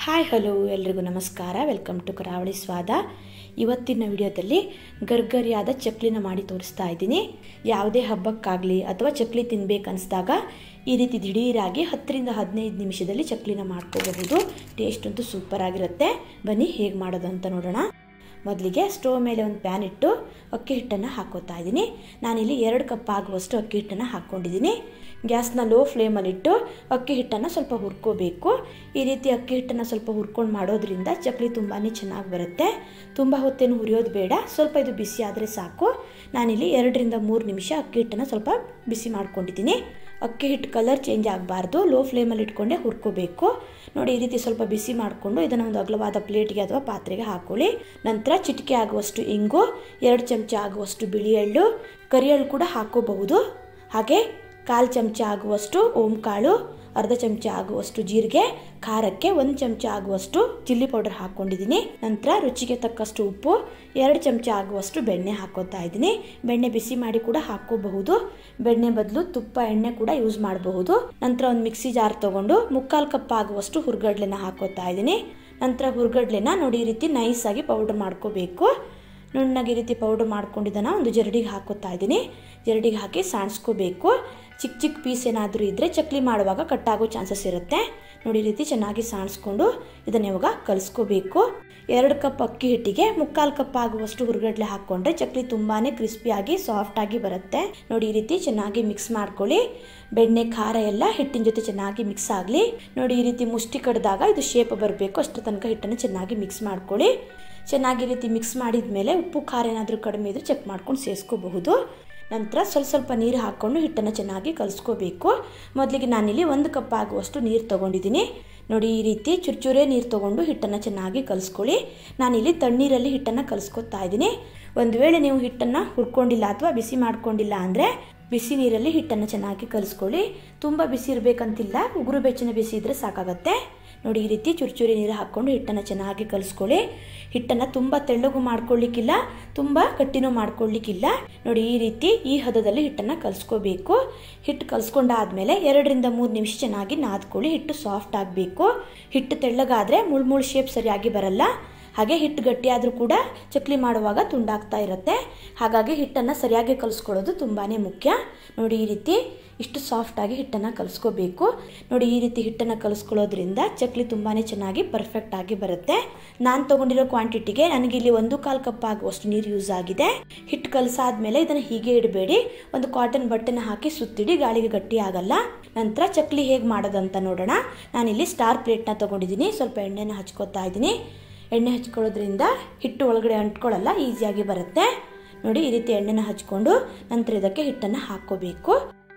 hi hello ಎಲ್ರಿಗೂ ನಮಸ್ಕಾರ welcome to ಕರಾವಳಿ ಸ್ವಾದ ಇವತ್ತಿನ ವಿಡಿಯೋದಲ್ಲಿ ಗರ್ಗರಿಯಾದ ಚಕ್ಲಿನ ಮಾಡಿ ತೋರಿಸ್ತಾ ಇದ್ದೀನಿ ಯಾವುದೇ ಹಬ್ಬಕ್ಕಾಗಲಿ ಅಥವಾ ಚಕ್ಲಿ ತಿನ್ಬೇಕನ್ನಿಸ್ದಾಗ ಈ ರೀತಿ ದಿಢೀರಾಗಿ ಹತ್ತರಿಂದ ಹದಿನೈದು ನಿಮಿಷದಲ್ಲಿ ಚಕ್ಲಿನ ಮಾಡ್ಕೋಬಹುದು ಟೇಸ್ಟ್ ಅಂತೂ ಸೂಪರ್ ಆಗಿರುತ್ತೆ ಬನ್ನಿ ಹೇಗೆ ಮಾಡೋದು ಅಂತ ನೋಡೋಣ ಮೊದಲಿಗೆ ಸ್ಟೋವ್ ಮೇಲೆ ಒಂದು ಪ್ಯಾನ್ ಇಟ್ಟು ಅಕ್ಕಿ ಹಿಟ್ಟನ್ನು ಹಾಕೋತಾ ಇದ್ದೀನಿ ನಾನಿಲ್ಲಿ ಎರಡು ಕಪ್ ಆಗುವಷ್ಟು ಅಕ್ಕಿ ಹಿಟ್ಟನ್ನು ಹಾಕ್ಕೊಂಡಿದ್ದೀನಿ ಗ್ಯಾಸ್ನ ಲೋ ಫ್ಲೇಮಲ್ಲಿಟ್ಟು ಅಕ್ಕಿ ಹಿಟ್ಟನ್ನು ಸ್ವಲ್ಪ ಹುರ್ಕೋಬೇಕು ಈ ರೀತಿ ಅಕ್ಕಿ ಹಿಟ್ಟನ್ನು ಸ್ವಲ್ಪ ಹುರ್ಕೊಂಡು ಮಾಡೋದ್ರಿಂದ ಚಕ್ಲಿ ತುಂಬಾ ಚೆನ್ನಾಗಿ ಬರುತ್ತೆ ತುಂಬ ಹೊತ್ತೇನು ಹುರಿಯೋದು ಬೇಡ ಸ್ವಲ್ಪ ಇದು ಬಿಸಿ ಆದರೆ ಸಾಕು ನಾನಿಲ್ಲಿ ಎರಡರಿಂದ ಮೂರು ನಿಮಿಷ ಅಕ್ಕಿ ಹಿಟ್ಟನ್ನು ಸ್ವಲ್ಪ ಬಿಸಿ ಮಾಡ್ಕೊಂಡಿದ್ದೀನಿ ಅಕ್ಕಿ ಹಿಟ್ಟು ಕಲರ್ ಚೇಂಜ್ ಆಗಬಾರ್ದು ಲೋ ಫ್ಲೇಮಲ್ಲಿ ಇಟ್ಕೊಂಡೆ ಹುರ್ಕೋಬೇಕು ನೋಡಿ ಈ ರೀತಿ ಸ್ವಲ್ಪ ಬಿಸಿ ಮಾಡಿಕೊಂಡು ಇದನ್ನು ಒಂದು ಅಗಲವಾದ ಪ್ಲೇಟ್ಗೆ ಅಥವಾ ಪಾತ್ರೆಗೆ ಹಾಕೊಳ್ಳಿ ನಂತರ ಚಿಟಿಕೆ ಆಗುವಷ್ಟು ಇಂಗು ಎರಡು ಚಮಚ ಆಗುವಷ್ಟು ಬಿಳಿ ಎಳ್ಳು ಕರಿ ಎಳ್ಳು ಕೂಡ ಹಾಕೋಬಹುದು ಹಾಗೆ ಕಾಲು ಚಮಚ ಆಗುವಷ್ಟು ಓಂಕಾಳು ಅರ್ಧ ಚಮಚ ಆಗುವಷ್ಟು ಜೀರಿಗೆ ಖಾರಕ್ಕೆ ಒಂದು ಚಮಚ ಆಗುವಷ್ಟು ಚಿಲ್ಲಿ ಪೌಡರ್ ಹಾಕ್ಕೊಂಡಿದ್ದೀನಿ ನಂತರ ರುಚಿಗೆ ತಕ್ಕಷ್ಟು ಉಪ್ಪು ಎರಡು ಚಮಚ ಆಗುವಷ್ಟು ಬೆಣ್ಣೆ ಹಾಕೋತಾ ಇದ್ದೀನಿ ಬೆಣ್ಣೆ ಬಿಸಿ ಮಾಡಿ ಕೂಡ ಹಾಕೋಬಹುದು ಬೆಣ್ಣೆ ಬದಲು ತುಪ್ಪ ಎಣ್ಣೆ ಕೂಡ ಯೂಸ್ ಮಾಡಬಹುದು ನಂತರ ಒಂದು ಮಿಕ್ಸಿ ಜಾರ್ ತಗೊಂಡು ಮುಕ್ಕಾಲು ಕಪ್ ಆಗುವಷ್ಟು ಹುರ್ಗಡ್ಲೆನ ಹಾಕೋತಾ ಇದ್ದೀನಿ ನಂತರ ಹುರ್ಗಡ್ಲೆನ ನೋಡಿ ಈ ರೀತಿ ನೈಸಾಗಿ ಪೌಡರ್ ಮಾಡ್ಕೋಬೇಕು ನುಣ್ಣಗೆ ಈ ರೀತಿ ಪೌಡರ್ ಮಾಡ್ಕೊಂಡಿದ್ದನ್ನು ಒಂದು ಜರಡಿಗೆ ಹಾಕೋತಾ ಇದ್ದೀನಿ ಜರಡಿಗೆ ಹಾಕಿ ಸಾಣಿಸ್ಕೋಬೇಕು ಚಿಕ್ಕ ಚಿಕ್ಕ ಪೀಸ್ ಏನಾದರೂ ಇದ್ದರೆ ಚಕ್ಲಿ ಮಾಡುವಾಗ ಕಟ್ಟಾಗೋ ಚಾನ್ಸಸ್ ಇರುತ್ತೆ ನೋಡಿ ಈ ರೀತಿ ಚೆನ್ನಾಗಿ ಸಾಣಿಸ್ಕೊಂಡು ಇದನ್ನು ಇವಾಗ ಕಲಿಸ್ಕೋಬೇಕು ಎರಡು ಕಪ್ ಅಕ್ಕಿ ಹಿಟ್ಟಿಗೆ ಮುಕ್ಕಾಲು ಕಪ್ ಆಗುವಷ್ಟು ಹುರುಗಡ್ಲೆ ಹಾಕ್ಕೊಂಡ್ರೆ ಚಕ್ಲಿ ತುಂಬಾ ಕ್ರಿಸ್ಪಿಯಾಗಿ ಸಾಫ್ಟಾಗಿ ಬರುತ್ತೆ ನೋಡಿ ಈ ರೀತಿ ಚೆನ್ನಾಗಿ ಮಿಕ್ಸ್ ಮಾಡ್ಕೊಳ್ಳಿ ಬೆಣ್ಣೆ ಖಾರ ಎಲ್ಲ ಹಿಟ್ಟಿನ ಜೊತೆ ಚೆನ್ನಾಗಿ ಮಿಕ್ಸ್ ಆಗಲಿ ನೋಡಿ ಈ ರೀತಿ ಮುಷ್ಟಿ ಕಡ್ದಾಗ ಇದು ಶೇಪ್ ಬರಬೇಕು ಅಷ್ಟರ ತನಕ ಹಿಟ್ಟನ್ನು ಚೆನ್ನಾಗಿ ಮಿಕ್ಸ್ ಮಾಡ್ಕೊಳ್ಳಿ ಚೆನ್ನಾಗಿ ರೀತಿ ಮಿಕ್ಸ್ ಮಾಡಿದ ಮೇಲೆ ಉಪ್ಪು ಖಾರ ಏನಾದರೂ ಕಡಿಮೆ ಇದ್ದರೆ ಚೆಕ್ ಮಾಡ್ಕೊಂಡು ಸೇರಿಸ್ಕೋಬಹುದು ನಂತರ ಸ್ವಲ್ಪ ಸ್ವಲ್ಪ ನೀರು ಹಾಕ್ಕೊಂಡು ಹಿಟ್ಟನ್ನು ಚೆನ್ನಾಗಿ ಕಲಿಸ್ಕೋಬೇಕು ಮೊದಲಿಗೆ ನಾನಿಲ್ಲಿ ಒಂದು ಕಪ್ ಆಗುವಷ್ಟು ನೀರು ತೊಗೊಂಡಿದ್ದೀನಿ ನೋಡಿ ಈ ರೀತಿ ಚುರ್ಚುರೇ ನೀರು ತೊಗೊಂಡು ಹಿಟ್ಟನ್ನು ಚೆನ್ನಾಗಿ ಕಲಿಸ್ಕೊಳ್ಳಿ ನಾನಿಲ್ಲಿ ತಣ್ಣೀರಲ್ಲಿ ಹಿಟ್ಟನ್ನು ಕಲಿಸ್ಕೊತಾ ಇದ್ದೀನಿ ಒಂದು ವೇಳೆ ನೀವು ಹಿಟ್ಟನ್ನು ಹುರ್ಕೊಂಡಿಲ್ಲ ಅಥವಾ ಬಿಸಿ ಮಾಡ್ಕೊಂಡಿಲ್ಲ ಅಂದರೆ ಬಿಸಿ ನೀರಲ್ಲಿ ಹಿಟ್ಟನ್ನು ಚೆನ್ನಾಗಿ ಕಲಿಸ್ಕೊಳ್ಳಿ ತುಂಬ ಬಿಸಿ ಇರಬೇಕಂತಿಲ್ಲ ಉಗುರು ಬೆಚ್ಚನೆ ಬಿಸಿ ಇದ್ದರೆ ಸಾಕಾಗತ್ತೆ ನೋಡಿ ಈ ರೀತಿ ಚುರ್ಚುರಿ ನೀರು ಹಾಕ್ಕೊಂಡು ಹಿಟ್ಟನ್ನು ಚೆನ್ನಾಗಿ ಕಲಿಸ್ಕೊಳ್ಳಿ ಹಿಟ್ಟನ್ನು ತುಂಬ ತೆಳ್ಳಗೂ ಮಾಡ್ಕೊಳ್ಳಿಕ್ಕಿಲ್ಲ ತುಂಬ ಗಟ್ಟಿನೂ ಮಾಡ್ಕೊಳ್ಳಿಕ್ಕಿಲ್ಲ ನೋಡಿ ಈ ರೀತಿ ಈ ಹದದಲ್ಲಿ ಹಿಟ್ಟನ್ನು ಕಲಿಸ್ಕೋಬೇಕು ಹಿಟ್ಟು ಕಲಿಸ್ಕೊಂಡಾದ್ಮೇಲೆ ಎರಡರಿಂದ ಮೂರು ನಿಮಿಷ ಚೆನ್ನಾಗಿ ನಾದ್ಕೊಳ್ಳಿ ಹಿಟ್ಟು ಸಾಫ್ಟ್ ಆಗಬೇಕು ಹಿಟ್ಟು ತೆಳ್ಳಗಾದರೆ ಮುಳ್ಮುಳ್ ಶೇಪ್ ಸರಿಯಾಗಿ ಬರಲ್ಲ ಹಾಗೆ ಹಿಟ್ಟು ಗಟ್ಟಿಯಾದರೂ ಕೂಡ ಚಕ್ಲಿ ಮಾಡುವಾಗ ತುಂಡಾಗ್ತಾ ಇರುತ್ತೆ ಹಾಗಾಗಿ ಹಿಟ್ಟನ್ನು ಸರಿಯಾಗಿ ಕಲಿಸ್ಕೊಳ್ಳೋದು ತುಂಬಾ ಮುಖ್ಯ ನೋಡಿ ಈ ರೀತಿ ಇಷ್ಟು ಸಾಫ್ಟಾಗಿ ಹಿಟ್ಟನ್ನು ಕಲಿಸ್ಕೋಬೇಕು ನೋಡಿ ಈ ರೀತಿ ಹಿಟ್ಟನ್ನು ಕಲಿಸ್ಕೊಳ್ಳೋದ್ರಿಂದ ಚಕ್ಲಿ ತುಂಬಾ ಚೆನ್ನಾಗಿ ಪರ್ಫೆಕ್ಟಾಗಿ ಬರುತ್ತೆ ನಾನು ತೊಗೊಂಡಿರೋ ಕ್ವಾಂಟಿಟಿಗೆ ನನಗೆ ಇಲ್ಲಿ ಒಂದು ಕಾಲು ಕಪ್ ಆಗುವಷ್ಟು ನೀರು ಯೂಸ್ ಆಗಿದೆ ಹಿಟ್ಟು ಕಲಸಾದ್ಮೇಲೆ ಇದನ್ನು ಹೀಗೆ ಇಡಬೇಡಿ ಒಂದು ಕಾಟನ್ ಬಟ್ಟೆನ ಹಾಕಿ ಸುತ್ತಿಡಿ ಗಾಳಿಗೆ ಗಟ್ಟಿ ಆಗಲ್ಲ ನಂತರ ಚಕ್ಲಿ ಹೇಗೆ ಮಾಡೋದಂತ ನೋಡೋಣ ನಾನಿಲ್ಲಿ ಸ್ಟಾರ್ ಪ್ಲೇಟ್ನ ತೊಗೊಂಡಿದ್ದೀನಿ ಸ್ವಲ್ಪ ಎಣ್ಣೆನ ಹಚ್ಕೋತಾ ಇದ್ದೀನಿ ಎಣ್ಣೆ ಹಚ್ಕೊಳ್ಳೋದ್ರಿಂದ ಹಿಟ್ಟು ಒಳಗಡೆ ಅಂಟ್ಕೊಳ್ಳಲ್ಲ ಈಸಿಯಾಗಿ ಬರುತ್ತೆ ನೋಡಿ ಈ ರೀತಿ ಎಣ್ಣೆನ ಹಚ್ಕೊಂಡು ನಂತರ ಇದಕ್ಕೆ ಹಿಟ್ಟನ್ನು ಹಾಕ್ಕೋಬೇಕು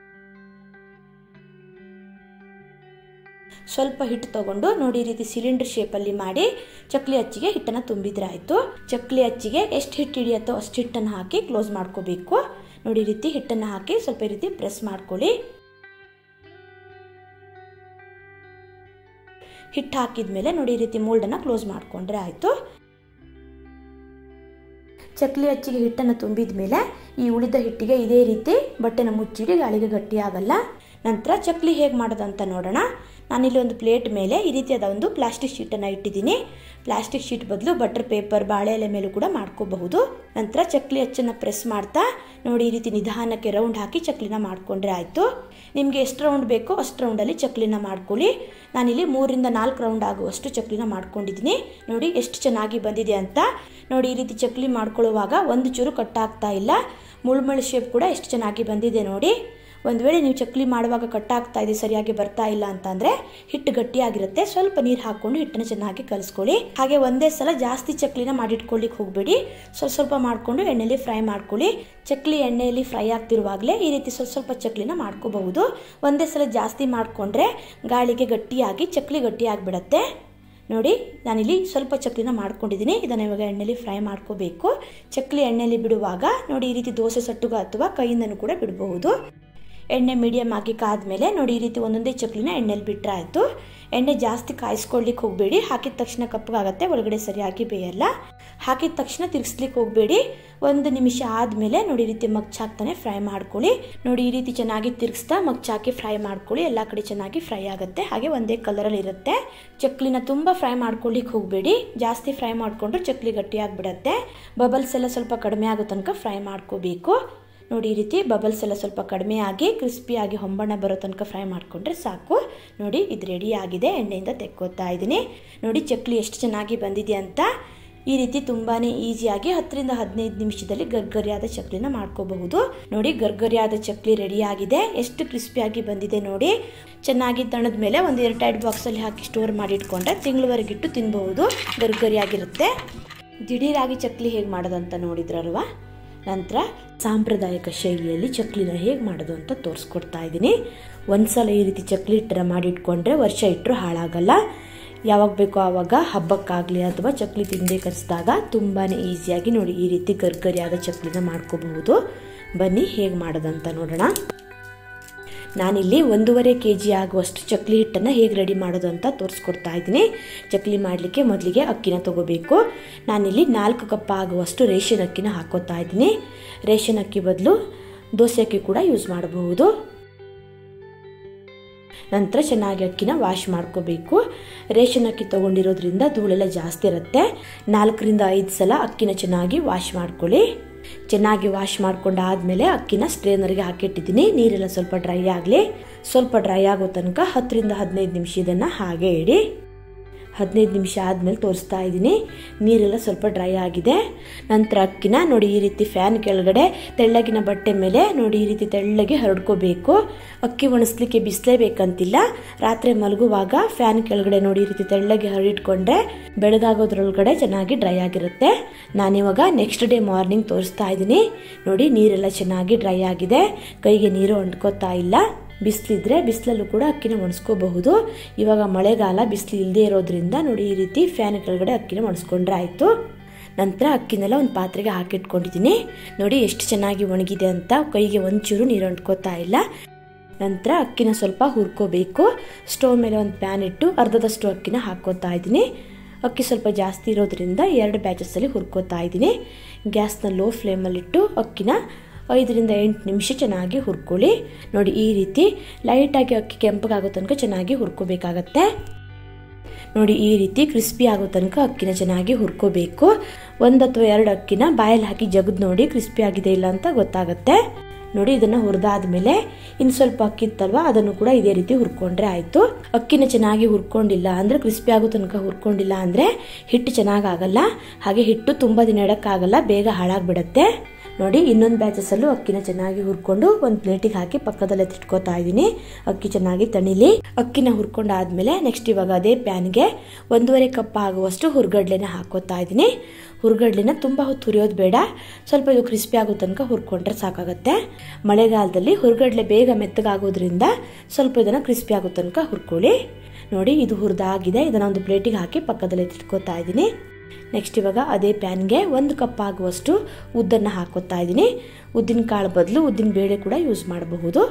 ಸ್ವಲ್ಪ ಹಿಟ್ಟು ತಗೊಂಡು ನೋಡಿ ಈ ರೀತಿ ಸಿಲಿಂಡರ್ ಶೇಪಲ್ಲಿ ಮಾಡಿ ಚಕ್ಲಿ ಅಚ್ಚಿಗೆ ಹಿಟ್ಟನ್ನು ತುಂಬಿದ್ರೆ ಆಯಿತು ಚಕ್ಲಿ ಅಚ್ಚಿಗೆ ಎಷ್ಟು ಹಿಟ್ಟು ಹಿಡಿಯುತ್ತೋ ಅಷ್ಟು ಹಿಟ್ಟನ್ನು ಹಾಕಿ ಕ್ಲೋಸ್ ಮಾಡ್ಕೋಬೇಕು ನೋಡಿ ಈ ರೀತಿ ಹಿಟ್ಟನ್ನು ಹಾಕಿ ಸ್ವಲ್ಪ ಈ ರೀತಿ ಪ್ರೆಸ್ ಮಾಡ್ಕೊಳ್ಳಿ ಹಿಟ್ಟು ಹಾಕಿದ ಮೇಲೆ ನೋಡಿ ಈ ರೀತಿ ಮೋಲ್ಡನ್ನು ಕ್ಲೋಸ್ ಮಾಡಿಕೊಂಡ್ರೆ ಆಯಿತು ಚಕ್ಲಿ ಅಚ್ಚಿಗೆ ಹಿಟ್ಟನ್ನು ತುಂಬಿದ ಮೇಲೆ ಈ ಉಳಿದ ಹಿಟ್ಟಿಗೆ ಇದೇ ರೀತಿ ಬಟ್ಟೆನ ಮುಚ್ಚಿಡಿ ಗಾಳಿಗೆ ಗಟ್ಟಿ ಆಗಲ್ಲ ನಂತರ ಚಕ್ಲಿ ಹೇಗೆ ಮಾಡೋದಂತ ನೋಡೋಣ ನಾನಿಲ್ಲಿ ಒಂದು ಪ್ಲೇಟ್ ಮೇಲೆ ಈ ರೀತಿಯಾದ ಒಂದು ಪ್ಲಾಸ್ಟಿಕ್ ಶೀಟನ್ನು ಇಟ್ಟಿದ್ದೀನಿ ಪ್ಲಾಸ್ಟಿಕ್ ಶೀಟ್ ಬದಲು ಬಟರ್ ಪೇಪರ್ ಬಾಳೆ ಎಲೆ ಮೇಲೂ ಕೂಡ ಮಾಡ್ಕೋಬಹುದು ನಂತರ ಚಕ್ಲಿ ಅಚ್ಚನ್ನು ಪ್ರೆಸ್ ಮಾಡ್ತಾ ನೋಡಿ ಈ ರೀತಿ ನಿಧಾನಕ್ಕೆ ರೌಂಡ್ ಹಾಕಿ ಚಕ್ಲಿನ ಮಾಡಿಕೊಂಡ್ರೆ ಆಯಿತು ನಿಮಗೆ ಎಷ್ಟು ರೌಂಡ್ ಬೇಕೋ ಅಷ್ಟು ರೌಂಡಲ್ಲಿ ಚಕ್ಲಿನ ಮಾಡ್ಕೊಳ್ಳಿ ನಾನಿಲ್ಲಿ ಮೂರಿಂದ ನಾಲ್ಕು ರೌಂಡ್ ಆಗುವಷ್ಟು ಚಕ್ಲಿನ ಮಾಡ್ಕೊಂಡಿದ್ದೀನಿ ನೋಡಿ ಎಷ್ಟು ಚೆನ್ನಾಗಿ ಬಂದಿದೆ ಅಂತ ನೋಡಿ ಈ ರೀತಿ ಚಕ್ಲಿ ಮಾಡ್ಕೊಳ್ಳುವಾಗ ಒಂದು ಚೂರು ಕಟ್ಟಾಗ್ತಾ ಇಲ್ಲ ಮುಳ್ಮುಳು ಶೇಪ್ ಕೂಡ ಎಷ್ಟು ಚೆನ್ನಾಗಿ ಬಂದಿದೆ ನೋಡಿ ಒಂದು ವೇಳೆ ನೀವು ಚಕ್ಲಿ ಮಾಡುವಾಗ ಕಟ್ಟಾಗ್ತಾ ಇದೆ ಸರಿಯಾಗಿ ಬರ್ತಾ ಇಲ್ಲ ಅಂತಂದರೆ ಹಿಟ್ಟು ಗಟ್ಟಿಯಾಗಿರುತ್ತೆ ಸ್ವಲ್ಪ ನೀರು ಹಾಕ್ಕೊಂಡು ಹಿಟ್ಟನ್ನು ಚೆನ್ನಾಗಿ ಕಲಿಸ್ಕೊಳ್ಳಿ ಹಾಗೆ ಒಂದೇ ಸಲ ಜಾಸ್ತಿ ಚಕ್ಲಿನ ಮಾಡಿಟ್ಕೊಳ್ಳಿಕ್ಕೆ ಹೋಗಬೇಡಿ ಸ್ವಲ್ಪ ಸ್ವಲ್ಪ ಮಾಡಿಕೊಂಡು ಎಣ್ಣೆಯಲ್ಲಿ ಫ್ರೈ ಮಾಡ್ಕೊಳ್ಳಿ ಚಕ್ಲಿ ಎಣ್ಣೆಯಲ್ಲಿ ಫ್ರೈ ಆಗ್ತಿರುವಾಗಲೇ ಈ ರೀತಿ ಸ್ವಲ್ಪ ಸ್ವಲ್ಪ ಚಕ್ಲಿನ ಮಾಡ್ಕೋಬಹುದು ಒಂದೇ ಸಲ ಜಾಸ್ತಿ ಮಾಡಿಕೊಂಡ್ರೆ ಗಾಳಿಗೆ ಗಟ್ಟಿಯಾಗಿ ಚಕ್ಲಿ ಗಟ್ಟಿಯಾಗಿಬಿಡತ್ತೆ ನೋಡಿ ನಾನಿಲ್ಲಿ ಸ್ವಲ್ಪ ಚಕ್ಲಿನ ಮಾಡ್ಕೊಂಡಿದ್ದೀನಿ ಇದನ್ನು ಇವಾಗ ಎಣ್ಣೆಯಲ್ಲಿ ಫ್ರೈ ಮಾಡ್ಕೋಬೇಕು ಚಕ್ಲಿ ಎಣ್ಣೆಯಲ್ಲಿ ಬಿಡುವಾಗ ನೋಡಿ ಈ ರೀತಿ ದೋಸೆ ಸಟ್ಟುಗ ಅಥವಾ ಕೈಯಿಂದನೂ ಕೂಡ ಬಿಡಬಹುದು ಎಣ್ಣೆ ಮೀಡಿಯಮ್ ಆಗಿ ಕಾದ್ಮೇಲೆ ನೋಡಿ ಈ ರೀತಿ ಒಂದೊಂದೇ ಚಕ್ಲಿನ ಎಣ್ಣೆಲಿ ಬಿಟ್ಟರೆ ಆಯಿತು ಎಣ್ಣೆ ಜಾಸ್ತಿ ಕಾಯಿಸ್ಕೊಳ್ಲಿಕ್ಕೆ ಹೋಗಬೇಡಿ ಹಾಕಿದ ತಕ್ಷಣ ಕಪ್ಪಗಾಗತ್ತೆ ಒಳಗಡೆ ಸರಿಯಾಗಿ ಬೇಯಲ್ಲ ಹಾಕಿದ ತಕ್ಷಣ ತಿರ್ಗಿಸ್ಲಿಕ್ಕೆ ಹೋಗಬೇಡಿ ಒಂದು ನಿಮಿಷ ಆದಮೇಲೆ ನೋಡಿ ಈ ರೀತಿ ಮಗ್ಚಾಕ್ತಾನೆ ಫ್ರೈ ಮಾಡ್ಕೊಳ್ಳಿ ನೋಡಿ ಈ ರೀತಿ ಚೆನ್ನಾಗಿ ತಿರ್ಗಿಸ್ತಾ ಮಗ್ಚಾಕಿ ಫ್ರೈ ಮಾಡ್ಕೊಳ್ಳಿ ಎಲ್ಲ ಕಡೆ ಚೆನ್ನಾಗಿ ಫ್ರೈ ಆಗುತ್ತೆ ಹಾಗೆ ಒಂದೇ ಕಲರಲ್ಲಿ ಇರುತ್ತೆ ಚಕ್ಲಿನ ತುಂಬ ಫ್ರೈ ಮಾಡ್ಕೊಳ್ಳಿಕ್ಕೆ ಹೋಗಬೇಡಿ ಜಾಸ್ತಿ ಫ್ರೈ ಮಾಡಿಕೊಂಡ್ರೆ ಚಕ್ಲಿ ಗಟ್ಟಿಯಾಗಿಬಿಡತ್ತೆ ಬಬಲ್ಸ್ ಎಲ್ಲ ಸ್ವಲ್ಪ ಕಡಿಮೆ ಆಗೋ ತನಕ ಫ್ರೈ ಮಾಡ್ಕೋಬೇಕು ನೋಡಿ ಈ ರೀತಿ ಬಬಲ್ಸ್ ಎಲ್ಲ ಸ್ವಲ್ಪ ಕಡಿಮೆ ಆಗಿ ಕ್ರಿಸ್ಪಿಯಾಗಿ ಹೊಂಬಣ್ಣ ಬರೋ ತನಕ ಫ್ರೈ ಮಾಡಿಕೊಂಡ್ರೆ ಸಾಕು ನೋಡಿ ಇದು ರೆಡಿ ಆಗಿದೆ ಎಣ್ಣೆಯಿಂದ ತೆಕ್ಕೋತಾ ಇದ್ದೀನಿ ನೋಡಿ ಚಕ್ಲಿ ಎಷ್ಟು ಚೆನ್ನಾಗಿ ಬಂದಿದೆ ಅಂತ ಈ ರೀತಿ ತುಂಬಾ ಈಸಿಯಾಗಿ ಹತ್ತರಿಂದ ಹದಿನೈದು ನಿಮಿಷದಲ್ಲಿ ಗರ್ಗರಿಯಾದ ಚಕ್ಲಿನ ಮಾಡ್ಕೋಬಹುದು ನೋಡಿ ಗರ್ಗರಿಯಾದ ಚಕ್ಲಿ ರೆಡಿ ಆಗಿದೆ ಎಷ್ಟು ಕ್ರಿಸ್ಪಿಯಾಗಿ ಬಂದಿದೆ ನೋಡಿ ಚೆನ್ನಾಗಿ ತಣದ ಮೇಲೆ ಒಂದು ಎರಡು ಟೈಟ್ ಬಾಕ್ಸಲ್ಲಿ ಹಾಕಿ ಸ್ಟೋರ್ ಮಾಡಿ ಇಟ್ಕೊಂಡ್ರೆ ತಿಂಗಳವರೆಗಿಟ್ಟು ತಿನ್ಬಹುದು ಗರ್ಗರಿಯಾಗಿರುತ್ತೆ ದಿಢೀರಾಗಿ ಚಕ್ಲಿ ಹೇಗೆ ಮಾಡೋದು ಅಂತ ನೋಡಿದ್ರಲ್ವಾ ನಂತರ ಸಾಂಪ್ರದಾಯಿಕ ಶೈಲಿಯಲ್ಲಿ ಚಕ್ಲಿನ ಹೇಗೆ ಮಾಡೋದು ಅಂತ ತೋರಿಸ್ಕೊಡ್ತಾ ಇದ್ದೀನಿ ಒಂದ್ಸಲ ಈ ರೀತಿ ಚಕ್ಲಿ ಹಿಟ್ಟರ ಮಾಡಿಟ್ಕೊಂಡ್ರೆ ವರ್ಷ ಇಟ್ಟರು ಹಾಳಾಗಲ್ಲ ಯಾವಾಗ ಬೇಕೋ ಆವಾಗ ಹಬ್ಬಕ್ಕಾಗಲಿ ಅಥವಾ ಚಕ್ಲಿ ತಿನ್ಬೇಕನ್ಸಿದಾಗ ತುಂಬಾ ಈಸಿಯಾಗಿ ನೋಡಿ ಈ ರೀತಿ ಗರ್ಗರಿಯಾದ ಚಕ್ಲಿನ ಮಾಡ್ಕೋಬಹುದು ಬನ್ನಿ ಹೇಗೆ ಮಾಡೋದಂತ ನೋಡೋಣ ನಾನಿಲ್ಲಿ ಒಂದೂವರೆ ಕೆ ಜಿ ಆಗುವಷ್ಟು ಚಕ್ಲಿ ಹಿಟ್ಟನ್ನು ಹೇಗೆ ರೆಡಿ ಮಾಡೋದು ಅಂತ ತೋರಿಸ್ಕೊಡ್ತಾ ಇದ್ದೀನಿ ಚಕ್ಲಿ ಮಾಡಲಿಕ್ಕೆ ಮೊದಲಿಗೆ ಅಕ್ಕಿನ ತಗೋಬೇಕು ನಾನಿಲ್ಲಿ ನಾಲ್ಕು ಕಪ್ ಆಗುವಷ್ಟು ರೇಷನ್ ಅಕ್ಕಿನ ಹಾಕೋತಾ ಇದ್ದೀನಿ ರೇಷನ್ ಅಕ್ಕಿ ಬದಲು ದೋಸೆ ಅಕ್ಕಿ ಕೂಡ ಯೂಸ್ ಮಾಡಬಹುದು ನಂತರ ಚೆನ್ನಾಗಿ ಅಕ್ಕಿನ ವಾಶ್ ಮಾಡ್ಕೋಬೇಕು ರೇಷನ್ ಅಕ್ಕಿ ತೊಗೊಂಡಿರೋದ್ರಿಂದ ಧೂಳೆಲ್ಲ ಜಾಸ್ತಿ ಇರುತ್ತೆ ನಾಲ್ಕರಿಂದ ಐದು ಸಲ ಅಕ್ಕಿನ ಚೆನ್ನಾಗಿ ವಾಶ್ ಮಾಡ್ಕೊಳ್ಳಿ ಚೆನ್ನಾಗಿ ವಾಶ್ ಮಾಡ್ಕೊಂಡಾದ್ಮೇಲೆ ಅಕ್ಕಿನ ಸ್ಟ್ರೇನರ್ಗೆ ಹಾಕಿಟ್ಟಿದ್ದೀನಿ ನೀರೆಲ್ಲ ಸ್ವಲ್ಪ ಡ್ರೈ ಆಗಲಿ ಸ್ವಲ್ಪ ಡ್ರೈ ಆಗೋ ತನಕ ಹತ್ತರಿಂದ ಹದಿನೈದು ನಿಮಿಷ ಇದನ್ನು ಹಾಗೆ ಇಡಿ ಹದಿನೈದು ನಿಮಿಷ ಆದಮೇಲೆ ತೋರಿಸ್ತಾ ಇದ್ದೀನಿ ನೀರೆಲ್ಲ ಸ್ವಲ್ಪ ಡ್ರೈ ಆಗಿದೆ ನಂತರ ಅಕ್ಕಿನ ನೋಡಿ ಈ ರೀತಿ ಫ್ಯಾನ್ ಕೆಳಗಡೆ ತೆಳ್ಳಗಿನ ಬಟ್ಟೆ ಮೇಲೆ ನೋಡಿ ಈ ರೀತಿ ತೆಳ್ಳಗೆ ಹರಡ್ಕೋಬೇಕು ಅಕ್ಕಿ ಒಣಸ್ಲಿಕ್ಕೆ ಬಿಸಿಲೇಬೇಕಂತಿಲ್ಲ ರಾತ್ರಿ ಮಲಗುವಾಗ ಫ್ಯಾನ್ ಕೆಳಗಡೆ ನೋಡಿ ಈ ರೀತಿ ತೆಳ್ಳಗೆ ಹರಡಿಟ್ಕೊಂಡ್ರೆ ಬೆಳಗಾಗೋದ್ರೊಳಗಡೆ ಚೆನ್ನಾಗಿ ಡ್ರೈ ಆಗಿರುತ್ತೆ ನಾನಿವಾಗ ನೆಕ್ಸ್ಟ್ ಡೇ ಮಾರ್ನಿಂಗ್ ತೋರಿಸ್ತಾ ಇದ್ದೀನಿ ನೋಡಿ ನೀರೆಲ್ಲ ಚೆನ್ನಾಗಿ ಡ್ರೈ ಆಗಿದೆ ಕೈಗೆ ನೀರು ಅಂಟ್ಕೋತಾ ಇಲ್ಲ ಬಿಸಿಲಿದ್ರೆ ಬಿಸಿಲಲ್ಲೂ ಕೂಡ ಅಕ್ಕಿನ ಒಣಸ್ಕೋಬಹುದು ಇವಾಗ ಮಳೆಗಾಲ ಬಿಸಿಲು ಇಲ್ಲದೆ ಇರೋದ್ರಿಂದ ನೋಡಿ ಈ ರೀತಿ ಫ್ಯಾನ್ ಕೆಳಗಡೆ ಅಕ್ಕಿನ ಒಣಸ್ಕೊಂಡ್ರೆ ಆಯಿತು ನಂತರ ಅಕ್ಕಿನೆಲ್ಲ ಒಂದು ಪಾತ್ರೆಗೆ ಹಾಕಿಟ್ಕೊಂಡಿದ್ದೀನಿ ನೋಡಿ ಎಷ್ಟು ಚೆನ್ನಾಗಿ ಒಣಗಿದೆ ಅಂತ ಕೈಗೆ ಒಂಚೂರು ನೀರು ಅಂಟ್ಕೋತಾ ಇಲ್ಲ ನಂತರ ಅಕ್ಕಿನ ಸ್ವಲ್ಪ ಹುರ್ಕೋಬೇಕು ಸ್ಟವ್ ಮೇಲೆ ಒಂದು ಪ್ಯಾನ್ ಇಟ್ಟು ಅರ್ಧದಷ್ಟು ಅಕ್ಕಿನ ಹಾಕೋತಾ ಇದ್ದೀನಿ ಅಕ್ಕಿ ಸ್ವಲ್ಪ ಜಾಸ್ತಿ ಇರೋದ್ರಿಂದ ಎರಡು ಬ್ಯಾಚಸ್ಸಲ್ಲಿ ಹುರ್ಕೋತಾ ಇದ್ದೀನಿ ಗ್ಯಾಸ್ನ ಲೋ ಫ್ಲೇಮಲ್ಲಿಟ್ಟು ಅಕ್ಕಿನ ಐದರಿಂದ ಎಂಟು ನಿಮಿಷ ಚೆನ್ನಾಗಿ ಹುರ್ಕೊಳ್ಳಿ ನೋಡಿ ಈ ರೀತಿ ಲೈಟಾಗಿ ಅಕ್ಕಿ ಕೆಂಪಗಾಗೋ ತನಕ ಚೆನ್ನಾಗಿ ಹುರ್ಕೋಬೇಕಾಗತ್ತೆ ನೋಡಿ ಈ ರೀತಿ ಕ್ರಿಸ್ಪಿ ಆಗೋ ತನಕ ಅಕ್ಕಿನ ಚೆನ್ನಾಗಿ ಹುರ್ಕೋಬೇಕು ಒಂದು ಅಥವಾ ಎರಡು ಅಕ್ಕಿನ ಬಾಯಲ್ಲಿ ಹಾಕಿ ಜಗದ್ ನೋಡಿ ಕ್ರಿಸ್ಪಿ ಆಗಿದೆ ಇಲ್ಲ ಅಂತ ಗೊತ್ತಾಗುತ್ತೆ ನೋಡಿ ಇದನ್ನು ಹುರಿದಾದ್ಮೇಲೆ ಇನ್ನು ಸ್ವಲ್ಪ ಅಕ್ಕಿ ಇತ್ತಲ್ವ ಅದನ್ನು ಕೂಡ ಇದೇ ರೀತಿ ಹುರ್ಕೊಂಡ್ರೆ ಆಯಿತು ಅಕ್ಕಿನ ಚೆನ್ನಾಗಿ ಹುರ್ಕೊಂಡಿಲ್ಲ ಅಂದರೆ ಕ್ರಿಸ್ಪಿ ಆಗೋ ತನಕ ಹುರ್ಕೊಂಡಿಲ್ಲ ಅಂದರೆ ಹಿಟ್ಟು ಚೆನ್ನಾಗಾಗಲ್ಲ ಹಾಗೆ ಹಿಟ್ಟು ತುಂಬ ದಿನ ಇಡೋಕ್ಕಾಗಲ್ಲ ಬೇಗ ಹಾಳಾಗ್ಬಿಡತ್ತೆ ನೋಡಿ ಇನ್ನೊಂದು ಬ್ಯಾಚಸ್ಸಲ್ಲೂ ಅಕ್ಕಿನ ಚೆನ್ನಾಗಿ ಹುರ್ಕೊಂಡು ಒಂದು ಪ್ಲೇಟಿಗೆ ಹಾಕಿ ಪಕ್ಕದಲ್ಲೇ ತಿಟ್ಕೋತಾ ಇದ್ದೀನಿ ಅಕ್ಕಿ ಚೆನ್ನಾಗಿ ತಣಿಲಿ ಅಕ್ಕಿನ ಹುರ್ಕೊಂಡಾದ್ಮೇಲೆ ನೆಕ್ಸ್ಟ್ ಇವಾಗ ಅದೇ ಪ್ಯಾನ್ಗೆ ಒಂದೂವರೆ ಕಪ್ ಆಗುವಷ್ಟು ಹುರ್ಗಡ್ಲೆನ ಹಾಕೋತಾ ಇದ್ದೀನಿ ಹುರ್ಗಡ್ಲೆನ ತುಂಬ ಹೊತ್ತು ಹುರಿಯೋದು ಬೇಡ ಸ್ವಲ್ಪ ಇದು ಕ್ರಿಸ್ಪಿ ಆಗೋ ತನಕ ಹುರ್ಕೊಂಡ್ರೆ ಸಾಕಾಗುತ್ತೆ ಮಳೆಗಾಲದಲ್ಲಿ ಹುರ್ಗಡ್ಲೆ ಬೇಗ ಮೆತ್ತಗಾಗೋದ್ರಿಂದ ಸ್ವಲ್ಪ ಇದನ್ನು ಕ್ರಿಸ್ಪಿ ಆಗೋ ತನಕ ಹುರ್ಕೊಳ್ಳಿ ನೋಡಿ ಇದು ಹುರಿದಾಗಿದೆ ಇದನ್ನು ಒಂದು ಪ್ಲೇಟಿಗೆ ಹಾಕಿ ಪಕ್ಕದಲ್ಲೇ ತಿಟ್ಕೋತಾ ಇದ್ದೀನಿ ನೆಕ್ಸ್ಟ್ ಇವಾಗ ಅದೇ ಪ್ಯಾನ್ಗೆ ಒಂದು ಕಪ್ ಆಗುವಷ್ಟು ಉದ್ದನ್ನು ಹಾಕೋತಾ ಇದ್ದೀನಿ ಉದ್ದಿನ ಕಾಳು ಬದಲು ಉದ್ದಿನ ಬೇಳೆ ಕೂಡ ಯೂಸ್ ಮಾಡಬಹುದು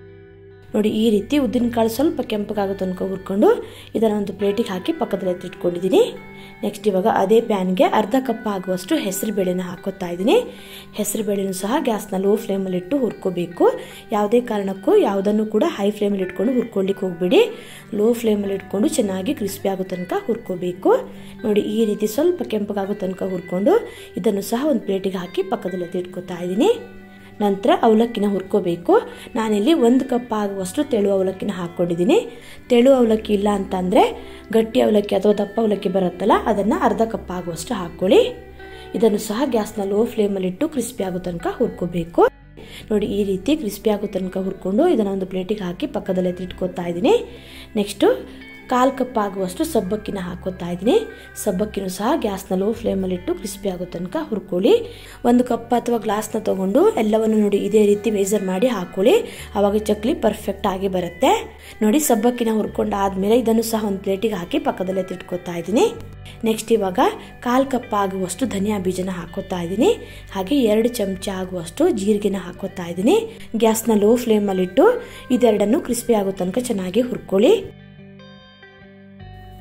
ನೋಡಿ ಈ ರೀತಿ ಉದ್ದಿನ ಕಾಳು ಸ್ವಲ್ಪ ಕೆಂಪಗಾಗೋ ತನಕ ಹುರ್ಕೊಂಡು ಇದನ್ನು ಒಂದು ಪ್ಲೇಟಿಗೆ ಹಾಕಿ ಪಕ್ಕದಲ್ಲಿ ಎತ್ತಿಟ್ಕೊಂಡಿದ್ದೀನಿ ನೆಕ್ಸ್ಟ್ ಇವಾಗ ಅದೇ ಪ್ಯಾನ್ಗೆ ಅರ್ಧ ಕಪ್ ಆಗುವಷ್ಟು ಹೆಸರು ಬೇಳೆನ ಹಾಕೋತಾ ಇದ್ದೀನಿ ಹೆಸರು ಬೇಳೆನೂ ಸಹ ಗ್ಯಾಸ್ನ ಲೋ ಫ್ಲೇಮಲ್ಲಿ ಇಟ್ಟು ಹುರ್ಕೋಬೇಕು ಯಾವುದೇ ಕಾರಣಕ್ಕೂ ಯಾವುದನ್ನು ಕೂಡ ಹೈ ಫ್ಲೇಮಲ್ಲಿ ಇಟ್ಕೊಂಡು ಹುರ್ಕೊಳ್ಳಿಕ್ಕೆ ಹೋಗ್ಬೇಡಿ ಲೋ ಫ್ಲೇಮಲ್ಲಿ ಇಟ್ಕೊಂಡು ಚೆನ್ನಾಗಿ ಕ್ರಿಸ್ಪಿ ಆಗೋ ತನಕ ಹುರ್ಕೋಬೇಕು ನೋಡಿ ಈ ರೀತಿ ಸ್ವಲ್ಪ ಕೆಂಪಗಾಗೋ ತನಕ ಹುರ್ಕೊಂಡು ಇದನ್ನು ಸಹ ಒಂದು ಪ್ಲೇಟಿಗೆ ಹಾಕಿ ಪಕ್ಕದಲ್ಲಿ ಎತ್ತಿಟ್ಕೋತಾ ಇದ್ದೀನಿ ನಂತರ ಅವಲಕ್ಕಿನ ಹುರ್ಕೋಬೇಕು ನಾನಿಲ್ಲಿ ಒಂದು ಕಪ್ ಆಗುವಷ್ಟು ತೆಳು ಅವಲಕ್ಕಿನ ಹಾಕ್ಕೊಂಡಿದ್ದೀನಿ ತೆಳು ಅವಲಕ್ಕಿ ಇಲ್ಲ ಅಂತಂದರೆ ಗಟ್ಟಿ ಅವಲಕ್ಕಿ ಅಥವಾ ದಪ್ಪ ಅವಲಕ್ಕಿ ಬರುತ್ತಲ್ಲ ಅದನ್ನು ಅರ್ಧ ಕಪ್ ಆಗುವಷ್ಟು ಹಾಕ್ಕೊಳ್ಳಿ ಇದನ್ನು ಸಹ ಗ್ಯಾಸ್ನ ಲೋ ಫ್ಲೇಮಲ್ಲಿಟ್ಟು ಕ್ರಿಸ್ಪಿ ಆಗೋ ತನಕ ಹುರ್ಕೋಬೇಕು ನೋಡಿ ಈ ರೀತಿ ಕ್ರಿಸ್ಪಿ ಆಗೋ ತನಕ ಹುರ್ಕೊಂಡು ಇದನ್ನು ಒಂದು ಪ್ಲೇಟಿಗೆ ಹಾಕಿ ಪಕ್ಕದಲ್ಲೇ ತಿಟ್ಕೋತಾ ಇದ್ದೀನಿ ನೆಕ್ಸ್ಟು ಕಾಲು ಕಪ್ ಆಗುವಷ್ಟು ಸಬ್ಬಕ್ಕಿನ ಹಾಕೋತಾ ಇದ್ದೀನಿ ಸಬ್ಬಕ್ಕಿನೂ ಸಹ ಗ್ಯಾಸ್ನ ಲೋ ಫ್ಲೇಮಲ್ಲಿಟ್ಟು ಕ್ರಿಸ್ಪಿ ಆಗೋ ತನಕ ಹುರ್ಕೊಳ್ಳಿ ಒಂದು ಕಪ್ ಅಥವಾ ಗ್ಲಾಸ್ನ ತೊಗೊಂಡು ಎಲ್ಲವನ್ನು ನೋಡಿ ಇದೇ ರೀತಿ ಮೆಜರ್ ಮಾಡಿ ಹಾಕೊಳ್ಳಿ ಆವಾಗ ಚಕ್ಲಿ ಪರ್ಫೆಕ್ಟ್ ಆಗಿ ಬರುತ್ತೆ ನೋಡಿ ಸಬ್ಬಕ್ಕಿನ ಹುರ್ಕೊಂಡಾದ್ಮೇಲೆ ಇದನ್ನು ಸಹ ಒಂದು ಪ್ಲೇಟಿಗೆ ಹಾಕಿ ಪಕ್ಕದಲ್ಲೇ ತಿಟ್ಕೋತಾ ಇದ್ದೀನಿ ನೆಕ್ಸ್ಟ್ ಇವಾಗ ಕಾಲು ಕಪ್ ಆಗುವಷ್ಟು ಧನಿಯಾ ಬೀಜನ ಹಾಕೋತಾ ಇದ್ದೀನಿ ಹಾಗೆ ಎರಡು ಚಮಚ ಆಗುವಷ್ಟು ಜೀರಿಗೆನ ಹಾಕೋತಾ ಇದ್ದೀನಿ ಗ್ಯಾಸ್ನ ಲೋ ಫ್ಲೇಮಲ್ಲಿಟ್ಟು ಇದೆರಡನ್ನು ಕ್ರಿಸ್ಪಿ ಆಗೋ ತನಕ ಚೆನ್ನಾಗಿ ಹುರ್ಕೊಳ್ಳಿ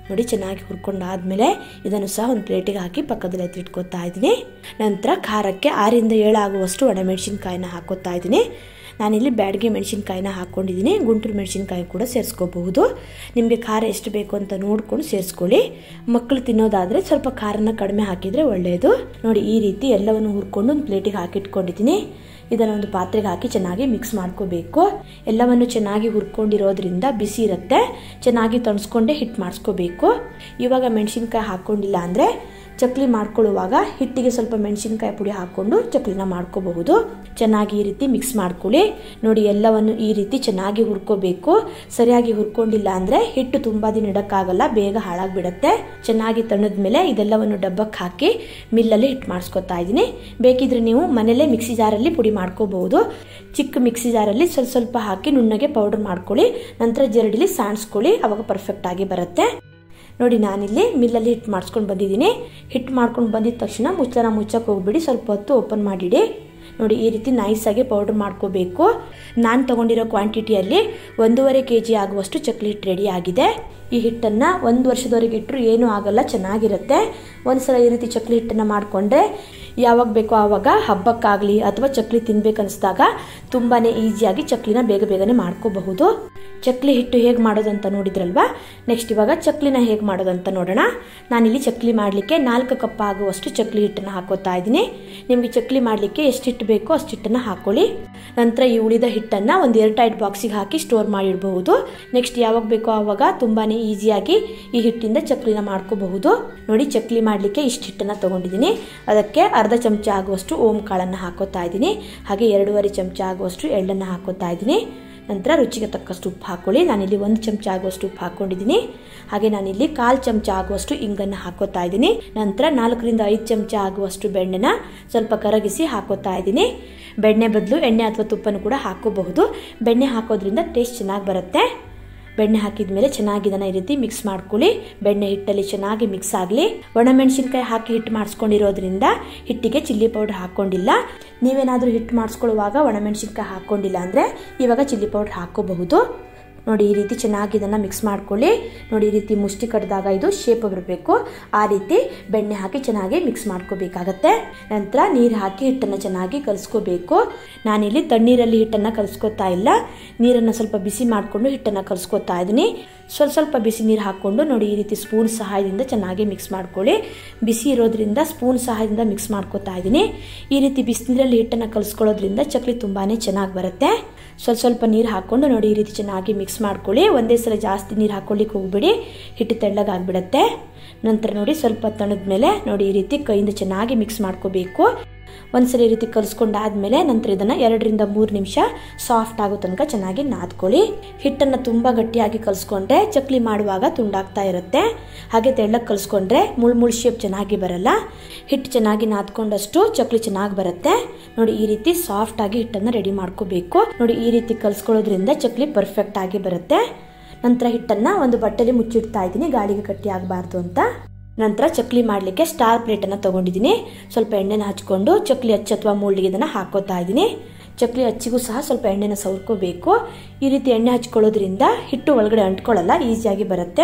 ನೋಡಿ ಚೆನ್ನಾಗಿ ಹುರ್ಕೊಂಡಾದ್ಮೇಲೆ ಇದನ್ನು ಸಹ ಒಂದು ಪ್ಲೇಟಿಗೆ ಹಾಕಿ ಪಕ್ಕದಲ್ಲಿ ಎತ್ತಿಟ್ಕೊತಾ ಇದ್ದೀನಿ ನಂತರ ಖಾರಕ್ಕೆ ಆರಿಂದ ಏಳು ಆಗುವಷ್ಟು ಒಣಮೆಣಸಿನ್ಕಾಯಿನ ಹಾಕೋತಾ ಇದ್ದೀನಿ ನಾನಿಲ್ಲಿ ಬ್ಯಾಡಗೆ ಮೆಣಸಿನ್ಕಾಯಿನ ಹಾಕ್ಕೊಂಡಿದ್ದೀನಿ ಗುಂಟೂರು ಮೆಣಸಿನ್ಕಾಯಿ ಕೂಡ ಸೇರಿಸ್ಕೋಬಹುದು ನಿಮಗೆ ಖಾರ ಎಷ್ಟು ಬೇಕು ಅಂತ ನೋಡ್ಕೊಂಡು ಸೇರಿಸ್ಕೊಳ್ಳಿ ಮಕ್ಕಳು ತಿನ್ನೋದಾದರೆ ಸ್ವಲ್ಪ ಖಾರನ ಕಡಿಮೆ ಹಾಕಿದರೆ ಒಳ್ಳೆಯದು ನೋಡಿ ಈ ರೀತಿ ಎಲ್ಲವನ್ನು ಹುರ್ಕೊಂಡು ಒಂದು ಪ್ಲೇಟಿಗೆ ಹಾಕಿಟ್ಕೊಂಡಿದ್ದೀನಿ ಇದನ್ನು ಒಂದು ಪಾತ್ರೆಗೆ ಹಾಕಿ ಚೆನ್ನಾಗಿ ಮಿಕ್ಸ್ ಮಾಡ್ಕೋಬೇಕು ಎಲ್ಲವನ್ನು ಚೆನ್ನಾಗಿ ಹುರ್ಕೊಂಡಿರೋದ್ರಿಂದ ಬಿಸಿ ಇರುತ್ತೆ ಚೆನ್ನಾಗಿ ತಣಿಸ್ಕೊಂಡೆ ಹಿಟ್ಟು ಮಾಡಿಸ್ಕೋಬೇಕು ಇವಾಗ ಮೆಣಸಿನ್ಕಾಯಿ ಹಾಕ್ಕೊಂಡಿಲ್ಲ ಅಂದರೆ ಚಕ್ಲಿ ಮಾಡ್ಕೊಳ್ಳುವಾಗ ಹಿಟ್ಟಿಗೆ ಸ್ವಲ್ಪ ಮೆಣಸಿನ್ಕಾಯಿ ಪುಡಿ ಹಾಕ್ಕೊಂಡು ಚಕ್ಲಿನ ಮಾಡ್ಕೋಬಹುದು ಚೆನ್ನಾಗಿ ಈ ರೀತಿ ಮಿಕ್ಸ್ ಮಾಡ್ಕೊಳ್ಳಿ ನೋಡಿ ಎಲ್ಲವನ್ನು ಈ ರೀತಿ ಚೆನ್ನಾಗಿ ಹುರ್ಕೋಬೇಕು ಸರಿಯಾಗಿ ಹುರ್ಕೊಂಡಿಲ್ಲ ಅಂದರೆ ಹಿಟ್ಟು ತುಂಬ ದಿನ ಇಡಕ್ಕಾಗಲ್ಲ ಬೇಗ ಹಾಳಾಗ್ಬಿಡತ್ತೆ ಚೆನ್ನಾಗಿ ತಣ್ಣದ ಮೇಲೆ ಇದೆಲ್ಲವನ್ನು ಡಬ್ಬಕ್ಕೆ ಹಾಕಿ ಮಿಲ್ಲಲ್ಲಿ ಹಿಟ್ಟು ಮಾಡಿಸ್ಕೊತಾ ಇದ್ದೀನಿ ಬೇಕಿದ್ರೆ ನೀವು ಮನೇಲೇ ಮಿಕ್ಸಿ ಜಾರಲ್ಲಿ ಪುಡಿ ಮಾಡ್ಕೋಬಹುದು ಚಿಕ್ಕ ಮಿಕ್ಸಿ ಜಾರಲ್ಲಿ ಸ್ವಲ್ಪ ಸ್ವಲ್ಪ ಹಾಕಿ ನುಣ್ಣಗೆ ಪೌಡರ್ ಮಾಡ್ಕೊಳ್ಳಿ ನಂತರ ಜರಡಿಲಿ ಸಾಣಿಸ್ಕೊಳ್ಳಿ ಅವಾಗ ಪರ್ಫೆಕ್ಟ್ ಆಗಿ ಬರುತ್ತೆ ನೋಡಿ ನಾನಿಲ್ಲಿ ಮಿಲ್ಲಲ್ಲಿ ಹಿಟ್ಟು ಮಾಡಿಸ್ಕೊಂಡು ಬಂದಿದ್ದೀನಿ ಹಿಟ್ಟು ಮಾಡ್ಕೊಂಡು ಬಂದಿದ ತಕ್ಷಣ ಮುಚ್ಚನ ಮುಚ್ಚಕ್ಕೆ ಹೋಗ್ಬಿಡಿ ಸ್ವಲ್ಪ ಹೊತ್ತು ಓಪನ್ ಮಾಡಿಡಿ ನೋಡಿ ಈ ರೀತಿ ನೈಸಾಗಿ ಪೌಡರ್ ಮಾಡ್ಕೋಬೇಕು ನಾನು ತೊಗೊಂಡಿರೋ ಕ್ವಾಂಟಿಟಿಯಲ್ಲಿ ಒಂದೂವರೆ ಕೆ ಜಿ ಆಗುವಷ್ಟು ಚಕ್ಲಿ ಹಿಟ್ಟು ರೆಡಿ ಆಗಿದೆ ಈ ಹಿಟ್ಟನ್ನು ಒಂದು ವರ್ಷದವರೆಗೆ ಇಟ್ಟರು ಏನೂ ಆಗಲ್ಲ ಚೆನ್ನಾಗಿರುತ್ತೆ ಒಂದ್ಸಲ ಈ ರೀತಿ ಚಕ್ಲಿ ಹಿಟ್ಟನ್ನು ಮಾಡಿಕೊಂಡ್ರೆ ಯಾವಾಗ ಬೇಕೋ ಆವಾಗ ಹಬ್ಬಕ್ಕಾಗಲಿ ಅಥವಾ ಚಕ್ಲಿ ತಿನ್ಬೇಕನ್ನಿಸ್ದಾಗ ತುಂಬಾ ಈಸಿಯಾಗಿ ಚಕ್ಲಿನ ಬೇಗ ಬೇಗನೆ ಮಾಡ್ಕೋಬಹುದು ಚಕ್ಲಿ ಹಿಟ್ಟು ಹೇಗೆ ಮಾಡೋದಂತ ನೋಡಿದ್ರಲ್ವಾ ನೆಕ್ಸ್ಟ್ ಇವಾಗ ಚಕ್ಲಿನ ಹೇಗೆ ಮಾಡೋದಂತ ನೋಡೋಣ ನಾನಿಲ್ಲಿ ಚಕ್ಲಿ ಮಾಡಲಿಕ್ಕೆ ನಾಲ್ಕು ಕಪ್ ಆಗುವಷ್ಟು ಚಕ್ಲಿ ಹಿಟ್ಟನ್ನು ಹಾಕೋತಾ ಇದ್ದೀನಿ ನಿಮಗೆ ಚಕ್ಲಿ ಮಾಡಲಿಕ್ಕೆ ಎಷ್ಟು ಹಿಟ್ಟು ಬೇಕೋ ಅಷ್ಟು ಹಿಟ್ಟನ್ನು ಹಾಕೊಳ್ಳಿ ನಂತರ ಈ ಉಳಿದ ಹಿಟ್ಟನ್ನು ಒಂದು ಏರ್ ಟೈಟ್ ಬಾಕ್ಸಿಗೆ ಹಾಕಿ ಸ್ಟೋರ್ ಮಾಡಿಡಬಹುದು ನೆಕ್ಸ್ಟ್ ಯಾವಾಗ ಬೇಕೋ ಆವಾಗ ತುಂಬಾ ಈಸಿಯಾಗಿ ಈ ಹಿಟ್ಟಿಂದ ಚಕ್ಲಿನ ಮಾಡ್ಕೋಬಹುದು ನೋಡಿ ಚಕ್ಲಿ ಮಾಡಲಿಕ್ಕೆ ಇಷ್ಟು ಹಿಟ್ಟನ್ನು ತೊಗೊಂಡಿದ್ದೀನಿ ಅದಕ್ಕೆ ಅರ್ಧ ಚಮಚ ಆಗುವಷ್ಟು ಓಂ ಕಾಳನ್ನು ಹಾಕೋತಾ ಇದ್ದೀನಿ ಹಾಗೆ ಎರಡೂವರೆ ಚಮಚ ಆಗುವಷ್ಟು ಎಳ್ಳನ್ನು ಹಾಕೋತಾ ಇದ್ದೀನಿ ನಂತರ ರುಚಿಗೆ ತಕ್ಕಷ್ಟು ಉಪ್ಪು ಹಾಕೊಳ್ಳಿ ನಾನಿಲ್ಲಿ ಒಂದು ಚಮಚ ಆಗುವಷ್ಟು ಉಪ್ಪು ಹಾಕ್ಕೊಂಡಿದ್ದೀನಿ ಹಾಗೆ ನಾನಿಲ್ಲಿ ಕಾಲು ಚಮಚ ಆಗುವಷ್ಟು ಇಂಗನ್ನು ಹಾಕೋತಾ ಇದ್ದೀನಿ ನಂತರ ನಾಲ್ಕರಿಂದ ಐದು ಚಮಚ ಆಗುವಷ್ಟು ಬೆಣ್ಣೆನ ಸ್ವಲ್ಪ ಕರಗಿಸಿ ಹಾಕೋತಾ ಇದ್ದೀನಿ ಬೆಣ್ಣೆ ಬದಲು ಎಣ್ಣೆ ಅಥವಾ ತುಪ್ಪನೂ ಕೂಡ ಹಾಕೋಬಹುದು ಬೆಣ್ಣೆ ಹಾಕೋದ್ರಿಂದ ಟೇಸ್ಟ್ ಚೆನ್ನಾಗಿ ಬರುತ್ತೆ ಬೆಣ್ಣೆ ಹಾಕಿದ ಮೇಲೆ ಚೆನ್ನಾಗಿ ಇದನ್ನ ಈ ರೀತಿ ಮಿಕ್ಸ್ ಮಾಡ್ಕೊಳ್ಳಿ ಬೆಣ್ಣೆ ಹಿಟ್ಟಲ್ಲಿ ಚೆನ್ನಾಗಿ ಮಿಕ್ಸ್ ಆಗಲಿ ಒಣಮೆಣಸಿನ್ಕಾಯಿ ಹಾಕಿ ಹಿಟ್ಟು ಮಾಡಿಸ್ಕೊಂಡಿರೋದ್ರಿಂದ ಹಿಟ್ಟಿಗೆ ಚಿಲ್ಲಿ ಪೌಡರ್ ಹಾಕ್ಕೊಂಡಿಲ್ಲ ನೀವೇನಾದರೂ ಹಿಟ್ಟು ಮಾಡಿಸ್ಕೊಳ್ಳುವಾಗ ಒಣಮೆಣಸಿನ್ಕಾಯಿ ಹಾಕ್ಕೊಂಡಿಲ್ಲ ಅಂದರೆ ಇವಾಗ ಚಿಲ್ಲಿ ಪೌಡರ್ ಹಾಕೋಬಹುದು ನೋಡಿ ಈ ರೀತಿ ಚೆನ್ನಾಗಿ ಇದನ್ನು ಮಿಕ್ಸ್ ಮಾಡ್ಕೊಳ್ಳಿ ನೋಡಿ ಈ ರೀತಿ ಮುಷ್ಟಿ ಕಡ್ದಾಗ ಇದು ಶೇಪ್ ಬರಬೇಕು ಆ ರೀತಿ ಬೆಣ್ಣೆ ಹಾಕಿ ಚೆನ್ನಾಗಿ ಮಿಕ್ಸ್ ಮಾಡ್ಕೋಬೇಕಾಗತ್ತೆ ನಂತರ ನೀರು ಹಾಕಿ ಹಿಟ್ಟನ್ನು ಚೆನ್ನಾಗಿ ಕಲಿಸ್ಕೋಬೇಕು ನಾನಿಲ್ಲಿ ತಣ್ಣೀರಲ್ಲಿ ಹಿಟ್ಟನ್ನು ಕಲಿಸ್ಕೊತಾ ಇಲ್ಲ ನೀರನ್ನು ಸ್ವಲ್ಪ ಬಿಸಿ ಮಾಡಿಕೊಂಡು ಹಿಟ್ಟನ್ನು ಕಲಿಸ್ಕೊತಾ ಇದ್ದೀನಿ ಸ್ವಲ್ಪ ಸ್ವಲ್ಪ ಬಿಸಿ ನೀರು ಹಾಕ್ಕೊಂಡು ನೋಡಿ ಈ ರೀತಿ ಸ್ಪೂನ್ ಸಹಾಯದಿಂದ ಚೆನ್ನಾಗಿ ಮಿಕ್ಸ್ ಮಾಡ್ಕೊಳ್ಳಿ ಬಿಸಿ ಇರೋದ್ರಿಂದ ಸ್ಪೂನ್ ಸಹಾಯದಿಂದ ಮಿಕ್ಸ್ ಮಾಡ್ಕೊತಾ ಇದ್ದೀನಿ ಈ ರೀತಿ ಬಿಸಿನೀರಲ್ಲಿ ಹಿಟ್ಟನ್ನು ಕಲಿಸ್ಕೊಳ್ಳೋದ್ರಿಂದ ಚಕ್ಲಿ ತುಂಬಾ ಚೆನ್ನಾಗಿ ಬರುತ್ತೆ ಸ್ವಲ್ಪ ಸ್ವಲ್ಪ ನೀರು ಹಾಕ್ಕೊಂಡು ನೋಡಿ ಈ ರೀತಿ ಚೆನ್ನಾಗಿ ಮಿಕ್ಸ್ ಮಾಡ್ಕೊಳ್ಳಿ ಒಂದೇ ಸಲ ಜಾಸ್ತಿ ನೀರು ಹಾಕ್ಕೊಳ್ಳಿಕ್ಕೆ ಹೋಗ್ಬಿಡಿ ಹಿಟ್ಟು ತೆಳ್ಳಗಾಗ್ಬಿಡತ್ತೆ ನಂತರ ನೋಡಿ ಸ್ವಲ್ಪ ತಣದ ಮೇಲೆ ನೋಡಿ ಈ ರೀತಿ ಕೈಯಿಂದ ಚೆನ್ನಾಗಿ ಮಿಕ್ಸ್ ಮಾಡ್ಕೋಬೇಕು ಒಂದ್ಸಲ ಈ ರೀತಿ ಕಲಿಸ್ಕೊಂಡಾದ್ಮೇಲೆ ನಂತರ ಇದನ್ನು ಎರಡರಿಂದ ಮೂರು ನಿಮಿಷ ಸಾಫ್ಟ್ ಆಗೋ ತನಕ ಚೆನ್ನಾಗಿ ನಾದ್ಕೊಳ್ಳಿ ಹಿಟ್ಟನ್ನು ತುಂಬ ಗಟ್ಟಿಯಾಗಿ ಕಲಿಸ್ಕೊಂಡ್ರೆ ಚಕ್ಲಿ ಮಾಡುವಾಗ ತುಂಡಾಗ್ತಾ ಇರುತ್ತೆ ಹಾಗೆ ತೆಳ್ಳಗೆ ಕಲಿಸ್ಕೊಂಡ್ರೆ ಮುಳ್ ಮುಳ್ ಶೇಪ್ ಚೆನ್ನಾಗಿ ಬರಲ್ಲ ಹಿಟ್ಟು ಚೆನ್ನಾಗಿ ನಾದ್ಕೊಂಡಷ್ಟು ಚಕ್ಲಿ ಚೆನ್ನಾಗಿ ಬರುತ್ತೆ ನೋಡಿ ಈ ರೀತಿ ಸಾಫ್ಟ್ ಆಗಿ ಹಿಟ್ಟನ್ನು ರೆಡಿ ಮಾಡ್ಕೋಬೇಕು ನೋಡಿ ಈ ರೀತಿ ಕಲಿಸ್ಕೊಳ್ಳೋದ್ರಿಂದ ಚಕ್ಲಿ ಪರ್ಫೆಕ್ಟ್ ಆಗಿ ಬರುತ್ತೆ ನಂತರ ಹಿಟ್ಟನ್ನು ಒಂದು ಬಟ್ಟೆಲಿ ಮುಚ್ಚಿಡ್ತಾ ಇದ್ದೀನಿ ಗಾಳಿಗೆ ಗಟ್ಟಿ ಆಗಬಾರ್ದು ಅಂತ ನಂತರ ಚಕ್ಲಿ ಮಾಡಲಿಕ್ಕೆ ಸ್ಟಾರ್ ಪ್ಲೇಟನ್ನು ತೊಗೊಂಡಿದ್ದೀನಿ ಸ್ವಲ್ಪ ಎಣ್ಣೆನ ಹಚ್ಕೊಂಡು ಚಕ್ಲಿ ಹಚ್ಚು ಅಥವಾ ಮೂಲ್ಡಿಗೆ ಇದನ್ನು ಹಾಕೋತಾ ಇದ್ದೀನಿ ಚಕ್ಲಿ ಹಚ್ಚಿಗೂ ಸಹ ಸ್ವಲ್ಪ ಎಣ್ಣೆನ ಸವರ್ಕೋಬೇಕು ಈ ರೀತಿ ಎಣ್ಣೆ ಹಚ್ಕೊಳ್ಳೋದ್ರಿಂದ ಹಿಟ್ಟು ಒಳಗಡೆ ಅಂಟ್ಕೊಳ್ಳಲ್ಲ ಈಸಿಯಾಗಿ ಬರುತ್ತೆ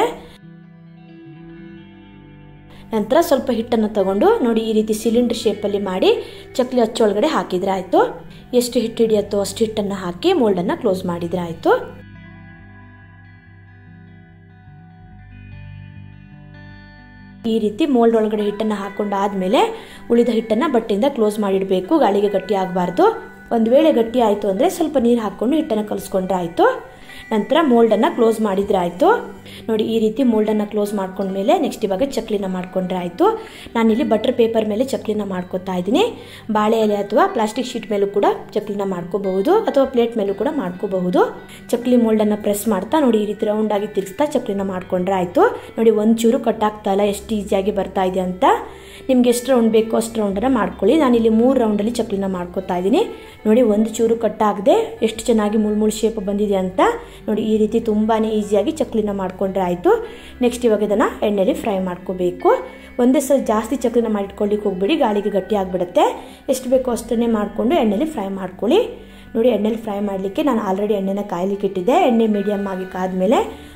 ನಂತರ ಸ್ವಲ್ಪ ಹಿಟ್ಟನ್ನು ತಗೊಂಡು ನೋಡಿ ಈ ರೀತಿ ಸಿಲಿಂಡರ್ ಶೇಪಲ್ಲಿ ಮಾಡಿ ಚಕ್ಲಿ ಹಚ್ಚೊಳಗಡೆ ಹಾಕಿದ್ರೆ ಆಯಿತು ಎಷ್ಟು ಹಿಟ್ಟು ಹಿಡಿಯುತ್ತೋ ಅಷ್ಟು ಹಿಟ್ಟನ್ನು ಹಾಕಿ ಮೋಲ್ಡನ್ನು ಕ್ಲೋಸ್ ಮಾಡಿದರೆ ಆಯಿತು ಈ ರೀತಿ ಮೋಲ್ಡ್ ಒಳಗಡೆ ಹಿಟ್ಟನ್ನು ಹಾಕೊಂಡು ಆದಮೇಲೆ ಉಳಿದ ಹಿಟ್ಟನ್ನು ಬಟ್ಟೆಯಿಂದ ಕ್ಲೋಸ್ ಮಾಡಿಡಬೇಕು ಗಾಳಿಗೆ ಗಟ್ಟಿ ಆಗಬಾರ್ದು ಒಂದು ವೇಳೆ ಗಟ್ಟಿ ಆಯಿತು ಅಂದರೆ ಸ್ವಲ್ಪ ನೀರು ಹಾಕ್ಕೊಂಡು ಹಿಟ್ಟನ್ನು ಕಲಿಸ್ಕೊಂಡ್ರೆ ಆಯಿತು ನಂತರ ಮೋಲ್ಡನ್ನು ಕ್ಲೋಸ್ ಮಾಡಿದರೆ ಆಯಿತು ನೋಡಿ ಈ ರೀತಿ ಮೋಲ್ಡನ್ನು ಕ್ಲೋಸ್ ಮಾಡ್ಕೊಂಡ್ಮೇಲೆ ನೆಕ್ಸ್ಟ್ ಇವಾಗ ಚಕ್ಲಿನ ಮಾಡ್ಕೊಂಡ್ರೆ ಆಯಿತು ನಾನಿಲ್ಲಿ ಬಟರ್ ಪೇಪರ್ ಮೇಲೆ ಚಕ್ಲಿನ ಮಾಡ್ಕೊತಾ ಇದ್ದೀನಿ ಬಾಳೆ ಎಲೆ ಅಥವಾ ಪ್ಲಾಸ್ಟಿಕ್ ಶೀಟ್ ಮೇಲೂ ಕೂಡ ಚಕ್ಲಿನ ಮಾಡ್ಕೋಬಹುದು ಅಥವಾ ಪ್ಲೇಟ್ ಮೇಲೂ ಕೂಡ ಮಾಡ್ಕೋಬಹುದು ಚಕ್ಲಿ ಮೋಲ್ಡನ್ನು ಪ್ರೆಸ್ ಮಾಡ್ತಾ ನೋಡಿ ಈ ರೀತಿ ರೌಂಡಾಗಿ ತಿರ್ಗಿಸ್ತಾ ಚಕ್ಲಿನ ಮಾಡ್ಕೊಂಡ್ರೆ ಆಯಿತು ನೋಡಿ ಒಂಚೂರು ಕಟ್ಟಾಗ್ತಾ ಇಲ್ಲ ಎಷ್ಟು ಈಸಿಯಾಗಿ ಬರ್ತಾ ಇದೆ ಅಂತ ನಿಮ್ಗೆ ಎಷ್ಟು ರೌಂಡ್ ಬೇಕೋ ಅಷ್ಟು ರೌಂಡನ್ನು ಮಾಡ್ಕೊಳ್ಳಿ ನಾನಿಲ್ಲಿ ಮೂರು ರೌಂಡಲ್ಲಿ ಚಕ್ಲಿನ ಮಾಡ್ಕೊತಾ ಇದ್ದೀನಿ ನೋಡಿ ಒಂದು ಚೂರು ಕಟ್ಟಾಗದೆ ಎಷ್ಟು ಚೆನ್ನಾಗಿ ಮುಳ್ ಮುಳ್ ಶೇಪ್ ಬಂದಿದೆ ಅಂತ ನೋಡಿ ಈ ರೀತಿ ತುಂಬಾ ಈಸಿಯಾಗಿ ಚಕ್ಲಿನ ಮಾಡ್ಕೊಂಡ್ರೆ ಆಯಿತು ನೆಕ್ಸ್ಟ್ ಇವಾಗ ಇದನ್ನು ಎಣ್ಣೆಲಿ ಫ್ರೈ ಮಾಡ್ಕೋಬೇಕು ಒಂದೇ ಸಲ ಜಾಸ್ತಿ ಚಕ್ಲಿನ ಮಾಡಿಟ್ಕೊಳ್ಳಿಕ್ಕೆ ಹೋಗ್ಬೇಡಿ ಗಾಳಿಗೆ ಗಟ್ಟಿ ಆಗಿಬಿಡುತ್ತೆ ಎಷ್ಟು ಬೇಕೋ ಅಷ್ಟನ್ನೇ ಮಾಡಿಕೊಂಡು ಎಣ್ಣೆಲಿ ಫ್ರೈ ಮಾಡ್ಕೊಳ್ಳಿ ನೋಡಿ ಎಣ್ಣೆಲಿ ಫ್ರೈ ಮಾಡಲಿಕ್ಕೆ ನಾನು ಆಲ್ರೆಡಿ ಎಣ್ಣೆನ ಕಾಯ್ಲಿಕ್ಕೆ ಇಟ್ಟಿದ್ದೆ ಎಣ್ಣೆ ಮೀಡಿಯಮ್ ಆಗಿ ಕಾದ್ಮೇಲೆ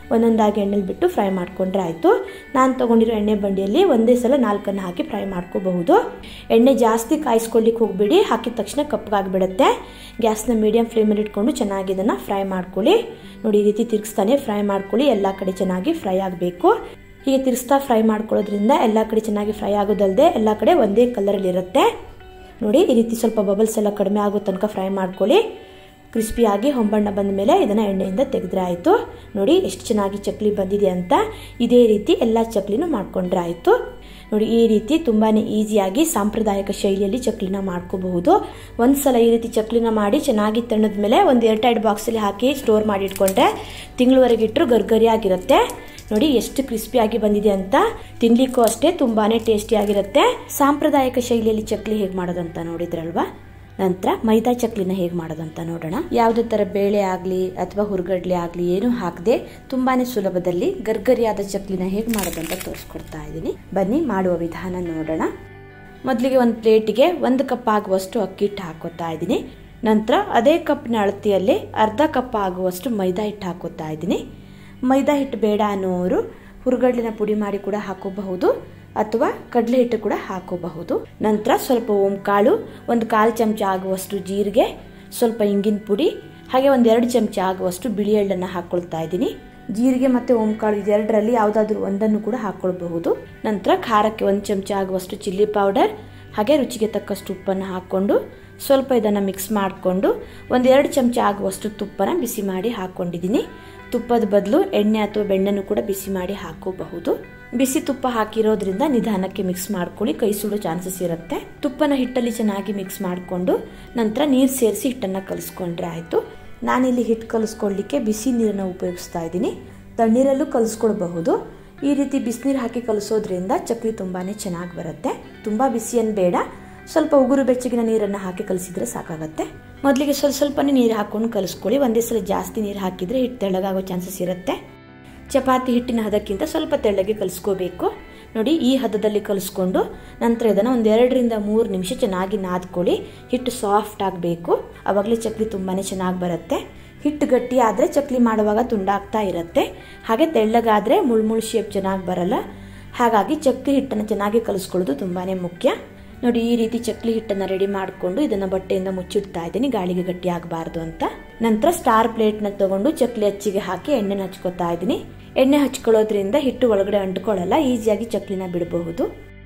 ಒಂದೊಂದಾಗಿ ಎಣ್ಣೆಲಿ ಬಿಟ್ಟು ಫ್ರೈ ಮಾಡ್ಕೊಂಡ್ರೆ ಆಯಿತು ನಾನು ತೊಗೊಂಡಿರೋ ಎಣ್ಣೆ ಬಂಡಿಯಲ್ಲಿ ಒಂದೇ ಸಲ ನಾಲ್ಕನ್ನು ಹಾಕಿ ಫ್ರೈ ಮಾಡ್ಕೋಬಹುದು ಎಣ್ಣೆ ಜಾಸ್ತಿ ಕಾಯಿಸ್ಕೊಳ್ಳಿಕ್ಕೆ ಹೋಗ್ಬಿಡಿ ಹಾಕಿದ ತಕ್ಷಣ ಕಪ್ಪಗಾಗಿಬಿಡುತ್ತೆ ಗ್ಯಾಸ್ನ ಮೀಡಿಯಂ ಫ್ಲೇಮಲ್ಲಿ ಇಟ್ಕೊಂಡು ಚೆನ್ನಾಗಿ ಇದನ್ನು ಫ್ರೈ ಮಾಡ್ಕೊಳ್ಳಿ ನೋಡಿ ಈ ರೀತಿ ತಿರ್ಗಿಸ್ತಾನೆ ಫ್ರೈ ಮಾಡ್ಕೊಳ್ಳಿ ಎಲ್ಲ ಕಡೆ ಚೆನ್ನಾಗಿ ಫ್ರೈ ಆಗಬೇಕು ಹೀಗೆ ತಿರ್ಸ್ತಾ ಫ್ರೈ ಮಾಡ್ಕೊಳ್ಳೋದ್ರಿಂದ ಎಲ್ಲ ಕಡೆ ಚೆನ್ನಾಗಿ ಫ್ರೈ ಆಗೋದಲ್ಲದೆ ಎಲ್ಲ ಕಡೆ ಒಂದೇ ಕಲರಲ್ಲಿ ಇರುತ್ತೆ ನೋಡಿ ಈ ರೀತಿ ಸ್ವಲ್ಪ ಬಬಲ್ಸ್ ಎಲ್ಲ ಕಡಿಮೆ ಆಗೋ ತನಕ ಫ್ರೈ ಮಾಡ್ಕೊಳ್ಳಿ ಕ್ರಿಸ್ಪಿಯಾಗಿ ಹೊಂಬಣ್ಣ ಬಂದ ಮೇಲೆ ಇದನ್ನು ಎಣ್ಣೆಯಿಂದ ತೆಗೆದ್ರೆ ಆಯಿತು ನೋಡಿ ಎಷ್ಟು ಚೆನ್ನಾಗಿ ಚಕ್ಲಿ ಬಂದಿದೆ ಅಂತ ಇದೇ ರೀತಿ ಎಲ್ಲ ಚಕ್ಲಿನೂ ಮಾಡ್ಕೊಂಡ್ರೆ ಆಯಿತು ನೋಡಿ ಈ ರೀತಿ ತುಂಬಾ ಈಸಿಯಾಗಿ ಸಾಂಪ್ರದಾಯಿಕ ಶೈಲಿಯಲ್ಲಿ ಚಕ್ಲಿನ ಮಾಡ್ಕೋಬಹುದು ಒಂದು ಸಲ ಈ ರೀತಿ ಚಕ್ಲಿನ ಮಾಡಿ ಚೆನ್ನಾಗಿ ತಣ್ಣದ ಮೇಲೆ ಒಂದು ಏರ್ಟೈಟ್ ಬಾಕ್ಸಲ್ಲಿ ಹಾಕಿ ಸ್ಟೋರ್ ಮಾಡಿ ಇಟ್ಕೊಂಡ್ರೆ ತಿಂಗಳವರೆಗೆ ಇಟ್ಟರು ಗರ್ಗರಿಯಾಗಿರುತ್ತೆ ನೋಡಿ ಎಷ್ಟು ಕ್ರಿಸ್ಪಿಯಾಗಿ ಬಂದಿದೆ ಅಂತ ತಿನ್ಲಿಕ್ಕೂ ಅಷ್ಟೇ ತುಂಬಾನೇ ಟೇಸ್ಟಿಯಾಗಿರುತ್ತೆ ಸಾಂಪ್ರದಾಯಿಕ ಶೈಲಿಯಲ್ಲಿ ಚಕ್ಲಿ ಹೇಗೆ ಮಾಡೋದಂತ ನೋಡಿದ್ರಲ್ವಾ ನಂತರ ಮೈದಾ ಚಕ್ಲಿನ ಹೇಗೆ ಮಾಡೋದಂತ ನೋಡೋಣ ಯಾವುದೇ ಥರ ಬೇಳೆ ಆಗಲಿ ಅಥವಾ ಹುರ್ಗಡ್ಲೆ ಆಗಲಿ ಏನು ಹಾಕದೆ ತುಂಬಾನೇ ಸುಲಭದಲ್ಲಿ ಗರ್ಗರಿಯಾದ ಚಕ್ಲಿನ ಹೇಗೆ ಮಾಡೋದಂತ ತೋರಿಸ್ಕೊಡ್ತಾ ಇದ್ದೀನಿ ಬನ್ನಿ ಮಾಡುವ ವಿಧಾನ ನೋಡೋಣ ಮೊದಲಿಗೆ ಒಂದು ಪ್ಲೇಟಿಗೆ ಒಂದು ಕಪ್ ಆಗುವಷ್ಟು ಅಕ್ಕಿ ಹಿಟ್ಟು ಹಾಕೋತಾ ಇದ್ದೀನಿ ನಂತರ ಅದೇ ಕಪ್ನ ಅಳತೆಯಲ್ಲಿ ಅರ್ಧ ಕಪ್ ಆಗುವಷ್ಟು ಮೈದಾ ಹಿಟ್ಟು ಹಾಕೋತಾ ಇದ್ದೀನಿ ಮೈದಾ ಹಿಟ್ಟು ಬೇಡ ಅನ್ನೋರು ಹುರುಗಡ್ಲಿನ ಪುಡಿ ಮಾಡಿ ಕೂಡ ಹಾಕೋಬಹುದು ಅಥವಾ ಕಡಲೆ ಹಿಟ್ಟು ಕೂಡ ಹಾಕೋಬಹುದು ನಂತರ ಸ್ವಲ್ಪ ಓಂ ಕಾಳು ಒಂದು ಕಾಲು ಚಮಚ ಆಗುವಷ್ಟು ಜೀರಿಗೆ ಸ್ವಲ್ಪ ಇಂಗಿನ ಪುಡಿ ಹಾಗೆ ಒಂದು ಎರಡು ಚಮಚ ಆಗುವಷ್ಟು ಬಿಳಿ ಎಳ್ಳನ್ನು ಹಾಕೊಳ್ತಾ ಇದ್ದೀನಿ ಜೀರಿಗೆ ಮತ್ತು ಓಂಕಾಳು ಇದೆರಡರಲ್ಲಿ ಯಾವುದಾದ್ರೂ ಒಂದನ್ನು ಕೂಡ ಹಾಕೊಳ್ಬಹುದು ನಂತರ ಖಾರಕ್ಕೆ ಒಂದು ಚಮಚ ಆಗುವಷ್ಟು ಚಿಲ್ಲಿ ಪೌಡರ್ ಹಾಗೆ ರುಚಿಗೆ ತಕ್ಕಷ್ಟು ಉಪ್ಪನ್ನು ಹಾಕ್ಕೊಂಡು ಸ್ವಲ್ಪ ಇದನ್ನು ಮಿಕ್ಸ್ ಮಾಡಿಕೊಂಡು ಒಂದೆರಡು ಚಮಚ ಆಗುವಷ್ಟು ತುಪ್ಪನ ಬಿಸಿ ಮಾಡಿ ಹಾಕ್ಕೊಂಡಿದ್ದೀನಿ ತುಪ್ಪದ ಬದಲು ಎಣ್ಣೆ ಅಥವಾ ಬೆಣ್ಣೆನೂ ಕೂಡ ಬಿಸಿ ಮಾಡಿ ಹಾಕೋಬಹುದು ಬಿಸಿ ತುಪ್ಪ ಹಾಕಿರೋದ್ರಿಂದ ನಿಧಾನಕ್ಕೆ ಮಿಕ್ಸ್ ಮಾಡ್ಕೊಳ್ಳಿ ಕೈ ಸುಡೋ ಚಾನ್ಸಸ್ ಇರುತ್ತೆ ತುಪ್ಪನ ಹಿಟ್ಟಲ್ಲಿ ಚೆನ್ನಾಗಿ ಮಿಕ್ಸ್ ಮಾಡಿಕೊಂಡು ನಂತರ ನೀರು ಸೇರಿಸಿ ಹಿಟ್ಟನ್ನು ಕಲಿಸ್ಕೊಂಡ್ರೆ ಆಯಿತು ನಾನಿಲ್ಲಿ ಹಿಟ್ಟು ಕಲಿಸ್ಕೊಳ್ಳಿಕ್ಕೆ ಬಿಸಿ ನೀರನ್ನು ಉಪಯೋಗಿಸ್ತಾ ಇದ್ದೀನಿ ತಣ್ಣೀರಲ್ಲೂ ಕಲಿಸ್ಕೊಳ್ಬಹುದು ಈ ರೀತಿ ಬಿಸಿನೀರು ಹಾಕಿ ಕಲಿಸೋದ್ರಿಂದ ಚಕ್ಲಿ ತುಂಬಾ ಚೆನ್ನಾಗಿ ಬರುತ್ತೆ ತುಂಬ ಬಿಸಿಯನ್ನು ಬೇಡ ಸ್ವಲ್ಪ ಉಗುರು ಬೆಚ್ಚಗಿನ ನೀರನ್ನು ಹಾಕಿ ಕಲಿಸಿದ್ರೆ ಸಾಕಾಗತ್ತೆ ಮೊದಲಿಗೆ ಸ್ವಲ್ಪ ಸ್ವಲ್ಪನೇ ನೀರು ಹಾಕೊಂಡು ಕಲಿಸ್ಕೊಳ್ಳಿ ಒಂದೇ ಸಲ ಜಾಸ್ತಿ ನೀರು ಹಾಕಿದರೆ ಹಿಟ್ಟು ತೆಳ್ಳಗಾಗೋ ಚಾನ್ಸಸ್ ಇರುತ್ತೆ ಚಪಾತಿ ಹಿಟ್ಟಿನ ಹದಕ್ಕಿಂತ ಸ್ವಲ್ಪ ತೆಳ್ಳಗೆ ಕಲಿಸ್ಕೋಬೇಕು ನೋಡಿ ಈ ಹದದಲ್ಲಿ ಕಲಿಸ್ಕೊಂಡು ನಂತರ ಇದನ್ನು ಒಂದು ಎರಡರಿಂದ ಮೂರು ನಿಮಿಷ ಚೆನ್ನಾಗಿ ನಾದ್ಕೊಳ್ಳಿ ಹಿಟ್ಟು ಸಾಫ್ಟ್ ಆಗಬೇಕು ಆವಾಗಲೇ ಚಕ್ಲಿ ತುಂಬಾ ಚೆನ್ನಾಗಿ ಬರುತ್ತೆ ಹಿಟ್ಟು ಗಟ್ಟಿ ಆದರೆ ಚಕ್ಲಿ ಮಾಡುವಾಗ ತುಂಡಾಗ್ತಾ ಇರುತ್ತೆ ಹಾಗೆ ತೆಳ್ಳಗಾದರೆ ಮುಳ್ಮುಳ್ ಶೇಪ್ ಚೆನ್ನಾಗಿ ಬರಲ್ಲ ಹಾಗಾಗಿ ಚಕ್ಲಿ ಹಿಟ್ಟನ್ನು ಚೆನ್ನಾಗಿ ಕಲಿಸ್ಕೊಳ್ಳೋದು ತುಂಬಾ ಮುಖ್ಯ ನೋಡಿ ಈ ರೀತಿ ಚಕ್ಲಿ ಹಿಟ್ಟನ್ನು ರೆಡಿ ಮಾಡಿಕೊಂಡು ಇದನ್ನು ಬಟ್ಟೆಯಿಂದ ಮುಚ್ಚಿಡ್ತಾ ಇದ್ದೀನಿ ಗಾಳಿಗೆ ಗಟ್ಟಿ ಆಗಬಾರ್ದು ಅಂತ ನಂತರ ಸ್ಟಾರ್ ಪ್ಲೇಟ್ನ ತಗೊಂಡು ಚಕ್ಲಿ ಅಚ್ಚಿಗೆ ಹಾಕಿ ಎಣ್ಣೆನ ಹಚ್ಕೋತಾ ಇದ್ದೀನಿ ಎಣ್ಣೆ ಹಚ್ಕೊಳ್ಳೋದ್ರಿಂದ ಹಿಟ್ಟು ಒಳಗಡೆ ಅಂಟ್ಕೊಳ್ಳಲ್ಲ ಈಸಿಯಾಗಿ ಚಕ್ಲಿನ ಬಿಡಬಹುದು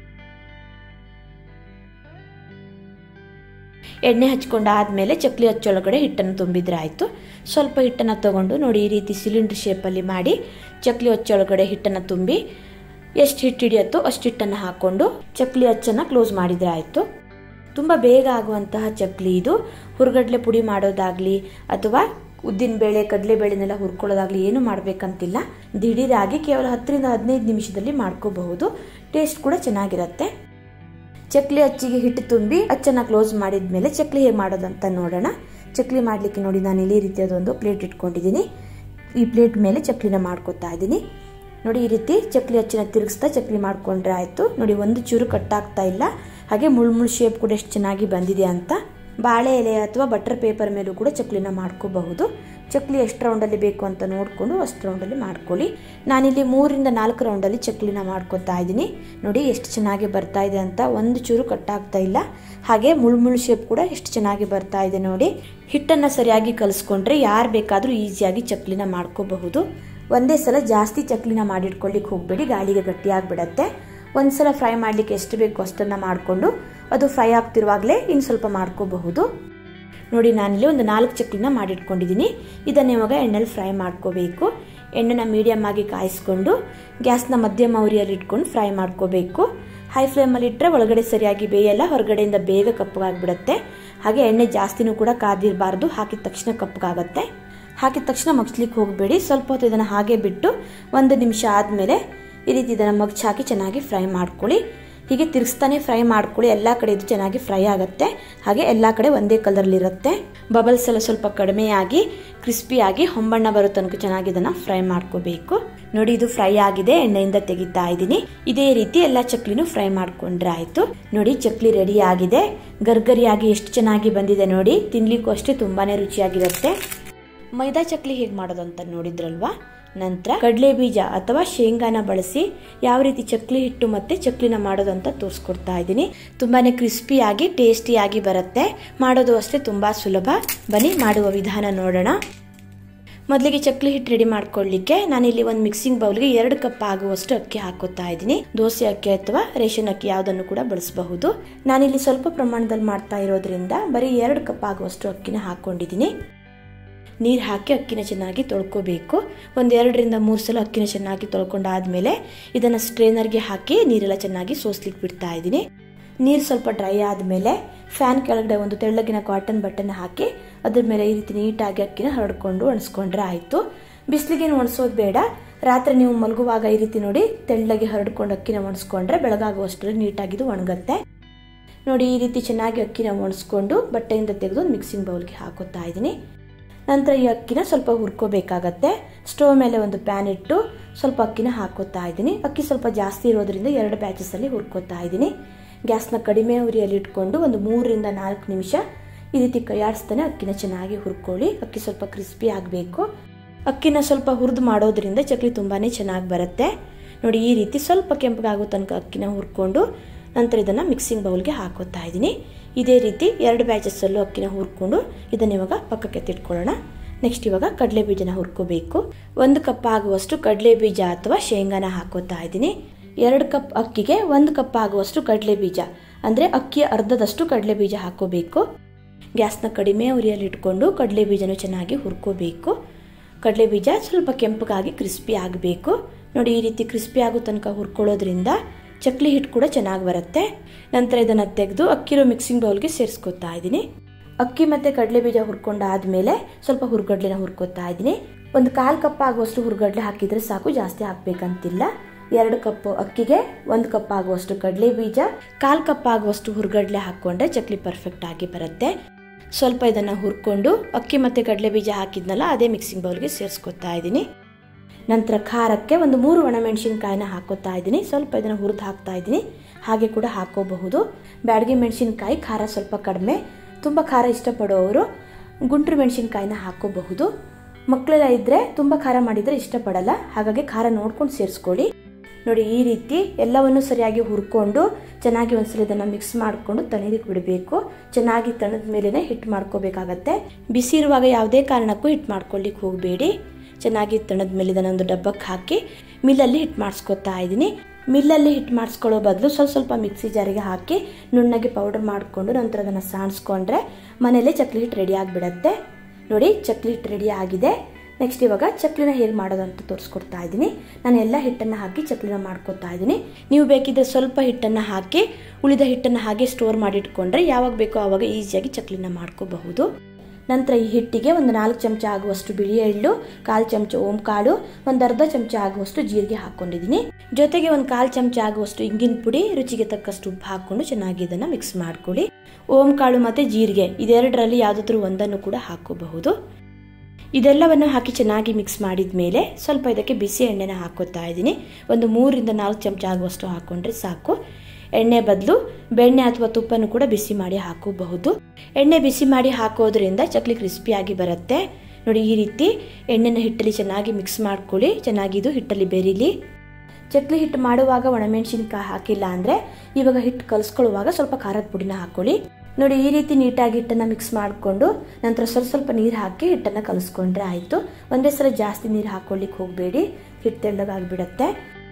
ಎಣ್ಣೆ ಹಚ್ಕೊಂಡಾದ್ಮೇಲೆ ಚಕ್ಲಿ ಹಚ್ಚೊಳಗಡೆ ಹಿಟ್ಟನ್ನು ತುಂಬಿದ್ರೆ ಆಯಿತು ಸ್ವಲ್ಪ ಹಿಟ್ಟನ್ನು ತಗೊಂಡು ನೋಡಿ ಈ ರೀತಿ ಸಿಲಿಂಡರ್ ಶೇಪಲ್ಲಿ ಮಾಡಿ ಚಕ್ಲಿ ಹಚ್ಚೊಳಗಡೆ ಹಿಟ್ಟನ್ನು ತುಂಬಿ ಎಷ್ಟು ಹಿಟ್ಟು ಹಿಡಿಯುತ್ತೋ ಅಷ್ಟು ಹಿಟ್ಟನ್ನು ಹಾಕ್ಕೊಂಡು ಚಕ್ಲಿ ಅಚ್ಚನ್ನು ಕ್ಲೋಸ್ ಮಾಡಿದರೆ ಆಯಿತು ತುಂಬ ಬೇಗ ಆಗುವಂತಹ ಚಕ್ಲಿ ಇದು ಹುರ್ಗಡ್ಲೆ ಪುಡಿ ಮಾಡೋದಾಗಲಿ ಅಥವಾ ಉದ್ದಿನ ಬೇಳೆ ಕಡಲೆಬೇಳೆನೆಲ್ಲ ಹುರ್ಕೊಳ್ಳೋದಾಗಲಿ ಏನು ಮಾಡಬೇಕಂತಿಲ್ಲ ದಿಢೀರಾಗಿ ಕೇವಲ ಹತ್ತರಿಂದ ಹದಿನೈದು ನಿಮಿಷದಲ್ಲಿ ಮಾಡ್ಕೋಬಹುದು ಟೇಸ್ಟ್ ಕೂಡ ಚೆನ್ನಾಗಿರುತ್ತೆ ಚಕ್ಲಿ ಅಚ್ಚಿಗೆ ಹಿಟ್ಟು ತುಂಬಿ ಅಚ್ಚನ್ನು ಕ್ಲೋಸ್ ಮಾಡಿದ ಮೇಲೆ ಚಕ್ಲಿ ಹೇಗೆ ಮಾಡೋದಂತ ನೋಡೋಣ ಚಕ್ಲಿ ಮಾಡಲಿಕ್ಕೆ ನೋಡಿ ನಾನು ಇಲ್ಲಿ ರೀತಿಯಾದೊಂದು ಪ್ಲೇಟ್ ಇಟ್ಕೊಂಡಿದ್ದೀನಿ ಈ ಪ್ಲೇಟ್ ಮೇಲೆ ಚಕ್ಲಿನ ಮಾಡ್ಕೊತಾ ಇದ್ದೀನಿ ನೋಡಿ ಈ ರೀತಿ ಚಕ್ಲಿ ಅಚ್ಚಿನ ತಿರುಗಿಸ್ತಾ ಚಕ್ಲಿ ಮಾಡ್ಕೊಂಡ್ರೆ ಆಯಿತು ನೋಡಿ ಒಂದು ಚೂರು ಕಟ್ಟಾಗ್ತಾ ಇಲ್ಲ ಹಾಗೆ ಮುಳ್ಮುಳ್ ಶೇಪ್ ಕೂಡ ಎಷ್ಟು ಚೆನ್ನಾಗಿ ಬಂದಿದೆ ಅಂತ ಬಾಳೆ ಎಲೆ ಅಥವಾ ಬಟರ್ ಪೇಪರ್ ಮೇಲೂ ಕೂಡ ಚಕ್ಲಿನ ಮಾಡ್ಕೋಬಹುದು ಚಕ್ಲಿ ಎಷ್ಟು ರೌಂಡಲ್ಲಿ ಬೇಕು ಅಂತ ನೋಡಿಕೊಂಡು ಅಷ್ಟು ರೌಂಡಲ್ಲಿ ಮಾಡ್ಕೊಳ್ಳಿ ನಾನಿಲ್ಲಿ ಮೂರಿಂದ ನಾಲ್ಕು ರೌಂಡಲ್ಲಿ ಚಕ್ಲಿನ ಮಾಡ್ಕೊತಾ ಇದ್ದೀನಿ ನೋಡಿ ಎಷ್ಟು ಚೆನ್ನಾಗಿ ಬರ್ತಾ ಇದೆ ಅಂತ ಒಂದು ಚೂರು ಕಟ್ಟಾಗ್ತಾ ಇಲ್ಲ ಹಾಗೆ ಮುಳ್ಮುಳ್ ಶೇಪ್ ಕೂಡ ಎಷ್ಟು ಚೆನ್ನಾಗಿ ಬರ್ತಾ ಇದೆ ನೋಡಿ ಹಿಟ್ಟನ್ನು ಸರಿಯಾಗಿ ಕಲಿಸ್ಕೊಂಡ್ರೆ ಯಾರು ಬೇಕಾದರೂ ಈಸಿಯಾಗಿ ಚಕ್ಲಿನ ಮಾಡ್ಕೋಬಹುದು ಒಂದೇ ಸಲ ಜಾಸ್ತಿ ಚಕ್ಲಿನ ಮಾಡಿಟ್ಕೊಳ್ಳಿಕ್ಕೆ ಹೋಗಬೇಡಿ ಗಾಳಿಗೆ ಗಟ್ಟಿಯಾಗಿಬಿಡತ್ತೆ ಒಂದು ಸಲ ಫ್ರೈ ಮಾಡಲಿಕ್ಕೆ ಎಷ್ಟು ಬೇಕು ಅಷ್ಟನ್ನು ಮಾಡಿಕೊಂಡು ಅದು ಫ್ರೈ ಆಗ್ತಿರುವಾಗಲೇ ಇನ್ನು ಸ್ವಲ್ಪ ಮಾಡ್ಕೋಬಹುದು ನೋಡಿ ನಾನಿಲ್ಲಿ ಒಂದು ನಾಲ್ಕು ಚಕ್ಲಿನ ಮಾಡಿಟ್ಕೊಂಡಿದ್ದೀನಿ ಇದನ್ನು ಇವಾಗ ಎಣ್ಣೆಲಿ ಫ್ರೈ ಮಾಡ್ಕೋಬೇಕು ಎಣ್ಣೆನ ಮೀಡಿಯಮ್ ಆಗಿ ಕಾಯಿಸ್ಕೊಂಡು ಗ್ಯಾಸ್ನ ಮಧ್ಯಮ ಉರಿಯಲ್ಲಿ ಇಟ್ಕೊಂಡು ಫ್ರೈ ಮಾಡ್ಕೋಬೇಕು ಹೈ ಫ್ಲೇಮಲ್ಲಿ ಇಟ್ಟರೆ ಒಳಗಡೆ ಸರಿಯಾಗಿ ಬೇಯಲ್ಲ ಹೊರಗಡೆಯಿಂದ ಬೇಗ ಕಪ್ಪಗಾಗ್ಬಿಡುತ್ತೆ ಹಾಗೆ ಎಣ್ಣೆ ಜಾಸ್ತಿನೂ ಕೂಡ ಕಾದಿರಬಾರ್ದು ಹಾಕಿದ ತಕ್ಷಣ ಕಪ್ಪಗಾಗತ್ತೆ ಹಾಕಿದ ತಕ್ಷಣ ಮಗ್ಸ್ಲಿಕ್ಕೆ ಹೋಗಬೇಡಿ ಸ್ವಲ್ಪ ಹೊತ್ತು ಇದನ್ನು ಹಾಗೆ ಬಿಟ್ಟು ಒಂದು ನಿಮಿಷ ಆದಮೇಲೆ ಈ ರೀತಿ ಇದನ್ನು ಮಗ್ಚ್ ಹಾಕಿ ಚೆನ್ನಾಗಿ ಫ್ರೈ ಮಾಡ್ಕೊಳ್ಳಿ ಹೀಗೆ ತಿರ್ಗಿಸ್ತಾನೆ ಫ್ರೈ ಮಾಡ್ಕೊಳ್ಳಿ ಎಲ್ಲ ಕಡೆ ಇದು ಚೆನ್ನಾಗಿ ಫ್ರೈ ಆಗುತ್ತೆ ಹಾಗೆ ಎಲ್ಲ ಕಡೆ ಒಂದೇ ಕಲರ್ಲಿರುತ್ತೆ ಬಬಲ್ಸ್ ಎಲ್ಲ ಸ್ವಲ್ಪ ಕಡಿಮೆಯಾಗಿ ಕ್ರಿಸ್ಪಿಯಾಗಿ ಹೊಂಬಣ್ಣ ಬರೋ ತನಕ ಚೆನ್ನಾಗಿ ಇದನ್ನು ಫ್ರೈ ಮಾಡ್ಕೋಬೇಕು ನೋಡಿ ಇದು ಫ್ರೈ ಆಗಿದೆ ಎಣ್ಣೆಯಿಂದ ತೆಗಿತಾ ಇದ್ದೀನಿ ಇದೇ ರೀತಿ ಎಲ್ಲ ಚಕ್ಲಿನೂ ಫ್ರೈ ಮಾಡ್ಕೊಂಡ್ರೆ ಆಯಿತು ನೋಡಿ ಚಕ್ಲಿ ರೆಡಿ ಆಗಿದೆ ಗರ್ಗರಿಯಾಗಿ ಎಷ್ಟು ಚೆನ್ನಾಗಿ ಬಂದಿದೆ ನೋಡಿ ತಿನ್ಲಿಕ್ಕೂ ಅಷ್ಟೇ ತುಂಬಾ ರುಚಿಯಾಗಿರುತ್ತೆ ಮೈದಾ ಚಕ್ಲಿ ಹೇಗೆ ಮಾಡೋದು ಅಂತ ನೋಡಿದ್ರಲ್ವಾ ನಂತರ ಕಡಲೆ ಬೀಜ ಅಥವಾ ಶೇಂಗಾನ ಬಳಸಿ ಯಾವ ರೀತಿ ಚಕ್ಲಿ ಹಿಟ್ಟು ಮತ್ತೆ ಚಕ್ಲಿನ ಮಾಡೋದು ಅಂತ ತೋರಿಸ್ಕೊಡ್ತಾ ಇದ್ದೀನಿ ತುಂಬಾನೇ ಕ್ರಿಸ್ಪಿಯಾಗಿ ಟೇಸ್ಟಿಯಾಗಿ ಬರುತ್ತೆ ಮಾಡೋದು ಅಷ್ಟೇ ತುಂಬಾ ಸುಲಭ ಬನ್ನಿ ಮಾಡುವ ವಿಧಾನ ನೋಡೋಣ ಮೊದಲಿಗೆ ಚಕ್ಲಿ ಹಿಟ್ಟು ರೆಡಿ ಮಾಡ್ಕೊಳ್ಳಿಕ್ಕೆ ನಾನಿಲ್ಲಿ ಒಂದು ಮಿಕ್ಸಿಂಗ್ ಬೌಲ್ಗೆ ಎರಡು ಕಪ್ ಆಗುವಷ್ಟು ಅಕ್ಕಿ ಹಾಕೋತಾ ಇದ್ದೀನಿ ದೋಸೆ ಅಕ್ಕಿ ಅಥವಾ ರೇಷನ್ ಅಕ್ಕಿ ಯಾವುದನ್ನು ಕೂಡ ಬಳಸಬಹುದು ನಾನಿಲ್ಲಿ ಸ್ವಲ್ಪ ಪ್ರಮಾಣದಲ್ಲಿ ಮಾಡ್ತಾ ಇರೋದ್ರಿಂದ ಬರೀ ಎರಡು ಕಪ್ ಆಗುವಷ್ಟು ಅಕ್ಕಿನ ಹಾಕೊಂಡಿದ್ದೀನಿ ನೀರು ಹಾಕಿ ಅಕ್ಕಿನ ಚೆನ್ನಾಗಿ ತೊಳ್ಕೊಬೇಕು ಒಂದು ಎರಡರಿಂದ ಮೂರು ಸಲ ಅಕ್ಕಿನ ಚೆನ್ನಾಗಿ ತೊಳ್ಕೊಂಡಾದ್ಮೇಲೆ ಇದನ್ನು ಸ್ಟ್ರೇನರ್ಗೆ ಹಾಕಿ ನೀರೆಲ್ಲ ಚೆನ್ನಾಗಿ ಸೋಸ್ಲಿಕ್ಕೆ ಬಿಡ್ತಾ ಇದ್ದೀನಿ ನೀರು ಸ್ವಲ್ಪ ಡ್ರೈ ಆದಮೇಲೆ ಫ್ಯಾನ್ ಕೆಳಗಡೆ ಒಂದು ತೆಳ್ಳಗಿನ ಕಾಟನ್ ಬಟ್ಟೆನ ಹಾಕಿ ಅದ್ರ ಮೇಲೆ ಈ ರೀತಿ ನೀಟಾಗಿ ಅಕ್ಕಿನ ಹರಡ್ಕೊಂಡು ಒಣಸ್ಕೊಂಡ್ರೆ ಆಯಿತು ಬಿಸಿಲಿಗೇನು ಒಣಸೋದು ಬೇಡ ರಾತ್ರಿ ನೀವು ಮಲಗುವಾಗ ಈ ರೀತಿ ನೋಡಿ ತೆಳ್ಳಗೆ ಹರಡ್ಕೊಂಡು ಅಕ್ಕಿನ ಒಣಸ್ಕೊಂಡ್ರೆ ಬೆಳಗಾಗುವಷ್ಟರಲ್ಲಿ ನೀಟಾಗಿದು ಒಣಗತ್ತೆ ನೋಡಿ ಈ ರೀತಿ ಚೆನ್ನಾಗಿ ಅಕ್ಕಿನ ಒಣಸ್ಕೊಂಡು ಬಟ್ಟೆಯಿಂದ ತೆಗೆದು ಒಂದು ಮಿಕ್ಸಿಂಗ್ ಬೌಲ್ಗೆ ಹಾಕೋತಾ ಇದ್ದೀನಿ ನಂತರ ಈ ಅಕ್ಕಿನ ಸ್ವಲ್ಪ ಹುರ್ಕೋಬೇಕಾಗತ್ತೆ ಸ್ಟೋವ್ ಮೇಲೆ ಒಂದು ಪ್ಯಾನ್ ಇಟ್ಟು ಸ್ವಲ್ಪ ಅಕ್ಕಿನ ಹಾಕೋತಾ ಇದ್ದೀನಿ ಅಕ್ಕಿ ಸ್ವಲ್ಪ ಜಾಸ್ತಿ ಇರೋದ್ರಿಂದ ಎರಡು ಬ್ಯಾಚಸಲ್ಲಿ ಹುರ್ಕೋತಾ ಇದ್ದೀನಿ ಗ್ಯಾಸ್ನ ಕಡಿಮೆ ಉರಿಯಲ್ಲಿ ಇಟ್ಕೊಂಡು ಒಂದು ಮೂರರಿಂದ ನಾಲ್ಕು ನಿಮಿಷ ಈ ರೀತಿ ಕೈಯಾಡಿಸ್ತಾನೆ ಅಕ್ಕಿನ ಚೆನ್ನಾಗಿ ಹುರ್ಕೊಳ್ಳಿ ಅಕ್ಕಿ ಸ್ವಲ್ಪ ಕ್ರಿಸ್ಪಿ ಆಗಬೇಕು ಅಕ್ಕಿನ ಸ್ವಲ್ಪ ಹುರಿದು ಮಾಡೋದ್ರಿಂದ ಚಕ್ಲಿ ತುಂಬಾ ಚೆನ್ನಾಗಿ ಬರುತ್ತೆ ನೋಡಿ ಈ ರೀತಿ ಸ್ವಲ್ಪ ಕೆಂಪಗಾಗೋ ತನಕ ಅಕ್ಕಿನ ಹುರ್ಕೊಂಡು ನಂತರ ಇದನ್ನು ಮಿಕ್ಸಿಂಗ್ ಬೌಲ್ಗೆ ಹಾಕೋತಾ ಇದ್ದೀನಿ ಇದೇ ರೀತಿ ಎರಡು ಬ್ಯಾಚಸ್ಸಲ್ಲೂ ಅಕ್ಕಿನ ಹುರ್ಕೊಂಡು ಇದನ್ನ ಇವಾಗ ಪಕ್ಕಕ್ಕೆ ತಿಟ್ಕೊಳ್ಳೋಣ ನೆಕ್ಸ್ಟ್ ಇವಾಗ ಕಡಲೆ ಬೀಜನ ಹುರ್ಕೋಬೇಕು ಒಂದು ಕಪ್ ಆಗುವಷ್ಟು ಕಡಲೆ ಬೀಜ ಅಥವಾ ಶೇಂಗಾನ ಹಾಕೋತಾ ಇದ್ದೀನಿ ಎರಡು ಕಪ್ ಅಕ್ಕಿಗೆ ಒಂದು ಕಪ್ ಆಗುವಷ್ಟು ಕಡಲೆ ಬೀಜ ಅಂದರೆ ಅಕ್ಕಿಯ ಅರ್ಧದಷ್ಟು ಕಡಲೆ ಬೀಜ ಹಾಕೋಬೇಕು ಗ್ಯಾಸ್ನ ಕಡಿಮೆ ಉರಿಯಲ್ಲಿ ಇಟ್ಕೊಂಡು ಕಡಲೆ ಬೀಜನೂ ಚೆನ್ನಾಗಿ ಹುರ್ಕೋಬೇಕು ಕಡಲೆ ಬೀಜ ಸ್ವಲ್ಪ ಕೆಂಪಗಾಗಿ ಕ್ರಿಸ್ಪಿ ಆಗಬೇಕು ನೋಡಿ ಈ ರೀತಿ ಕ್ರಿಸ್ಪಿ ಆಗೋ ತನಕ ಹುರ್ಕೊಳ್ಳೋದ್ರಿಂದ ಚಕ್ಲಿ ಹಿಟ್ಟು ಕೂಡ ಚೆನ್ನಾಗಿ ಬರುತ್ತೆ ನಂತರ ಇದನ್ನು ತೆಗೆದು ಅಕ್ಕಿರೋ ಮಿಕ್ಸಿಂಗ್ ಬೌಲ್ಗೆ ಸೇರಿಸ್ಕೊತಾ ಇದ್ದೀನಿ ಅಕ್ಕಿ ಮತ್ತು ಕಡಲೆ ಬೀಜ ಹುರ್ಕೊಂಡಾದ್ಮೇಲೆ ಸ್ವಲ್ಪ ಹುರ್ಗಡ್ಲೆನ ಹುರ್ಕೋತಾ ಇದ್ದೀನಿ ಒಂದು ಕಾಲು ಕಪ್ ಆಗುವಷ್ಟು ಹುರ್ಗಡ್ಲೆ ಹಾಕಿದರೆ ಸಾಕು ಜಾಸ್ತಿ ಹಾಕ್ಬೇಕಂತಿಲ್ಲ ಎರಡು ಕಪ್ ಅಕ್ಕಿಗೆ ಒಂದು ಕಪ್ ಆಗುವಷ್ಟು ಕಡಲೆ ಬೀಜ ಕಾಲು ಕಪ್ ಆಗುವಷ್ಟು ಹುರ್ಗಡ್ಲೆ ಹಾಕ್ಕೊಂಡ್ರೆ ಚಕ್ಲಿ ಪರ್ಫೆಕ್ಟ್ ಆಗಿ ಬರುತ್ತೆ ಸ್ವಲ್ಪ ಇದನ್ನು ಹುರ್ಕೊಂಡು ಅಕ್ಕಿ ಮತ್ತು ಕಡಲೆ ಬೀಜ ಹಾಕಿದ್ನಲ್ಲ ಅದೇ ಮಿಕ್ಸಿಂಗ್ ಬೌಲ್ಗೆ ಸೇರಿಸ್ಕೊತಾ ಇದ್ದೀನಿ ನಂತರ ಖಾರಕ್ಕೆ ಒಂದು ಮೂರು ಒಣಮೆಣಸಿನ್ಕಾಯಿನ ಹಾಕೋತಾ ಇದ್ದೀನಿ ಸ್ವಲ್ಪ ಇದನ್ನು ಹುರಿದು ಹಾಕ್ತಾ ಇದ್ದೀನಿ ಹಾಗೆ ಕೂಡ ಹಾಕೋಬಹುದು ಬ್ಯಾಡಗಿ ಮೆಣಸಿನ್ಕಾಯಿ ಖಾರ ಸ್ವಲ್ಪ ಕಡಿಮೆ ತುಂಬ ಖಾರ ಇಷ್ಟಪಡೋರು ಗುಂಟ್ರು ಮೆಣಸಿನ್ಕಾಯಿನ ಹಾಕೋಬಹುದು ಮಕ್ಕಳೆಲ್ಲ ಇದ್ದರೆ ತುಂಬ ಖಾರ ಮಾಡಿದರೆ ಇಷ್ಟಪಡಲ್ಲ ಹಾಗಾಗಿ ಖಾರ ನೋಡ್ಕೊಂಡು ಸೇರಿಸ್ಕೊಳ್ಳಿ ನೋಡಿ ಈ ರೀತಿ ಎಲ್ಲವನ್ನು ಸರಿಯಾಗಿ ಹುರ್ಕೊಂಡು ಚೆನ್ನಾಗಿ ಒಂದ್ಸಲ ಇದನ್ನು ಮಿಕ್ಸ್ ಮಾಡಿಕೊಂಡು ತಣ್ಣೀರಿಗೆ ಬಿಡಬೇಕು ಚೆನ್ನಾಗಿ ತಣದ ಮೇಲೇ ಹಿಟ್ಟು ಮಾಡ್ಕೋಬೇಕಾಗತ್ತೆ ಬಿಸಿ ಇರುವಾಗ ಯಾವುದೇ ಕಾರಣಕ್ಕೂ ಹಿಟ್ಟು ಮಾಡ್ಕೊಳ್ಳಿಕ್ಕೆ ಹೋಗಬೇಡಿ ಚೆನ್ನಾಗಿ ತಣದ ಮೇಲೆ ಇದನ್ನು ಒಂದು ಡಬ್ಬಕ್ಕೆ ಹಾಕಿ ಮಿಲ್ಲಲ್ಲಿ ಹಿಟ್ಟು ಮಾಡಿಸ್ಕೊತಾ ಇದ್ದೀನಿ ಮಿಲ್ಲಲ್ಲಿ ಹಿಟ್ಟು ಮಾಡಿಸ್ಕೊಳ್ಳೋ ಬದಲು ಸ್ವಲ್ಪ ಸ್ವಲ್ಪ ಮಿಕ್ಸಿ ಜಾರಿಗೆ ಹಾಕಿ ನುಣ್ಣಗೆ ಪೌಡರ್ ಮಾಡಿಕೊಂಡು ನಂತರ ಅದನ್ನು ಸಾಣಿಸ್ಕೊಂಡ್ರೆ ಮನೇಲೇ ಚಕ್ಲಿ ಹಿಟ್ಟು ರೆಡಿ ಆಗಿಬಿಡತ್ತೆ ನೋಡಿ ಚಕ್ಲಿ ಹಿಟ್ಟು ರೆಡಿ ಆಗಿದೆ ನೆಕ್ಸ್ಟ್ ಇವಾಗ ಚಕ್ಲಿನ ಹೇಗೆ ಮಾಡೋದು ಅಂತ ತೋರಿಸ್ಕೊಡ್ತಾ ಇದ್ದೀನಿ ನಾನು ಎಲ್ಲ ಹಿಟ್ಟನ್ನು ಹಾಕಿ ಚಕ್ಲಿನ ಮಾಡ್ಕೊತಾ ಇದ್ದೀನಿ ನೀವು ಬೇಕಿದ್ರೆ ಸ್ವಲ್ಪ ಹಿಟ್ಟನ್ನು ಹಾಕಿ ಉಳಿದ ಹಿಟ್ಟನ್ನು ಹಾಗೆ ಸ್ಟೋರ್ ಮಾಡಿಟ್ಕೊಂಡ್ರೆ ಯಾವಾಗ ಬೇಕೋ ಆವಾಗ ಈಸಿಯಾಗಿ ಚಕ್ಲಿನ ಮಾಡ್ಕೋಬಹುದು ನಂತರ ಈ ಹಿಟ್ಟಿಗೆ ಒಂದು ನಾಲ್ಕು ಚಮಚ ಆಗುವಷ್ಟು ಬಿಳಿ ಎಳ್ಳು ಕಾಲು ಚಮಚ ಓಂ ಕಾಳು ಒಂದು ಅರ್ಧ ಚಮಚ ಆಗುವಷ್ಟು ಜೀರಿಗೆ ಹಾಕೊಂಡಿದ್ದೀನಿ ಜೊತೆಗೆ ಒಂದು ಕಾಲು ಚಮಚ ಆಗುವಷ್ಟು ಇಂಗಿನ ಪುಡಿ ರುಚಿಗೆ ತಕ್ಕಷ್ಟು ಉಪ್ಪು ಹಾಕೊಂಡು ಚೆನ್ನಾಗಿ ಇದನ್ನು ಮಿಕ್ಸ್ ಮಾಡ್ಕೊಳ್ಳಿ ಓಂ ಕಾಳು ಮತ್ತು ಜೀರಿಗೆ ಇದೆರಡರಲ್ಲಿ ಯಾವುದಾದ್ರೂ ಒಂದನ್ನು ಕೂಡ ಹಾಕೋಬಹುದು ಇದೆಲ್ಲವನ್ನು ಹಾಕಿ ಚೆನ್ನಾಗಿ ಮಿಕ್ಸ್ ಮಾಡಿದ ಮೇಲೆ ಸ್ವಲ್ಪ ಇದಕ್ಕೆ ಬಿಸಿ ಎಣ್ಣೆನ ಹಾಕೋತಾ ಇದ್ದೀನಿ ಒಂದು ಮೂರರಿಂದ ನಾಲ್ಕು ಚಮಚ ಆಗುವಷ್ಟು ಹಾಕ್ಕೊಂಡ್ರೆ ಸಾಕು ಎಣ್ಣೆ ಬದಲು ಬೆಣ್ಣೆ ಅಥವಾ ತುಪ್ಪನೂ ಕೂಡ ಬಿಸಿ ಮಾಡಿ ಹಾಕೋಬಹುದು ಎಣ್ಣೆ ಬಿಸಿ ಮಾಡಿ ಹಾಕೋದ್ರಿಂದ ಚಕ್ಲಿ ಕ್ರಿಸ್ಪಿಯಾಗಿ ಬರುತ್ತೆ ನೋಡಿ ಈ ರೀತಿ ಎಣ್ಣೆನ ಹಿಟ್ಟಲ್ಲಿ ಚೆನ್ನಾಗಿ ಮಿಕ್ಸ್ ಮಾಡ್ಕೊಳ್ಳಿ ಚೆನ್ನಾಗಿ ಇದು ಹಿಟ್ಟಲ್ಲಿ ಬೆರೀಲಿ ಚಕ್ಲಿ ಹಿಟ್ಟು ಮಾಡುವಾಗ ಒಣಮೆಣಸಿನ್ಕಾಯಿ ಹಾಕಿಲ್ಲ ಅಂದರೆ ಇವಾಗ ಹಿಟ್ಟು ಕಲಿಸ್ಕೊಳ್ಳುವಾಗ ಸ್ವಲ್ಪ ಖಾರದ ಪುಡಿನ ಹಾಕ್ಕೊಳ್ಳಿ ನೋಡಿ ಈ ರೀತಿ ನೀಟಾಗಿ ಹಿಟ್ಟನ್ನು ಮಿಕ್ಸ್ ಮಾಡಿಕೊಂಡು ನಂತರ ಸ್ವಲ್ಪ ಸ್ವಲ್ಪ ನೀರು ಹಾಕಿ ಹಿಟ್ಟನ್ನು ಕಲಿಸ್ಕೊಂಡ್ರೆ ಆಯಿತು ಒಂದೇ ಸಲ ಜಾಸ್ತಿ ನೀರು ಹಾಕ್ಕೊಳ್ಳಿಕ್ಕೆ ಹೋಗಬೇಡಿ ಹಿಟ್ಟು ತೆಳ್ಳಗಾಗಿಬಿಡತ್ತೆ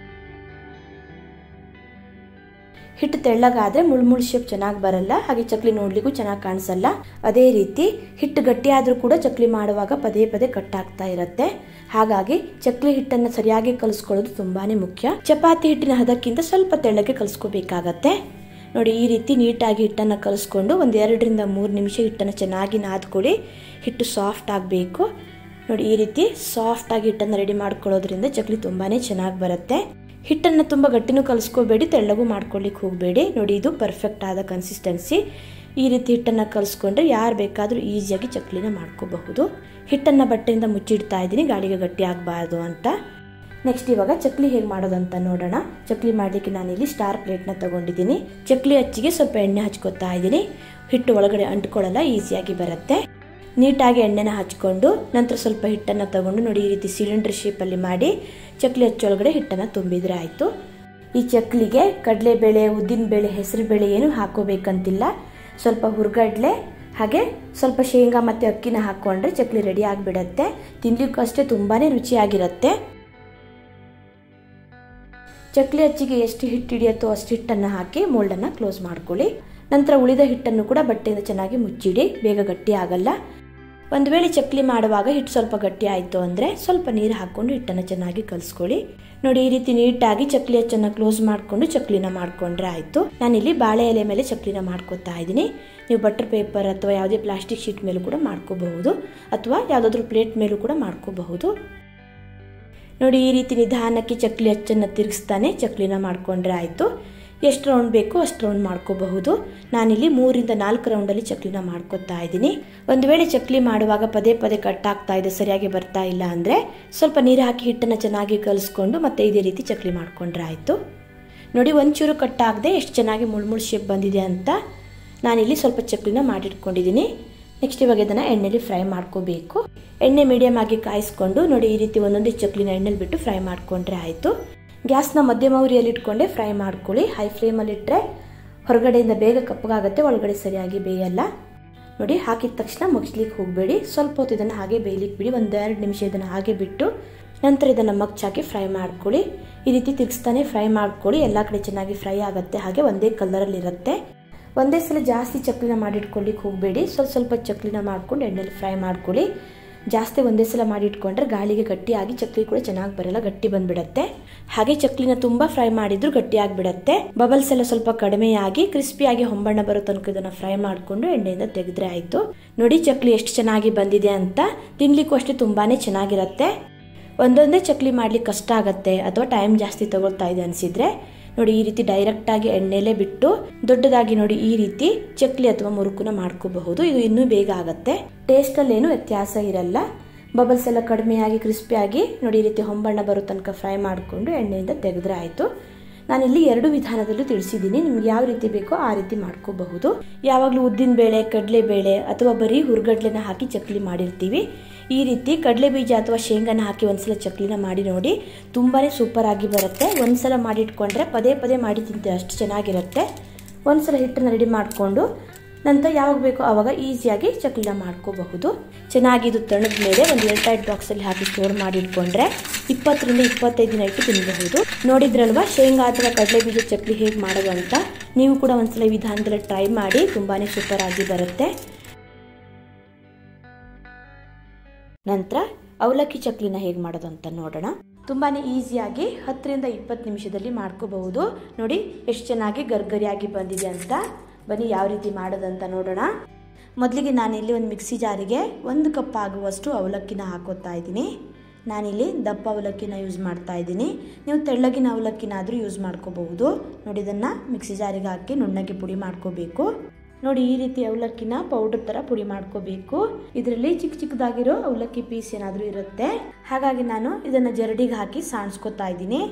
ಹಿಟ್ಟು ತೆಳ್ಳಗಾದರೆ ಮುಳ್ಮುಳ್ ಶೇಪ್ ಚೆನ್ನಾಗಿ ಬರಲ್ಲ ಹಾಗೆ ಚಕ್ಲಿ ನೋಡ್ಲಿಕ್ಕೂ ಚೆನ್ನಾಗಿ ಕಾಣಿಸಲ್ಲ ಅದೇ ರೀತಿ ಹಿಟ್ಟು ಗಟ್ಟಿಯಾದರೂ ಕೂಡ ಚಕ್ಲಿ ಮಾಡುವಾಗ ಪದೇ ಪದೇ ಕಟ್ಟಾಗ್ತಾ ಇರುತ್ತೆ ಹಾಗಾಗಿ ಚಕ್ಲಿ ಹಿಟ್ಟನ್ನು ಸರಿಯಾಗಿ ಕಲಿಸ್ಕೊಳ್ಳೋದು ತುಂಬಾನೇ ಮುಖ್ಯ ಚಪಾತಿ ಹಿಟ್ಟಿನ ಹದಕ್ಕಿಂತ ಸ್ವಲ್ಪ ತೆಳ್ಳಗೆ ಕಲಿಸ್ಕೋಬೇಕಾಗತ್ತೆ ನೋಡಿ ಈ ರೀತಿ ನೀಟಾಗಿ ಹಿಟ್ಟನ್ನು ಕಲಿಸ್ಕೊಂಡು ಒಂದು ಎರಡರಿಂದ ಮೂರು ನಿಮಿಷ ಹಿಟ್ಟನ್ನು ಚೆನ್ನಾಗಿ ನಾದ್ಕೊಳ್ಳಿ ಹಿಟ್ಟು ಸಾಫ್ಟ್ ಆಗಬೇಕು ನೋಡಿ ಈ ರೀತಿ ಸಾಫ್ಟಾಗಿ ಹಿಟ್ಟನ್ನು ರೆಡಿ ಮಾಡ್ಕೊಳ್ಳೋದ್ರಿಂದ ಚಕ್ಲಿ ತುಂಬಾ ಚೆನ್ನಾಗಿ ಬರುತ್ತೆ ಹಿಟ್ಟನ್ನು ತುಂಬ ಗಟ್ಟಿನೂ ಕಲಿಸ್ಕೋಬೇಡಿ ತೆಳ್ಳಗೂ ಮಾಡ್ಕೊಳ್ಳಿಕ್ಕೆ ಹೋಗಬೇಡಿ ನೋಡಿ ಇದು ಪರ್ಫೆಕ್ಟ್ ಆದ ಕನ್ಸಿಸ್ಟೆನ್ಸಿ ಈ ರೀತಿ ಹಿಟ್ಟನ್ನು ಕಲಿಸ್ಕೊಂಡ್ರೆ ಯಾರು ಬೇಕಾದರೂ ಈಸಿಯಾಗಿ ಚಕ್ಲಿನ ಮಾಡ್ಕೋಬಹುದು ಹಿಟ್ಟನ್ನು ಬಟ್ಟೆಯಿಂದ ಮುಚ್ಚಿಡ್ತಾ ಇದ್ದೀನಿ ಗಾಳಿಗೆ ಗಟ್ಟಿ ಆಗಬಾರ್ದು ಅಂತ ನೆಕ್ಸ್ಟ್ ಇವಾಗ ಚಕ್ಲಿ ಹೇಗೆ ಮಾಡೋದಂತ ನೋಡೋಣ ಚಕ್ಲಿ ಮಾಡಲಿಕ್ಕೆ ನಾನಿಲ್ಲಿ ಸ್ಟಾರ್ ಪ್ಲೇಟ್ನ ತಗೊಂಡಿದ್ದೀನಿ ಚಕ್ಲಿ ಹಚ್ಚಿಗೆ ಸ್ವಲ್ಪ ಎಣ್ಣೆ ಹಚ್ಕೊತಾ ಇದ್ದೀನಿ ಹಿಟ್ಟು ಒಳಗಡೆ ಅಂಟ್ಕೊಳ್ಳಲ್ಲ ಈಸಿಯಾಗಿ ಬರುತ್ತೆ ನೀಟಾಗಿ ಎಣ್ಣೆನ ಹಚ್ಕೊಂಡು ನಂತರ ಸ್ವಲ್ಪ ಹಿಟ್ಟನ್ನು ತಗೊಂಡು ನೋಡಿ ಈ ರೀತಿ ಸಿಲಿಂಡರ್ ಶೇಪಲ್ಲಿ ಮಾಡಿ ಚಕ್ಲಿ ಹಚ್ಚೊಳಗಡೆ ಹಿಟ್ಟನ್ನು ತುಂಬಿದ್ರೆ ಆಯಿತು ಈ ಚಕ್ಲಿಗೆ ಕಡಲೆಬೇಳೆ ಉದ್ದಿನಬೇಳೆ ಹೆಸರುಬೇಳೆ ಏನು ಹಾಕೋಬೇಕಂತಿಲ್ಲ ಸ್ವಲ್ಪ ಹುರ್ಗಡ್ಲೆ ಹಾಗೆ ಸ್ವಲ್ಪ ಶೇಂಗಾ ಮತ್ತು ಅಕ್ಕಿನ ಹಾಕ್ಕೊಂಡ್ರೆ ಚಕ್ಲಿ ರೆಡಿ ಆಗಿಬಿಡತ್ತೆ ತಿನ್ಲಿಕ್ಕೂ ಅಷ್ಟೇ ತುಂಬಾ ರುಚಿಯಾಗಿರುತ್ತೆ ಚಕ್ಲಿ ಅಚ್ಚಿಗೆ ಎಷ್ಟು ಹಿಟ್ಟು ಹಿಡಿಯುತ್ತೋ ಅಷ್ಟು ಹಿಟ್ಟನ್ನು ಹಾಕಿ ಮೋಲ್ಡನ್ನು ಕ್ಲೋಸ್ ಮಾಡ್ಕೊಳ್ಳಿ ನಂತರ ಉಳಿದ ಹಿಟ್ಟನ್ನು ಕೂಡ ಬಟ್ಟೆಯಿಂದ ಚೆನ್ನಾಗಿ ಮುಚ್ಚಿಡಿ ಬೇಗ ಗಟ್ಟಿ ಆಗಲ್ಲ ಒಂದು ವೇಳೆ ಚಕ್ಲಿ ಮಾಡುವಾಗ ಹಿಟ್ಟು ಸ್ವಲ್ಪ ಗಟ್ಟಿ ಆಯಿತು ಅಂದರೆ ಸ್ವಲ್ಪ ನೀರು ಹಾಕ್ಕೊಂಡು ಹಿಟ್ಟನ್ನು ಚೆನ್ನಾಗಿ ಕಲಿಸ್ಕೊಳ್ಳಿ ನೋಡಿ ಈ ರೀತಿ ನೀಟಾಗಿ ಚಕ್ಲಿ ಅಚ್ಚನ್ನು ಕ್ಲೋಸ್ ಮಾಡಿಕೊಂಡು ಚಕ್ಲಿನ ಮಾಡಿಕೊಂಡ್ರೆ ಆಯಿತು ನಾನಿಲ್ಲಿ ಬಾಳೆ ಎಲೆ ಮೇಲೆ ಚಕ್ಲಿನ ಮಾಡ್ಕೊತಾ ಇದ್ದೀನಿ ನೀವು ಬಟರ್ ಪೇಪರ್ ಅಥವಾ ಯಾವುದೇ ಪ್ಲಾಸ್ಟಿಕ್ ಶೀಟ್ ಮೇಲೂ ಕೂಡ ಮಾಡ್ಕೋಬಹುದು ಅಥವಾ ಯಾವುದಾದ್ರೂ ಪ್ಲೇಟ್ ಮೇಲೂ ಕೂಡ ಮಾಡ್ಕೋಬಹುದು ನೋಡಿ ಈ ರೀತಿ ನಿಧಾನಕ್ಕೆ ಚಕ್ಲಿ ಅಚ್ಚನ್ನು ತಿರುಗಿಸ್ತಾನೆ ಚಕ್ಲಿನ ಮಾಡಿಕೊಂಡ್ರೆ ಆಯಿತು ಎಷ್ಟು ರೌಂಡ್ ಬೇಕೋ ಅಷ್ಟು ರೌಂಡ್ ಮಾಡ್ಕೋಬಹುದು ನಾನಿಲ್ಲಿ ಮೂರಿಂದ ನಾಲ್ಕು ರೌಂಡಲ್ಲಿ ಚಕ್ಲಿನ ಮಾಡ್ಕೊತಾ ಇದ್ದೀನಿ ಒಂದು ವೇಳೆ ಚಕ್ಲಿ ಮಾಡುವಾಗ ಪದೇ ಪದೇ ಕಟ್ ಆಗ್ತಾ ಇದೆ ಸರಿಯಾಗಿ ಬರ್ತಾ ಇಲ್ಲ ಅಂದರೆ ಸ್ವಲ್ಪ ನೀರು ಹಾಕಿ ಹಿಟ್ಟನ್ನು ಚೆನ್ನಾಗಿ ಕಲಿಸ್ಕೊಂಡು ಮತ್ತೆ ಇದೇ ರೀತಿ ಚಕ್ಲಿ ಮಾಡಿಕೊಂಡ್ರೆ ಆಯಿತು ನೋಡಿ ಒಂಚೂರು ಕಟ್ಟಾಗದೆ ಎಷ್ಟು ಚೆನ್ನಾಗಿ ಮುಳ್ಮುಳ್ ಶೇಪ್ ಬಂದಿದೆ ಅಂತ ನಾನಿಲ್ಲಿ ಸ್ವಲ್ಪ ಚಕ್ಲಿನ ಮಾಡಿಟ್ಕೊಂಡಿದ್ದೀನಿ ನೆಕ್ಸ್ಟ್ ಇವಾಗ ಇದನ್ನು ಎಣ್ಣೆಲಿ ಫ್ರೈ ಮಾಡ್ಕೋಬೇಕು ಎಣ್ಣೆ ಮೀಡಿಯಮ್ ಆಗಿ ಕಾಯಿಸ್ಕೊಂಡು ನೋಡಿ ಈ ರೀತಿ ಒಂದೊಂದೇ ಚಕ್ಲಿನ ಎಣ್ಣೆಲಿ ಬಿಟ್ಟು ಫ್ರೈ ಮಾಡಿಕೊಂಡ್ರೆ ಆಯಿತು ಗ್ಯಾಸ್ನ ಮಧ್ಯಮ ಉರಿಯಲ್ಲಿ ಇಟ್ಕೊಂಡೆ ಫ್ರೈ ಮಾಡ್ಕೊಳ್ಳಿ ಹೈ ಫ್ಲೇಮಲ್ಲಿ ಇಟ್ಟರೆ ಹೊರಗಡೆಯಿಂದ ಬೇಗ ಕಪ್ಪಗಾಗುತ್ತೆ ಒಳಗಡೆ ಸರಿಯಾಗಿ ಬೇಯಲ್ಲ ನೋಡಿ ಹಾಕಿದ ತಕ್ಷಣ ಮುಗಿಸ್ಲಿಕ್ಕೆ ಹೋಗಬೇಡಿ ಸ್ವಲ್ಪ ಹೊತ್ತು ಇದನ್ನು ಹಾಗೆ ಬೇಯಲಿಕ್ಕೆ ಬಿಡಿ ಒಂದೆರಡು ನಿಮಿಷ ಇದನ್ನು ಹಾಗೆ ಬಿಟ್ಟು ನಂತರ ಇದನ್ನು ಮಗ್ಚಾಕಿ ಫ್ರೈ ಮಾಡ್ಕೊಳ್ಳಿ ಈ ರೀತಿ ತಿರ್ಗಿಸ್ತಾನೆ ಫ್ರೈ ಮಾಡ್ಕೊಳ್ಳಿ ಎಲ್ಲ ಕಡೆ ಚೆನ್ನಾಗಿ ಫ್ರೈ ಆಗುತ್ತೆ ಹಾಗೆ ಒಂದೇ ಕಲರಲ್ಲಿರುತ್ತೆ ಒಂದೇ ಸಲ ಜಾಸ್ತಿ ಚಕ್ಲಿನ ಮಾಡಿಟ್ಕೊಳ್ಳಿಕ್ಕೆ ಹೋಗಬೇಡಿ ಸ್ವಲ್ಪ ಸ್ವಲ್ಪ ಚಕ್ಲಿನ ಮಾಡ್ಕೊಂಡು ಎಣ್ಣೆಲಿ ಫ್ರೈ ಮಾಡ್ಕೊಳ್ಳಿ ಜಾಸ್ತಿ ಒಂದೇ ಸಲ ಮಾಡಿಟ್ಕೊಂಡ್ರೆ ಗಾಳಿಗೆ ಗಟ್ಟಿಯಾಗಿ ಚಕ್ಲಿ ಕೂಡ ಚೆನ್ನಾಗಿ ಬರಲ್ಲ ಗಟ್ಟಿ ಬಂದ್ಬಿಡತ್ತೆ ಹಾಗೆ ಚಕ್ಲಿನ ತುಂಬಾ ಫ್ರೈ ಮಾಡಿದ್ರು ಗಟ್ಟಿ ಆಗಿಬಿಡತ್ತೆ ಬಬಲ್ಸ್ ಎಲ್ಲ ಸ್ವಲ್ಪ ಕಡಿಮೆಯಾಗಿ ಕ್ರಿಸ್ಪಿಯಾಗಿ ಹೊಂಬಣ್ಣ ಬರೋ ತನಕ ಇದನ್ನ ಫ್ರೈ ಮಾಡಿಕೊಂಡು ಎಣ್ಣೆಯಿಂದ ತೆಗೆದ್ರೆ ಆಯಿತು ನೋಡಿ ಚಕ್ಲಿ ಎಷ್ಟು ಚೆನ್ನಾಗಿ ಬಂದಿದೆ ಅಂತ ತಿನ್ಲಿಕ್ಕೂ ಅಷ್ಟೇ ತುಂಬಾನೇ ಚೆನ್ನಾಗಿರತ್ತೆ ಒಂದೊಂದೇ ಚಕ್ಲಿ ಮಾಡ್ಲಿಕ್ಕೆ ಕಷ್ಟ ಆಗತ್ತೆ ಅಥವಾ ಟೈಮ್ ಜಾಸ್ತಿ ತಗೊಳ್ತಾ ಇದೆ ಅನಿಸಿದ್ರೆ ನೋಡಿ ಈ ರೀತಿ ಡೈರೆಕ್ಟ್ ಆಗಿ ಎಣ್ಣೆಲೆ ಬಿಟ್ಟು ದೊಡ್ಡದಾಗಿ ನೋಡಿ ಈ ರೀತಿ ಚಕ್ಲಿ ಅಥವಾ ಮುರುಕುನ ಮಾಡ್ಕೋಬಹುದು ಇದು ಇನ್ನೂ ಬೇಗ ಆಗತ್ತೆ ಟೇಸ್ಟ್ ಅಲ್ಲಿ ಏನು ವ್ಯತ್ಯಾಸ ಇರಲ್ಲ ಬಬಲ್ಸ್ ಎಲ್ಲ ಕಡಿಮೆಯಾಗಿ ಕ್ರಿಸ್ಪಿಯಾಗಿ ನೋಡಿ ಈ ರೀತಿ ಹೊಂಬಣ್ಣ ಬರೋ ತನಕ ಫ್ರೈ ಮಾಡಿಕೊಂಡು ಎಣ್ಣೆಯಿಂದ ತೆಗೆದ್ರೆ ಆಯಿತು ನಾನಿಲ್ಲಿ ಎರಡು ವಿಧಾನದಲ್ಲೂ ತಿಳಿಸಿದ್ದೀನಿ ನಿಮ್ಗೆ ಯಾವ ರೀತಿ ಬೇಕೋ ಆ ರೀತಿ ಮಾಡ್ಕೋಬಹುದು ಯಾವಾಗಲೂ ಉದ್ದಿನ ಬೇಳೆ ಕಡಲೆ ಬೇಳೆ ಅಥವಾ ಬರೀ ಹುರ್ಗಡ್ಲೆನ ಹಾಕಿ ಚಕ್ಲಿ ಮಾಡಿರ್ತೀವಿ ಈ ರೀತಿ ಕಡಲೆ ಬೀಜ ಅಥವಾ ಶೇಂಗಾನ ಹಾಕಿ ಒಂದ್ಸಲ ಚಕ್ಲಿನ ಮಾಡಿ ನೋಡಿ ತುಂಬಾ ಸೂಪರ್ ಆಗಿ ಬರುತ್ತೆ ಒಂದ್ಸಲ ಮಾಡಿಟ್ಕೊಂಡ್ರೆ ಪದೇ ಪದೇ ಮಾಡಿ ತಿಂತೀವಿ ಅಷ್ಟು ಚೆನ್ನಾಗಿರುತ್ತೆ ಒಂದ್ಸಲ ಹಿಟ್ಟನ್ನು ರೆಡಿ ಮಾಡಿಕೊಂಡು ನಂತರ ಯಾವಾಗ ಬೇಕೋ ಆವಾಗ ಈಸಿಯಾಗಿ ಚಕ್ಲಿನ ಮಾಡ್ಕೋಬಹುದು ಚೆನ್ನಾಗಿ ಇದು ತಣ್ಣದ ಮೇಲೆ ಒಂದು ಏರ್ ಟೈಟ್ ಬಾಕ್ಸಲ್ಲಿ ಹಾಕಿ ಸ್ಟೋರ್ ಮಾಡಿ ಇಟ್ಕೊಂಡ್ರೆ ಇಪ್ಪತ್ತರಿಂದ ಇಪ್ಪತ್ತೈದು ದಿನ ಇಟ್ಟು ತಿನ್ನಬಹುದು ನೋಡಿದ್ರಲ್ವಾ ಶೇಂಗಾ ಅಥವಾ ಕಡಲೆ ಬೀಜ ಚಕ್ಲಿ ಹೇಗೆ ಮಾಡೋದು ಅಂತ ನೀವು ಕೂಡ ಒಂದ್ಸಲ ಈ ವಿಧಾನದಲ್ಲಿ ಟ್ರೈ ಮಾಡಿ ತುಂಬಾ ಸೂಪರ್ ಆಗಿ ಬರುತ್ತೆ ನಂತರ ಅವಲಕ್ಕಿ ಚಕ್ಲಿನ ಹೇಗೆ ಮಾಡೋದು ಅಂತ ನೋಡೋಣ ತುಂಬಾ ಈಸಿಯಾಗಿ ಹತ್ತರಿಂದ ಇಪ್ಪತ್ತು ನಿಮಿಷದಲ್ಲಿ ಮಾಡ್ಕೋಬಹುದು ನೋಡಿ ಎಷ್ಟು ಚೆನ್ನಾಗಿ ಗರ್ಗರಿಯಾಗಿ ಬಂದಿದೆ ಅಂತ ಬನ್ನಿ ಯಾವ ರೀತಿ ಮಾಡೋದಂತ ನೋಡೋಣ ಮೊದಲಿಗೆ ನಾನಿಲ್ಲಿ ಒಂದು ಮಿಕ್ಸಿ ಜಾರಿಗೆ ಒಂದು ಕಪ್ ಆಗುವಷ್ಟು ಅವಲಕ್ಕಿನ ಹಾಕೋತಾ ಇದ್ದೀನಿ ನಾನಿಲ್ಲಿ ದಪ್ಪ ಅವಲಕ್ಕಿನ ಯೂಸ್ ಮಾಡ್ತಾ ಇದ್ದೀನಿ ನೀವು ತೆಳ್ಳಗಿನ ಅವಲಕ್ಕಿನಾದರೂ ಯೂಸ್ ಮಾಡ್ಕೋಬಹುದು ನೋಡಿ ಇದನ್ನು ಮಿಕ್ಸಿ ಜಾರಿಗೆ ಹಾಕಿ ನುಣ್ಣಗೆ ಪುಡಿ ಮಾಡ್ಕೋಬೇಕು ನೋಡಿ ಈ ರೀತಿ ಅವಲಕ್ಕಿನ ಪೌಡರ್ ಥರ ಪುಡಿ ಮಾಡ್ಕೋಬೇಕು ಇದರಲ್ಲಿ ಚಿಕ್ಕ ಚಿಕ್ಕದಾಗಿರೋ ಅವಲಕ್ಕಿ ಪೀಸ್ ಏನಾದರೂ ಇರುತ್ತೆ ಹಾಗಾಗಿ ನಾನು ಇದನ್ನು ಜರಡಿಗೆ ಹಾಕಿ ಸಾಣಿಸ್ಕೊತಾ ಇದ್ದೀನಿ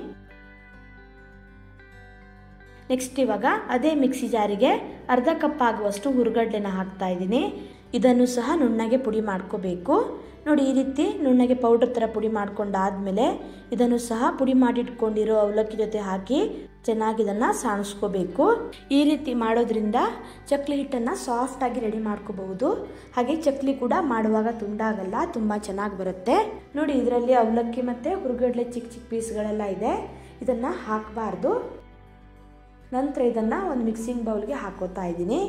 ನೆಕ್ಸ್ಟ್ ಇವಾಗ ಅದೇ ಮಿಕ್ಸಿ ಜಾರಿಗೆ ಅರ್ಧ ಕಪ್ ಆಗುವಷ್ಟು ಹುರುಗಡ್ಲೆನ ಹಾಕ್ತಾ ಇದ್ದೀನಿ ಇದನ್ನು ಸಹ ನುಣ್ಣಗೆ ಪುಡಿ ಮಾಡ್ಕೋಬೇಕು ನೋಡಿ ಈ ರೀತಿ ನುಣ್ಣಗೆ ಪೌಡರ್ ಥರ ಪುಡಿ ಮಾಡ್ಕೊಂಡಾದ್ಮೇಲೆ ಇದನ್ನು ಸಹ ಪುಡಿ ಮಾಡಿಟ್ಕೊಂಡಿರೋ ಅವಲಕ್ಕಿ ಜೊತೆ ಹಾಕಿ ಚೆನ್ನಾಗಿ ಇದನ್ನು ಸಾಣಿಸ್ಕೋಬೇಕು ಈ ರೀತಿ ಮಾಡೋದ್ರಿಂದ ಚಕ್ಲಿ ಹಿಟ್ಟನ್ನು ಸಾಫ್ಟಾಗಿ ರೆಡಿ ಮಾಡ್ಕೋಬಹುದು ಹಾಗೆ ಚಕ್ಲಿ ಕೂಡ ಮಾಡುವಾಗ ತುಂಡಾಗಲ್ಲ ತುಂಬ ಚೆನ್ನಾಗಿ ಬರುತ್ತೆ ನೋಡಿ ಇದರಲ್ಲಿ ಅವಲಕ್ಕಿ ಮತ್ತು ಹುರುಗಡ್ಲೆ ಚಿಕ್ಕ ಚಿಕ್ಕ ಪೀಸ್ಗಳೆಲ್ಲ ಇದೆ ಇದನ್ನು ಹಾಕಬಾರ್ದು ನಂತರ ಇದನ್ನು ಒಂದು ಮಿಕ್ಸಿಂಗ್ ಬೌಲ್ಗೆ ಹಾಕೋತಾ ಇದ್ದೀನಿ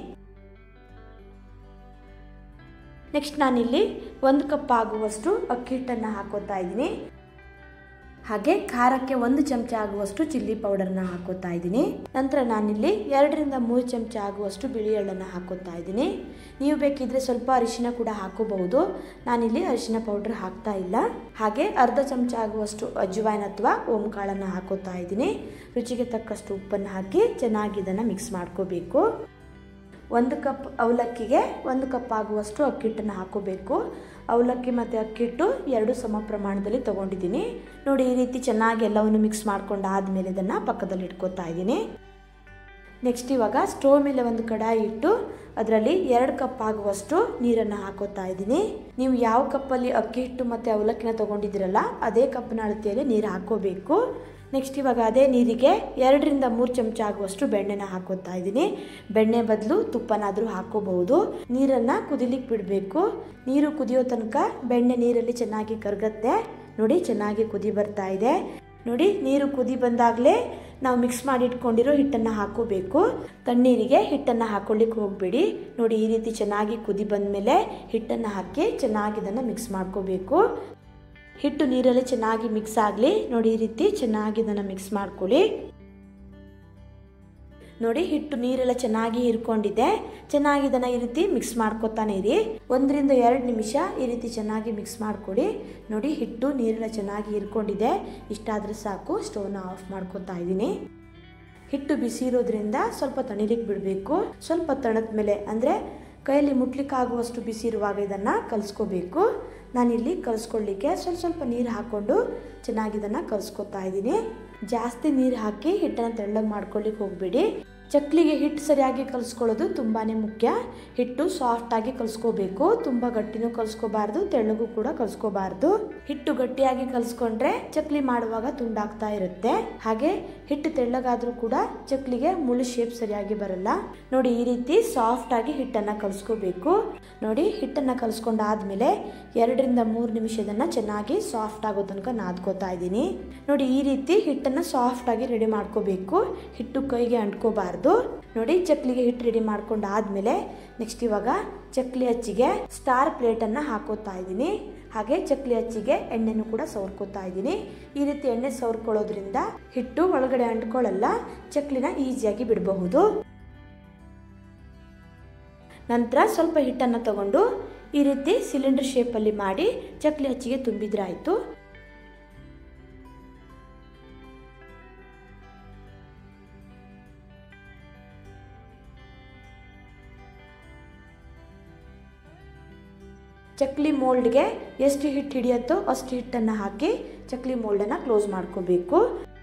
ನೆಕ್ಸ್ಟ್ ನಾನಿಲ್ಲಿ ಒಂದು ಕಪ್ ಆಗುವಷ್ಟು ಅಕ್ಕಿ ಹಿಟ್ಟನ್ನು ಹಾಕೋತಾ ಇದ್ದೀನಿ ಹಾಗೆ ಖಾರಕ್ಕೆ ಒಂದು ಚಮಚ ಆಗುವಷ್ಟು ಚಿಲ್ಲಿ ಪೌಡರ್ನ ಹಾಕೋತಾ ಇದ್ದೀನಿ ನಂತರ ನಾನಿಲ್ಲಿ ಎರಡರಿಂದ ಮೂರು ಚಮಚ ಆಗುವಷ್ಟು ಬಿಳಿ ಎಳ್ಳನ್ನು ಹಾಕೋತಾ ಇದ್ದೀನಿ ನೀವು ಬೇಕಿದ್ರೆ ಸ್ವಲ್ಪ ಅರಿಶಿನ ಕೂಡ ಹಾಕೋಬಹುದು ನಾನಿಲ್ಲಿ ಅರಿಶಿನ ಪೌಡರ್ ಹಾಕ್ತಾ ಇಲ್ಲ ಹಾಗೆ ಅರ್ಧ ಚಮಚ ಆಗುವಷ್ಟು ಅಜ್ವಾಯಿನ್ ಅಥವಾ ಓಂಕಾಳನ್ನು ಹಾಕೋತಾ ಇದ್ದೀನಿ ರುಚಿಗೆ ತಕ್ಕಷ್ಟು ಉಪ್ಪನ್ನು ಹಾಕಿ ಚೆನ್ನಾಗಿ ಇದನ್ನು ಮಿಕ್ಸ್ ಮಾಡ್ಕೋಬೇಕು ಒಂದು ಕಪ್ ಅವಲಕ್ಕಿಗೆ ಒಂದು ಕಪ್ ಆಗುವಷ್ಟು ಅಕ್ಕಿಟ್ಟನ್ನು ಹಾಕೋಬೇಕು ಅವಲಕ್ಕಿ ಮತ್ತು ಅಕ್ಕಿಟ್ಟು ಎರಡು ಸಮ ಪ್ರಮಾಣದಲ್ಲಿ ತೊಗೊಂಡಿದ್ದೀನಿ ನೋಡಿ ಈ ರೀತಿ ಚೆನ್ನಾಗಿ ಎಲ್ಲವನ್ನು ಮಿಕ್ಸ್ ಮಾಡ್ಕೊಂಡು ಆದಮೇಲೆ ಇದನ್ನು ಪಕ್ಕದಲ್ಲಿ ಇಟ್ಕೋತಾ ಇದ್ದೀನಿ ನೆಕ್ಸ್ಟ್ ಇವಾಗ ಸ್ಟೋವ್ ಮೇಲೆ ಒಂದು ಕಡಾಯಿ ಇಟ್ಟು ಅದರಲ್ಲಿ ಎರಡು ಕಪ್ ಆಗುವಷ್ಟು ನೀರನ್ನು ಹಾಕೋತಾ ಇದ್ದೀನಿ ನೀವು ಯಾವ ಕಪ್ಪಲ್ಲಿ ಅಕ್ಕಿ ಹಿಟ್ಟು ಮತ್ತು ಅವಲಕ್ಕಿನ ತೊಗೊಂಡಿದ್ದೀರಲ್ಲ ಅದೇ ಕಪ್ಪಿನ ಅಳತೆಯಲ್ಲಿ ನೀರು ಹಾಕೋಬೇಕು ನೆಕ್ಸ್ಟ್ ಇವಾಗ ಅದೇ ನೀರಿಗೆ ಎರಡರಿಂದ ಮೂರು ಚಮಚ ಆಗುವಷ್ಟು ಬೆಣ್ಣೆನ ಹಾಕೋತಾ ಇದ್ದೀನಿ ಬೆಣ್ಣೆ ಬದಲು ತುಪ್ಪನಾದರೂ ಹಾಕೋಬಹುದು ನೀರನ್ನು ಕುದಿಲಿಕ್ಕೆ ಬಿಡಬೇಕು ನೀರು ಕುದಿಯೋ ತನಕ ಬೆಣ್ಣೆ ನೀರಲ್ಲಿ ಚೆನ್ನಾಗಿ ಕರಗತ್ತೆ ನೋಡಿ ಚೆನ್ನಾಗಿ ಕುದಿ ಬರ್ತಾ ಇದೆ ನೋಡಿ ನೀರು ಕುದಿ ಬಂದಾಗಲೇ ನಾವು ಮಿಕ್ಸ್ ಮಾಡಿ ಇಟ್ಕೊಂಡಿರೋ ಹಿಟ್ಟನ್ನು ಹಾಕೋಬೇಕು ತಣ್ಣೀರಿಗೆ ಹಿಟ್ಟನ್ನು ಹಾಕೊಳ್ಳಿಕ್ಕೆ ಹೋಗಬೇಡಿ ನೋಡಿ ಈ ರೀತಿ ಚೆನ್ನಾಗಿ ಕುದಿ ಬಂದಮೇಲೆ ಹಿಟ್ಟನ್ನು ಹಾಕಿ ಚೆನ್ನಾಗಿ ಇದನ್ನು ಮಿಕ್ಸ್ ಮಾಡ್ಕೋಬೇಕು ಹಿಟ್ಟು ನೀರಲ್ಲಿ ಚೆನ್ನಾಗಿ ಮಿಕ್ಸ್ ಆಗಲಿ ನೋಡಿ ಈ ರೀತಿ ಚೆನ್ನಾಗಿ ಇದನ್ನು ಮಿಕ್ಸ್ ಮಾಡ್ಕೊಳ್ಳಿ ನೋಡಿ ಹಿಟ್ಟು ನೀರೆಲ್ಲ ಚೆನ್ನಾಗಿ ಹಿರ್ಕೊಂಡಿದೆ ಚೆನ್ನಾಗಿ ಇದನ್ನು ಈ ರೀತಿ ಮಿಕ್ಸ್ ಮಾಡ್ಕೊತಾನೆ ಇರಿ ಒಂದರಿಂದ ಎರಡು ನಿಮಿಷ ಈ ರೀತಿ ಚೆನ್ನಾಗಿ ಮಿಕ್ಸ್ ಮಾಡ್ಕೊಳ್ಳಿ ನೋಡಿ ಹಿಟ್ಟು ನೀರೆಲ್ಲ ಚೆನ್ನಾಗಿ ಹಿರ್ಕೊಂಡಿದೆ ಇಷ್ಟಾದರೆ ಸಾಕು ಸ್ಟವ್ನ ಆಫ್ ಮಾಡ್ಕೊತಾ ಇದ್ದೀನಿ ಹಿಟ್ಟು ಬಿಸಿ ಇರೋದ್ರಿಂದ ಸ್ವಲ್ಪ ತಣಿಲಿಕ್ಕೆ ಬಿಡಬೇಕು ಸ್ವಲ್ಪ ತಣದ ಮೇಲೆ ಅಂದರೆ ಕೈಯಲ್ಲಿ ಮುಟ್ಲಿಕ್ಕಾಗುವಷ್ಟು ಬಿಸಿ ಇರುವಾಗ ಇದನ್ನು ಕಲಿಸ್ಕೋಬೇಕು ನಾನಿಲ್ಲಿ ಕಲಿಸ್ಕೊಳ್ಳಿಕ್ಕೆ ಸ್ವಲ್ಪ ಸ್ವಲ್ಪ ನೀರು ಹಾಕ್ಕೊಂಡು ಚೆನ್ನಾಗಿ ಇದನ್ನು ಕಲಿಸ್ಕೊತಾ ಇದ್ದೀನಿ ಜಾಸ್ತಿ ನೀರು ಹಾಕಿ ಹಿಟ್ಟನ್ನು ತೆಳ್ಳಗೆ ಮಾಡ್ಕೊಳ್ಳಿಕ್ಕೆ ಹೋಗಬೇಡಿ ಚಕ್ಲಿಗೆ ಹಿಟ್ಟು ಸರಿಯಾಗಿ ಕಲಿಸ್ಕೊಳ್ಳೋದು ತುಂಬಾ ಮುಖ್ಯ ಹಿಟ್ಟು ಸಾಫ್ಟಾಗಿ ಕಲಿಸ್ಕೋಬೇಕು ತುಂಬ ಗಟ್ಟಿನೂ ಕಲಿಸ್ಕೋಬಾರ್ದು ತೆಳ್ಳಗೂ ಕೂಡ ಕಲಿಸ್ಕೋಬಾರ್ದು ಹಿಟ್ಟು ಗಟ್ಟಿಯಾಗಿ ಕಲಿಸ್ಕೊಂಡ್ರೆ ಚಕ್ಲಿ ಮಾಡುವಾಗ ತುಂಡಾಗ್ತಾ ಇರುತ್ತೆ ಹಾಗೆ ಹಿಟ್ಟು ತೆಳ್ಳಗಾದರೂ ಕೂಡ ಚಕ್ಲಿಗೆ ಮುಳ್ಳು ಶೇಪ್ ಸರಿಯಾಗಿ ಬರಲ್ಲ ನೋಡಿ ಈ ರೀತಿ ಸಾಫ್ಟಾಗಿ ಹಿಟ್ಟನ್ನು ಕಲಿಸ್ಕೋಬೇಕು ನೋಡಿ ಹಿಟ್ಟನ್ನು ಕಲಿಸ್ಕೊಂಡಾದ್ಮೇಲೆ ಎರಡರಿಂದ ಮೂರು ನಿಮಿಷ ಇದನ್ನು ಚೆನ್ನಾಗಿ ಸಾಫ್ಟ್ ಆಗೋ ತನಕ ನಾದ್ಕೋತಾ ಇದ್ದೀನಿ ನೋಡಿ ಈ ರೀತಿ ಹಿಟ್ಟನ್ನು ಸಾಫ್ಟಾಗಿ ರೆಡಿ ಮಾಡ್ಕೋಬೇಕು ಹಿಟ್ಟು ಕೈಗೆ ಅಂಟ್ಕೋಬಾರ್ದು ನೋಡಿ ಚಕ್ಲಿಗೆ ಹಿಟ್ಟು ರೆಡಿ ಮಾಡ್ಕೊಂಡು ಆದಮೇಲೆ ನೆಕ್ಸ್ಟ್ ಇವಾಗ ಚಕ್ಲಿ ಹಚ್ಚಿಗೆ ಸ್ಟಾರ್ ಪ್ಲೇಟನ್ನು ಹಾಕೋತಾ ಇದ್ದೀನಿ ಹಾಗೆ ಚಕ್ಲಿ ಹಚ್ಚಿಗೆ ಎಣ್ಣೆನೂ ಕೂಡ ಸವರ್ಕೋತಾ ಇದ್ದೀನಿ ಈ ರೀತಿ ಎಣ್ಣೆ ಸವರ್ಕೊಳ್ಳೋದ್ರಿಂದ ಹಿಟ್ಟು ಒಳಗಡೆ ಅಂಟ್ಕೊಳ್ಳಲ್ಲ ಚಕ್ಲಿನ ಈಸಿಯಾಗಿ ಬಿಡಬಹುದು ನಂತರ ಸ್ವಲ್ಪ ಹಿಟ್ಟನ್ನು ತಗೊಂಡು ಈ ರೀತಿ ಸಿಲಿಂಡರ್ ಶೇಪಲ್ಲಿ ಮಾಡಿ ಚಕ್ಲಿ ಹಚ್ಚಿಗೆ ತುಂಬಿದ್ರೆ ಆಯಿತು ಚಕ್ಲಿ ಮೋಲ್ಡ್ಗೆ ಎಷ್ಟು ಹಿಟ್ಟು ಹಿಡಿಯುತ್ತೋ ಅಷ್ಟು ಹಿಟ್ಟನ್ನು ಹಾಕಿ ಚಕ್ಲಿ ಮೋಲ್ಡನ್ನು ಕ್ಲೋಸ್ ಮಾಡ್ಕೋಬೇಕು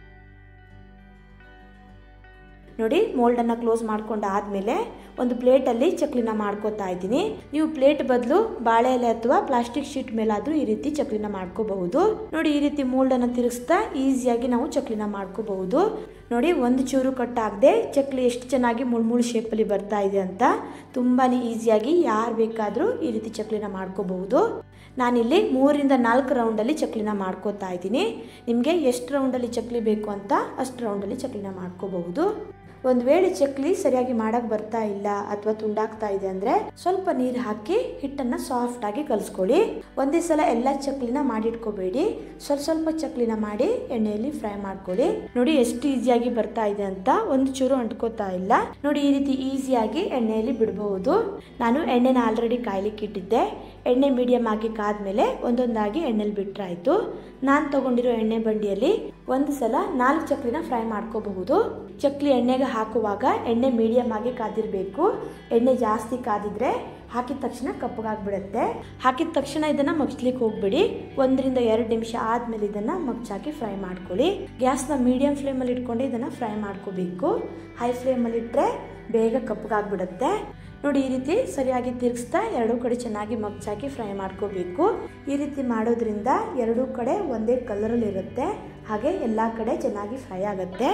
ನೋಡಿ ಮೋಲ್ಡನ್ನು ಕ್ಲೋಸ್ ಮಾಡ್ಕೊಂಡು ಆದಮೇಲೆ ಒಂದು ಪ್ಲೇಟಲ್ಲಿ ಚಕ್ಲಿನ ಮಾಡ್ಕೋತಾ ಇದ್ದೀನಿ ನೀವು ಪ್ಲೇಟ್ ಬದಲು ಬಾಳೆ ಎಲೆ ಅಥವಾ ಪ್ಲಾಸ್ಟಿಕ್ ಶೀಟ್ ಮೇಲಾದರೂ ಈ ರೀತಿ ಚಕ್ಲಿನ ಮಾಡ್ಕೋಬಹುದು ನೋಡಿ ಈ ರೀತಿ ಮೋಲ್ಡನ್ನು ತಿರುಗಿಸ್ತಾ ಈಸಿಯಾಗಿ ನಾವು ಚಕ್ಲಿನ ಮಾಡ್ಕೋಬಹುದು ನೋಡಿ ಒಂದು ಚೂರು ಕಟ್ಟಾಗದೆ ಚಕ್ಲಿ ಎಷ್ಟು ಚೆನ್ನಾಗಿ ಮುಳ್ಮುಳ್ ಶೇಪಲ್ಲಿ ಬರ್ತಾ ಇದೆ ಅಂತ ತುಂಬಾ ಈಸಿಯಾಗಿ ಯಾರು ಬೇಕಾದರೂ ಈ ರೀತಿ ಚಕ್ಲಿನ ಮಾಡ್ಕೋಬಹುದು ನಾನಿಲ್ಲಿ ಮೂರಿಂದ ನಾಲ್ಕು ರೌಂಡಲ್ಲಿ ಚಕ್ಲಿನ ಮಾಡ್ಕೋತಾ ಇದ್ದೀನಿ ನಿಮಗೆ ಎಷ್ಟು ರೌಂಡಲ್ಲಿ ಚಕ್ಲಿ ಬೇಕು ಅಂತ ಅಷ್ಟು ರೌಂಡಲ್ಲಿ ಚಕ್ಲಿನ ಮಾಡ್ಕೋಬಹುದು ಒಂದು ವೇಳೆ ಚಕ್ಲಿ ಸರಿಯಾಗಿ ಮಾಡಕ್ಕೆ ಬರ್ತಾ ಇಲ್ಲ ಅಥವಾ ತುಂಡಾಗ್ತಾ ಇದೆ ಅಂದರೆ ಸ್ವಲ್ಪ ನೀರು ಹಾಕಿ ಹಿಟ್ಟನ್ನು ಸಾಫ್ಟಾಗಿ ಕಲಿಸ್ಕೊಳ್ಳಿ ಒಂದೇ ಸಲ ಎಲ್ಲ ಚಕ್ಲಿನ ಮಾಡಿಟ್ಕೋಬೇಡಿ ಸ್ವಲ್ಪ ಸ್ವಲ್ಪ ಚಕ್ಲಿನ ಮಾಡಿ ಎಣ್ಣೆಯಲ್ಲಿ ಫ್ರೈ ಮಾಡ್ಕೊಳ್ಳಿ ನೋಡಿ ಎಷ್ಟು ಈಸಿಯಾಗಿ ಬರ್ತಾ ಇದೆ ಅಂತ ಒಂದು ಚೂರು ಅಂಟ್ಕೋತಾ ಇಲ್ಲ ನೋಡಿ ಈ ರೀತಿ ಈಸಿಯಾಗಿ ಎಣ್ಣೆಯಲ್ಲಿ ಬಿಡಬಹುದು ನಾನು ಎಣ್ಣೆನ ಆಲ್ರೆಡಿ ಕಾಯ್ಲಿಕ್ಕೆ ಇಟ್ಟಿದ್ದೆ ಎಣ್ಣೆ ಮೀಡಿಯಮ್ ಆಗಿ ಕಾದ್ಮೇಲೆ ಒಂದೊಂದಾಗಿ ಎಣ್ಣೆಲಿ ಬಿಟ್ರಾಯ್ತು ನಾನು ತಗೊಂಡಿರೋ ಎಣ್ಣೆ ಬಂಡಿಯಲ್ಲಿ ಒಂದು ಸಲ ನಾಲ್ಕು ಚಕ್ಲಿನ ಫ್ರೈ ಮಾಡ್ಕೋಬಹುದು ಚಕ್ಲಿ ಎಣ್ಣೆಗೆ ಹಾಕುವಾಗ ಎಣ್ಣೆ ಮೀಡಿಯಮ್ ಆಗಿ ಕಾದಿರಬೇಕು ಎಣ್ಣೆ ಜಾಸ್ತಿ ಕಾದಿದ್ರೆ ಹಾಕಿದ ತಕ್ಷಣ ಕಪ್ಪಗಾಗ್ಬಿಡುತ್ತೆ ಹಾಕಿದ ತಕ್ಷಣ ಇದನ್ನ ಮಗ್ಸ್ಲಿಕ್ಕೆ ಹೋಗ್ಬಿಡಿ ಒಂದರಿಂದ ಎರಡು ನಿಮಿಷ ಆದ್ಮೇಲೆ ಇದನ್ನ ಮಗ್ಚಾಕಿ ಫ್ರೈ ಮಾಡ್ಕೊಳ್ಳಿ ಗ್ಯಾಸ್ನ ಮೀಡಿಯಂ ಫ್ಲೇಮಲ್ಲಿ ಇಟ್ಕೊಂಡು ಇದನ್ನ ಫ್ರೈ ಮಾಡ್ಕೋಬೇಕು ಹೈ ಫ್ಲೇಮಲ್ಲಿ ಇಟ್ಟರೆ ಬೇಗ ಕಪ್ಪಗಾಗ್ಬಿಡುತ್ತೆ ನೋಡಿ ಈ ರೀತಿ ಸರಿಯಾಗಿ ತಿರುಗಿಸ್ತಾ ಎರಡೂ ಕಡೆ ಚೆನ್ನಾಗಿ ಮಗ್ಚಾಕಿ ಫ್ರೈ ಮಾಡ್ಕೋಬೇಕು ಈ ರೀತಿ ಮಾಡೋದ್ರಿಂದ ಎರಡೂ ಕಡೆ ಒಂದೇ ಕಲರಲ್ಲಿ ಇರುತ್ತೆ ಹಾಗೆ ಎಲ್ಲ ಕಡೆ ಚೆನ್ನಾಗಿ ಫ್ರೈ ಆಗುತ್ತೆ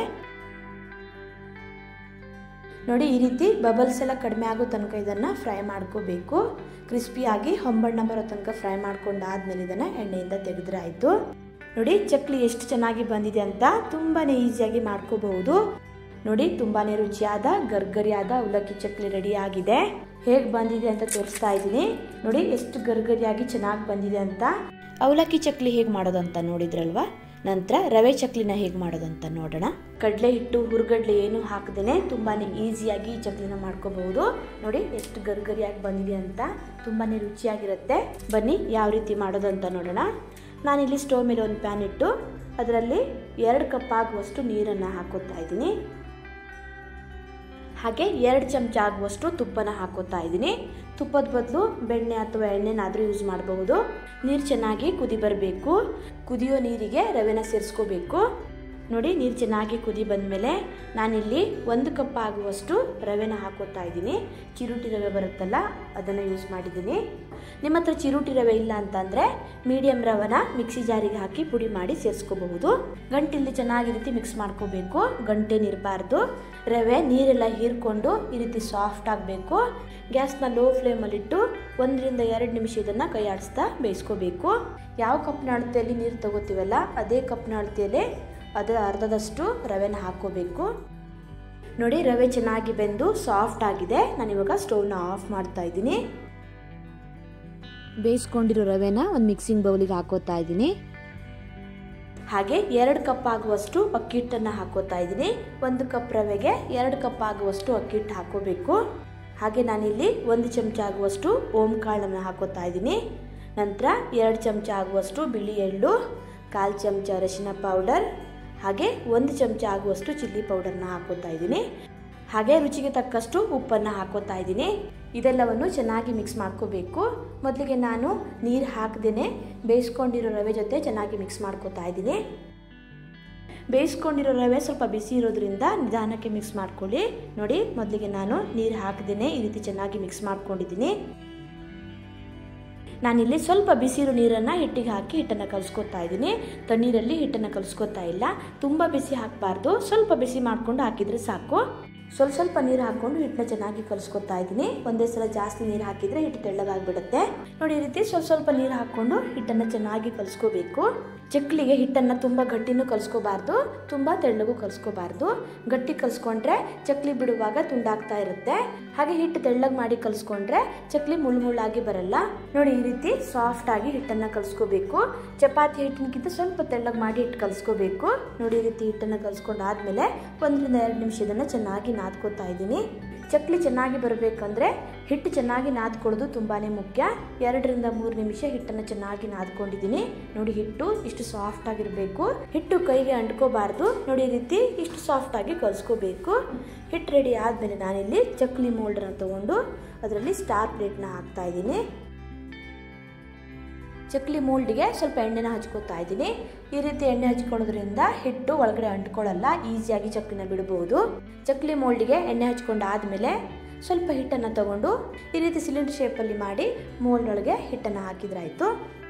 ನೋಡಿ ಈ ರೀತಿ ಬಬಲ್ಸ್ ಎಲ್ಲ ಕಡಿಮೆ ಆಗೋ ತನಕ ಇದನ್ನು ಫ್ರೈ ಮಾಡ್ಕೋಬೇಕು ಕ್ರಿಸ್ಪಿಯಾಗಿ ಹೊಂಬಣ್ಣ ಬರೋ ತನಕ ಫ್ರೈ ಮಾಡ್ಕೊಂಡು ಆದ್ಮೇಲೆ ಇದನ್ನು ಎಣ್ಣೆಯಿಂದ ತೆಗೆದ್ರೆ ಆಯಿತು ನೋಡಿ ಚಕ್ಲಿ ಎಷ್ಟು ಚೆನ್ನಾಗಿ ಬಂದಿದೆ ಅಂತ ತುಂಬಾ ಈಸಿಯಾಗಿ ಮಾಡ್ಕೋಬಹುದು ನೋಡಿ ತುಂಬಾ ರುಚಿಯಾದ ಗರ್ಗರಿಯಾದ ಅವಲಕ್ಕಿ ಚಕ್ಲಿ ರೆಡಿ ಆಗಿದೆ ಹೇಗೆ ಬಂದಿದೆ ಅಂತ ತೋರಿಸ್ತಾ ಇದ್ದೀನಿ ನೋಡಿ ಎಷ್ಟು ಗರ್ಗರಿಯಾಗಿ ಚೆನ್ನಾಗಿ ಬಂದಿದೆ ಅಂತ ಅವಲಕ್ಕಿ ಚಕ್ಲಿ ಹೇಗೆ ಮಾಡೋದಂತ ನೋಡಿದ್ರಲ್ವಾ ನಂತರ ರವೆ ಚಕ್ಲಿನ ಹೇಗೆ ಮಾಡೋದಂತ ನೋಡೋಣ ಕಡಲೆ ಹಿಟ್ಟು ಹುರ್ಗಡ್ಲೆ ಏನು ಹಾಕದೇನೆ ತುಂಬಾ ಈಸಿಯಾಗಿ ಈ ಚಕ್ಲಿನ ಮಾಡ್ಕೋಬಹುದು ನೋಡಿ ಎಷ್ಟು ಗರ್ಗರಿಯಾಗಿ ಬಂದಿದೆ ಅಂತ ತುಂಬಾ ರುಚಿಯಾಗಿರುತ್ತೆ ಬನ್ನಿ ಯಾವ ರೀತಿ ಮಾಡೋದಂತ ನೋಡೋಣ ನಾನಿಲ್ಲಿ ಸ್ಟೋವ್ ಮೇಲೆ ಒಂದು ಪ್ಯಾನ್ ಇಟ್ಟು ಅದರಲ್ಲಿ ಎರಡು ಕಪ್ ಆಗುವಷ್ಟು ನೀರನ್ನು ಹಾಕೋತಾ ಇದ್ದೀನಿ ಹಾಗೆ ಎರಡು ಚಮಚ ಆಗುವಷ್ಟು ತುಪ್ಪನ ಹಾಕೋತಾ ಇದ್ದೀನಿ ತುಪ್ಪದ ಬದಲು ಬೆಣ್ಣೆ ಅಥವಾ ಎಣ್ಣೆನಾದರೂ ಯೂಸ್ ಮಾಡಬಹುದು ನೀರು ಚೆನ್ನಾಗಿ ಕುದಿ ಬರಬೇಕು ಕುದಿಯೋ ನೀರಿಗೆ ರವೆನ ಸೇರಿಸ್ಕೋಬೇಕು ನೋಡಿ ನೀರು ಚೆನ್ನಾಗಿ ಕುದಿ ಬಂದಮೇಲೆ ನಾನಿಲ್ಲಿ ಒಂದು ಕಪ್ ಆಗುವಷ್ಟು ರವೆನ ಹಾಕೋತಾ ಇದ್ದೀನಿ ಚಿರುಟಿ ರವೆ ಬರುತ್ತಲ್ಲ ಅದನ್ನು ಯೂಸ್ ಮಾಡಿದ್ದೀನಿ ನಿಮ್ಮ ಹತ್ರ ಚಿರುಟಿ ರವೆ ಇಲ್ಲ ಅಂತಂದರೆ ಮೀಡಿಯಂ ರವೆನ ಮಿಕ್ಸಿ ಜಾರಿಗೆ ಹಾಕಿ ಪುಡಿ ಮಾಡಿ ಸೇರಿಸ್ಕೋಬಹುದು ಗಂಟಿಲ್ಲಿ ಚೆನ್ನಾಗಿ ರೀತಿ ಮಿಕ್ಸ್ ಮಾಡ್ಕೋಬೇಕು ಗಂಟೇನಿರಬಾರ್ದು ರವೆ ನೀರೆಲ್ಲ ಹೀರ್ಕೊಂಡು ಈ ರೀತಿ ಸಾಫ್ಟ್ ಆಗಬೇಕು ಗ್ಯಾಸ್ನ ಲೋ ಫ್ಲೇಮಲ್ಲಿಟ್ಟು ಒಂದರಿಂದ ಎರಡು ನಿಮಿಷ ಇದನ್ನು ಕೈ ಆಡಿಸ್ತಾ ಬೇಯಿಸ್ಕೋಬೇಕು ಯಾವ ಕಪ್ನ ಅಳತೆಯಲ್ಲಿ ನೀರು ತಗೋತೀವಲ್ಲ ಅದೇ ಕಪ್ನ ಅಳತೆಯಲ್ಲೇ ಅದರ ಅರ್ಧದಷ್ಟು ರವೆನ ಹಾಕ್ಕೋಬೇಕು ನೋಡಿ ರವೆ ಚೆನ್ನಾಗಿ ಬೆಂದು ಸಾಫ್ಟ್ ಆಗಿದೆ ನಾನಿವಾಗ ಸ್ಟವ್ನ ಆಫ್ ಮಾಡ್ತಾ ಇದ್ದೀನಿ ಬೇಯಿಸ್ಕೊಂಡಿರೋ ರವೆನ ಒಂದು ಮಿಕ್ಸಿಂಗ್ ಬೌಲಿಗೆ ಹಾಕೋತಾ ಇದ್ದೀನಿ ಹಾಗೆ ಎರಡು ಕಪ್ ಆಗುವಷ್ಟು ಅಕ್ಕಿ ಹಿಟ್ಟನ್ನು ಹಾಕೋತಾ ಇದ್ದೀನಿ ಒಂದು ಕಪ್ ರವೆಗೆ ಎರಡು ಕಪ್ ಆಗುವಷ್ಟು ಅಕ್ಕಿ ಹಿಟ್ಟು ಹಾಕೋಬೇಕು ಹಾಗೆ ನಾನಿಲ್ಲಿ ಒಂದು ಚಮಚ ಆಗುವಷ್ಟು ಓಂ ಕಾಳನ್ನು ಹಾಕೋತಾ ಇದ್ದೀನಿ ನಂತರ ಎರಡು ಚಮಚ ಆಗುವಷ್ಟು ಬಿಳಿ ಎಳ್ಳು ಕಾಲು ಚಮಚ ಅರಶಿನ ಪೌಡರ್ ಹಾಗೆ ಒಂದು ಚಮಚ ಆಗುವಷ್ಟು ಚಿಲ್ಲಿ ಪೌಡರ್ನ ಹಾಕೋತಾ ಇದ್ದೀನಿ ಹಾಗೆ ರುಚಿಗೆ ತಕ್ಕಷ್ಟು ಉಪ್ಪನ್ನು ಹಾಕೋತಾ ಇದ್ದೀನಿ ಇದೆಲ್ಲವನ್ನು ಚೆನ್ನಾಗಿ ಮಿಕ್ಸ್ ಮಾಡ್ಕೋಬೇಕು ಮೊದಲಿಗೆ ನಾನು ನೀರು ಹಾಕದೇ ಬೇಯಿಸ್ಕೊಂಡಿರೋ ರವೆ ಜೊತೆ ಚೆನ್ನಾಗಿ ಮಿಕ್ಸ್ ಮಾಡ್ಕೋತಾ ಇದ್ದೀನಿ ಬೇಯಿಸ್ಕೊಂಡಿರೋ ರವೆ ಸ್ವಲ್ಪ ಬಿಸಿ ಇರೋದ್ರಿಂದ ನಿಧಾನಕ್ಕೆ ಮಿಕ್ಸ್ ಮಾಡ್ಕೊಳ್ಳಿ ನೋಡಿ ಮೊದಲಿಗೆ ನಾನು ನೀರು ಹಾಕದೇ ಈ ರೀತಿ ಚೆನ್ನಾಗಿ ಮಿಕ್ಸ್ ಮಾಡ್ಕೊಂಡಿದ್ದೀನಿ ನಾನಿಲ್ಲಿ ಸ್ವಲ್ಪ ಬಿಸಿರು ನೀರನ್ನು ಹಿಟ್ಟಿಗೆ ಹಾಕಿ ಹಿಟ್ಟನ್ನು ಕಲಿಸ್ಕೊತಾ ಇದ್ದೀನಿ ತಣ್ಣೀರಲ್ಲಿ ಹಿಟ್ಟನ್ನು ಕಲಿಸ್ಕೊತಾ ಇಲ್ಲ ತುಂಬ ಬಿಸಿ ಹಾಕಬಾರ್ದು ಸ್ವಲ್ಪ ಬಿಸಿ ಮಾಡಿಕೊಂಡು ಹಾಕಿದರೆ ಸಾಕು ಸ್ವಲ್ಪ ಸ್ವಲ್ಪ ನೀರು ಹಾಕ್ಕೊಂಡು ಹಿಟ್ಟನ್ನ ಚೆನ್ನಾಗಿ ಕಲಿಸ್ಕೊತಾ ಇದ್ದೀನಿ ಒಂದೇ ಸಲ ಜಾಸ್ತಿ ನೀರು ಹಾಕಿದರೆ ಹಿಟ್ಟು ತೆಳ್ಳಗಾಗ್ಬಿಡುತ್ತೆ ನೋಡಿ ಈ ರೀತಿ ಸ್ವಲ್ಪ ಸ್ವಲ್ಪ ನೀರು ಹಾಕ್ಕೊಂಡು ಹಿಟ್ಟನ್ನು ಚೆನ್ನಾಗಿ ಕಲಿಸ್ಕೋಬೇಕು ಚಕ್ಲಿಗೆ ಹಿಟ್ಟನ್ನು ತುಂಬ ಗಟ್ಟಿನೂ ಕಲಿಸ್ಕೋಬಾರ್ದು ತುಂಬ ತೆಳ್ಳಗೂ ಕಲಿಸ್ಕೋಬಾರ್ದು ಗಟ್ಟಿ ಕಲಿಸ್ಕೊಂಡ್ರೆ ಚಕ್ಲಿ ಬಿಡುವಾಗ ತುಂಡಾಗ್ತಾ ಇರುತ್ತೆ ಹಾಗೆ ಹಿಟ್ಟು ತೆಳ್ಳಗೆ ಮಾಡಿ ಕಲಿಸ್ಕೊಂಡ್ರೆ ಚಕ್ಲಿ ಮುಳ್ಳು ಮುಳ್ಳಾಗಿ ಬರಲ್ಲ ನೋಡಿ ಈ ರೀತಿ ಸಾಫ್ಟ್ ಆಗಿ ಹಿಟ್ಟನ್ನು ಕಲಿಸ್ಕೋಬೇಕು ಚಪಾತಿ ಹಿಟ್ಟಿನಕ್ಕಿಂತ ಸ್ವಲ್ಪ ತೆಳ್ಳಗೆ ಮಾಡಿ ಹಿಟ್ಟು ಕಲಿಸ್ಕೋಬೇಕು ನೋಡಿ ಈ ರೀತಿ ಹಿಟ್ಟನ್ನು ಕಲಿಸ್ಕೊಂಡಾದ್ಮೇಲೆ ಒಂದರಿಂದ ಎರಡು ನಿಮಿಷ ಇದನ್ನು ಚೆನ್ನಾಗಿ ನಾದ್ಕೋತಾ ಇದ್ದೀನಿ ಚಕ್ಲಿ ಚೆನ್ನಾಗಿ ಬರಬೇಕಂದ್ರೆ ಹಿಟ್ಟು ಚೆನ್ನಾಗಿ ನಾದ್ಕೊಳ್ಳೋದು ತುಂಬಾ ಮುಖ್ಯ ಎರಡರಿಂದ ಮೂರು ನಿಮಿಷ ಹಿಟ್ಟನ್ನು ಚೆನ್ನಾಗಿ ನಾದ್ಕೊಂಡಿದ್ದೀನಿ ನೋಡಿ ಹಿಟ್ಟು ಇಷ್ಟು ಸಾಫ್ಟ್ ಆಗಿರಬೇಕು ಹಿಟ್ಟು ಕೈಗೆ ಅಂಟ್ಕೋಬಾರ್ದು ನೋಡಿ ಈ ರೀತಿ ಇಷ್ಟು ಸಾಫ್ಟ್ ಆಗಿ ಕಲಿಸ್ಕೋಬೇಕು ಹಿಟ್ಟು ರೆಡಿ ಆದಮೇಲೆ ನಾನಿಲ್ಲಿ ಚಕ್ಲಿ ಮೋಲ್ಡನ್ನ ತೊಗೊಂಡು ಅದರಲ್ಲಿ ಸ್ಟಾರ್ ಪ್ಲೇಟ್ನ ಹಾಕ್ತಾ ಇದ್ದೀನಿ ಚಕ್ಲಿ ಮೋಲ್ಡಿಗೆ ಸ್ವಲ್ಪ ಎಣ್ಣೆನ ಹಚ್ಕೋತಾ ಇದ್ದೀನಿ ಈ ರೀತಿ ಎಣ್ಣೆ ಹಚ್ಕೊಳ್ಳೋದ್ರಿಂದ ಹಿಟ್ಟು ಒಳಗಡೆ ಅಂಟ್ಕೊಳ್ಳಲ್ಲ ಈಸಿಯಾಗಿ ಚಕ್ಲಿನ ಬಿಡಬಹುದು ಚಕ್ಲಿ ಮೋಲ್ಡಿಗೆ ಎಣ್ಣೆ ಹಚ್ಕೊಂಡು ಆದಮೇಲೆ ಸ್ವಲ್ಪ ಹಿಟ್ಟನ್ನು ತಗೊಂಡು ಈ ರೀತಿ ಸಿಲಿಂಡರ್ ಶೇಪಲ್ಲಿ ಮಾಡಿ ಮೋಲ್ಡ್ ಒಳಗೆ ಹಿಟ್ಟನ್ನು ಹಾಕಿದ್ರಾಯ್ತು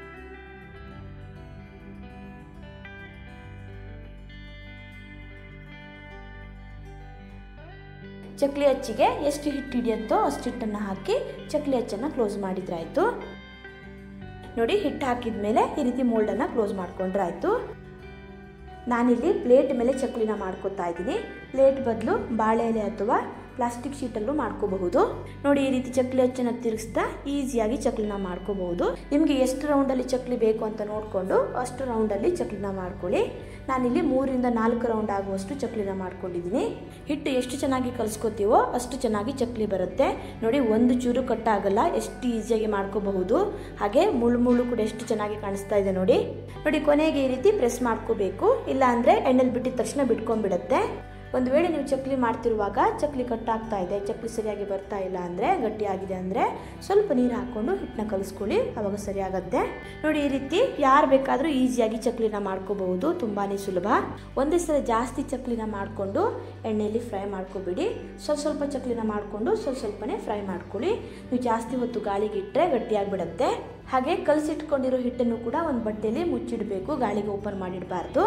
ಚಕ್ಲಿ ಅಚ್ಚಿಗೆ ಎಷ್ಟು ಹಿಟ್ಟು ಹಿಡಿಯುತ್ತೋ ಅಷ್ಟು ಹಿಟ್ಟನ್ನು ಹಾಕಿ ಚಕ್ಲಿ ಅಚ್ಚನ್ನು ಕ್ಲೋಸ್ ಮಾಡಿದ್ರಾಯ್ತು ನೋಡಿ ಹಿಟ್ಟು ಹಾಕಿದ ಮೇಲೆ ಈ ರೀತಿ ಮೋಲ್ಡನ್ನು ಕ್ಲೋಸ್ ಮಾಡ್ಕೊಂಡ್ರೆ ಆಯಿತು ನಾನಿಲ್ಲಿ ಪ್ಲೇಟ್ ಮೇಲೆ ಚಕ್ಲಿನ ಮಾಡ್ಕೊತಾ ಇದ್ದೀನಿ ಪ್ಲೇಟ್ ಬದಲು ಬಾಳೆ ಎಲೆ ಅಥವಾ ಪ್ಲಾಸ್ಟಿಕ್ ಶೀಟಲ್ಲೂ ಮಾಡ್ಕೋಬಹುದು ನೋಡಿ ಈ ರೀತಿ ಚಕ್ಲಿ ಹಚ್ಚನ್ನು ತಿರುಗಿಸ್ತಾ ಈಸಿಯಾಗಿ ಚಕ್ಲಿನ ಮಾಡ್ಕೋಬಹುದು ನಿಮಗೆ ಎಷ್ಟು ರೌಂಡಲ್ಲಿ ಚಕ್ಲಿ ಬೇಕು ಅಂತ ನೋಡಿಕೊಂಡು ಅಷ್ಟು ರೌಂಡಲ್ಲಿ ಚಕ್ಲಿನ ಮಾಡ್ಕೊಳ್ಳಿ ನಾನಿಲ್ಲಿ ಮೂರಿಂದ ನಾಲ್ಕು ರೌಂಡ್ ಆಗುವಷ್ಟು ಚಕ್ಲಿನ ಮಾಡ್ಕೊಂಡಿದ್ದೀನಿ ಹಿಟ್ಟು ಎಷ್ಟು ಚೆನ್ನಾಗಿ ಕಲಿಸ್ಕೋತೀವೋ ಅಷ್ಟು ಚೆನ್ನಾಗಿ ಚಕ್ಲಿ ಬರುತ್ತೆ ನೋಡಿ ಒಂದು ಚೂರು ಕಟ್ಟಾಗಲ್ಲ ಎಷ್ಟು ಈಸಿಯಾಗಿ ಮಾಡ್ಕೋಬಹುದು ಹಾಗೆ ಮುಳ್ಳು ಮುಳ್ಳು ಕೂಡ ಎಷ್ಟು ಚೆನ್ನಾಗಿ ಕಾಣಿಸ್ತಾ ಇದೆ ನೋಡಿ ನೋಡಿ ಕೊನೆಗೆ ಈ ರೀತಿ ಪ್ರೆಸ್ ಮಾಡ್ಕೋಬೇಕು ಇಲ್ಲ ಅಂದರೆ ಎಣ್ಣೆಲಿ ಬಿಟ್ಟಿದ ತಕ್ಷಣ ಬಿಟ್ಕೊಂಡ್ಬಿಡುತ್ತೆ ಒಂದು ವೇಳೆ ನೀವು ಚಕ್ಲಿ ಮಾಡ್ತಿರುವಾಗ ಚಕ್ಲಿ ಕಟ್ಟಾಗ್ತಾ ಇದೆ ಚಕ್ಲಿ ಸರಿಯಾಗಿ ಬರ್ತಾ ಇಲ್ಲ ಅಂದರೆ ಗಟ್ಟಿಯಾಗಿದೆ ಅಂದರೆ ಸ್ವಲ್ಪ ನೀರು ಹಾಕ್ಕೊಂಡು ಹಿಟ್ಟನ್ನ ಕಲಿಸ್ಕೊಳ್ಳಿ ಅವಾಗ ಸರಿಯಾಗತ್ತೆ ನೋಡಿ ಈ ರೀತಿ ಯಾರು ಬೇಕಾದರೂ ಈಸಿಯಾಗಿ ಚಕ್ಲಿನ ಮಾಡ್ಕೋಬಹುದು ತುಂಬಾ ಸುಲಭ ಒಂದೇ ಸಲ ಜಾಸ್ತಿ ಚಕ್ಲಿನ ಮಾಡಿಕೊಂಡು ಎಣ್ಣೆಯಲ್ಲಿ ಫ್ರೈ ಮಾಡ್ಕೊಬಿಡಿ ಸ್ವಲ್ಪ ಸ್ವಲ್ಪ ಚಕ್ಲಿನ ಮಾಡಿಕೊಂಡು ಸ್ವಲ್ಪ ಸ್ವಲ್ಪನೇ ಫ್ರೈ ಮಾಡ್ಕೊಳ್ಳಿ ನೀವು ಜಾಸ್ತಿ ಹೊತ್ತು ಗಾಳಿಗೆ ಇಟ್ಟರೆ ಗಟ್ಟಿಯಾಗಿಬಿಡುತ್ತೆ ಹಾಗೆ ಕಲಸಿಟ್ಕೊಂಡಿರೋ ಹಿಟ್ಟನ್ನು ಕೂಡ ಒಂದು ಬಟ್ಟೆಯಲ್ಲಿ ಮುಚ್ಚಿಡಬೇಕು ಗಾಳಿಗೆ ಓಪನ್ ಮಾಡಿಡಬಾರ್ದು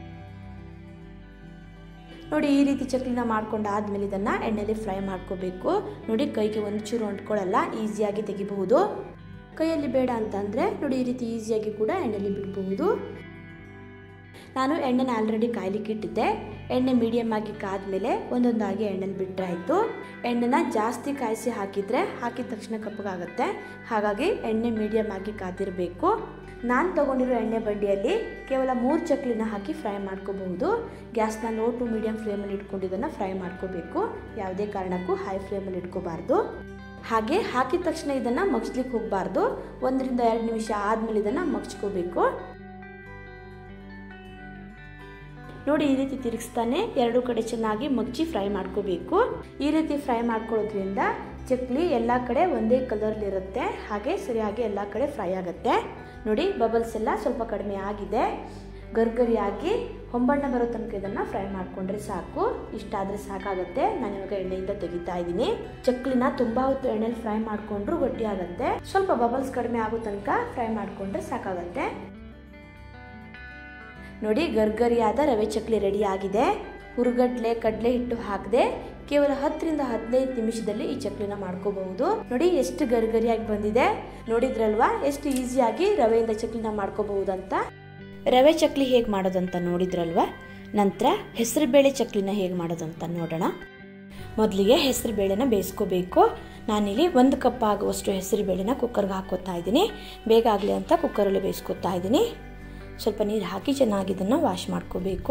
ನೋಡಿ ಈ ರೀತಿ ಚಕ್ಲಿನ ಮಾಡ್ಕೊಂಡು ಆದಮೇಲೆ ಇದನ್ನು ಎಣ್ಣೆಲಿ ಫ್ರೈ ಮಾಡ್ಕೋಬೇಕು ನೋಡಿ ಕೈಗೆ ಒಂದು ಚೂರು ಅಂಟ್ಕೊಳ್ಳಲ್ಲ ಈಸಿಯಾಗಿ ತೆಗಿಬಹುದು ಕೈಯಲ್ಲಿ ಬೇಡ ಅಂತಂದರೆ ನೋಡಿ ಈ ರೀತಿ ಈಸಿಯಾಗಿ ಕೂಡ ಎಣ್ಣೆಲಿ ಬಿಡಬಹುದು ನಾನು ಎಣ್ಣೆನ ಆಲ್ರೆಡಿ ಕಾಯ್ಲಿಕ್ಕೆ ಇಟ್ಟಿದ್ದೆ ಎಣ್ಣೆ ಮೀಡಿಯಮ್ ಆಗಿ ಕಾದ್ಮೇಲೆ ಒಂದೊಂದಾಗಿ ಎಣ್ಣೆಲಿ ಬಿಟ್ಟರೆ ಆಯಿತು ಎಣ್ಣೆನ ಜಾಸ್ತಿ ಕಾಯಿಸಿ ಹಾಕಿದರೆ ಹಾಕಿದ ತಕ್ಷಣ ಕಪ್ಪಗಾಗುತ್ತೆ ಹಾಗಾಗಿ ಎಣ್ಣೆ ಮೀಡಿಯಮ್ ಆಗಿ ಕಾದಿರಬೇಕು ನಾನು ತೊಗೊಂಡಿರೋ ಎಣ್ಣೆ ಬಂಡಿಯಲ್ಲಿ ಕೇವಲ ಮೂರು ಚಕ್ಲಿನ ಹಾಕಿ ಫ್ರೈ ಮಾಡ್ಕೋಬಹುದು ಗ್ಯಾಸ್ನ ಲೋ ಟು ಮೀಡಿಯಮ್ ಫ್ಲೇಮಲ್ಲಿ ಇಟ್ಕೊಂಡು ಇದನ್ನು ಫ್ರೈ ಮಾಡ್ಕೋಬೇಕು ಯಾವುದೇ ಕಾರಣಕ್ಕೂ ಹೈ ಫ್ಲೇಮಲ್ಲಿ ಇಟ್ಕೋಬಾರ್ದು ಹಾಗೆ ಹಾಕಿದ ತಕ್ಷಣ ಇದನ್ನು ಮಗ್ಸ್ಲಿಕ್ಕೆ ಹೋಗಬಾರ್ದು ಒಂದರಿಂದ ಎರಡು ನಿಮಿಷ ಆದಮೇಲೆ ಇದನ್ನು ಮಗ್ಚ್ಕೋಬೇಕು ನೋಡಿ ಈ ರೀತಿ ತಿರುಗಿಸ್ತಾನೆ ಎರಡು ಕಡೆ ಚೆನ್ನಾಗಿ ಮಗ್ಚಿ ಫ್ರೈ ಮಾಡ್ಕೋಬೇಕು ಈ ರೀತಿ ಫ್ರೈ ಮಾಡ್ಕೊಳ್ಳೋದ್ರಿಂದ ಚಕ್ಲಿ ಎಲ್ಲ ಕಡೆ ಒಂದೇ ಕಲರ್ಲಿರುತ್ತೆ ಹಾಗೆ ಸರಿಯಾಗಿ ಎಲ್ಲ ಕಡೆ ಫ್ರೈ ಆಗುತ್ತೆ ನೋಡಿ ಬಬಲ್ಸ್ ಎಲ್ಲ ಸ್ವಲ್ಪ ಕಡಿಮೆ ಆಗಿದೆ ಗರ್ಗರಿಯಾಗಿ ಹೊಂಬಣ್ಣ ಬರೋ ತನಕ ಇದನ್ನು ಫ್ರೈ ಮಾಡಿಕೊಂಡ್ರೆ ಸಾಕು ಇಷ್ಟಾದರೆ ಸಾಕಾಗುತ್ತೆ ನಾನು ಇವಾಗ ಎಣ್ಣೆಯಿಂದ ತೆಗಿತಾ ಇದ್ದೀನಿ ಚಕ್ಲಿನ ತುಂಬ ಹೊತ್ತು ಎಣ್ಣೆಲಿ ಫ್ರೈ ಮಾಡಿಕೊಂಡ್ರು ಗಟ್ಟಿ ಆಗುತ್ತೆ ಸ್ವಲ್ಪ ಬಬಲ್ಸ್ ಕಡಿಮೆ ಆಗೋ ತನಕ ಫ್ರೈ ಮಾಡಿಕೊಂಡ್ರೆ ಸಾಕಾಗುತ್ತೆ ನೋಡಿ ಗರ್ಗರಿಯಾದ ರವೆ ಚಕ್ಲಿ ರೆಡಿ ಆಗಿದೆ ಹುರುಗಡ್ಲೆ ಕಡಲೆ ಹಿಟ್ಟು ಹಾಕದೆ ಕೇವಲ ಹತ್ತರಿಂದ ಹದಿನೈದು ನಿಮಿಷದಲ್ಲಿ ಈ ಚಕ್ಲಿನ ಮಾಡ್ಕೋಬಹುದು ನೋಡಿ ಎಷ್ಟು ಗರಿಗರಿಯಾಗಿ ಬಂದಿದೆ ನೋಡಿದ್ರಲ್ವಾ ಎಷ್ಟು ಈಸಿಯಾಗಿ ರವೆಯಿಂದ ಚಕ್ಲಿನ ಮಾಡ್ಕೋಬಹುದು ಅಂತ ರವೆ ಚಕ್ಲಿ ಹೇಗೆ ಮಾಡೋದಂತ ನೋಡಿದ್ರಲ್ವಾ ನಂತರ ಹೆಸರುಬೇಳೆ ಚಕ್ಲಿನ ಹೇಗೆ ಮಾಡೋದಂತ ನೋಡೋಣ ಮೊದಲಿಗೆ ಹೆಸರು ಬೇಳೆನ ಬೇಯಿಸ್ಕೋಬೇಕು ನಾನಿಲ್ಲಿ ಒಂದು ಕಪ್ ಆಗುವಷ್ಟು ಹೆಸರು ಬೇಳೆನ ಕುಕ್ಕರ್ಗೆ ಹಾಕೋತಾ ಇದ್ದೀನಿ ಬೇಗ ಆಗಲಿ ಅಂತ ಕುಕ್ಕರಲ್ಲಿ ಬೇಯಿಸ್ಕೊತಾ ಇದ್ದೀನಿ ಸ್ವಲ್ಪ ನೀರು ಹಾಕಿ ಚೆನ್ನಾಗಿ ಇದನ್ನು ವಾಶ್ ಮಾಡ್ಕೋಬೇಕು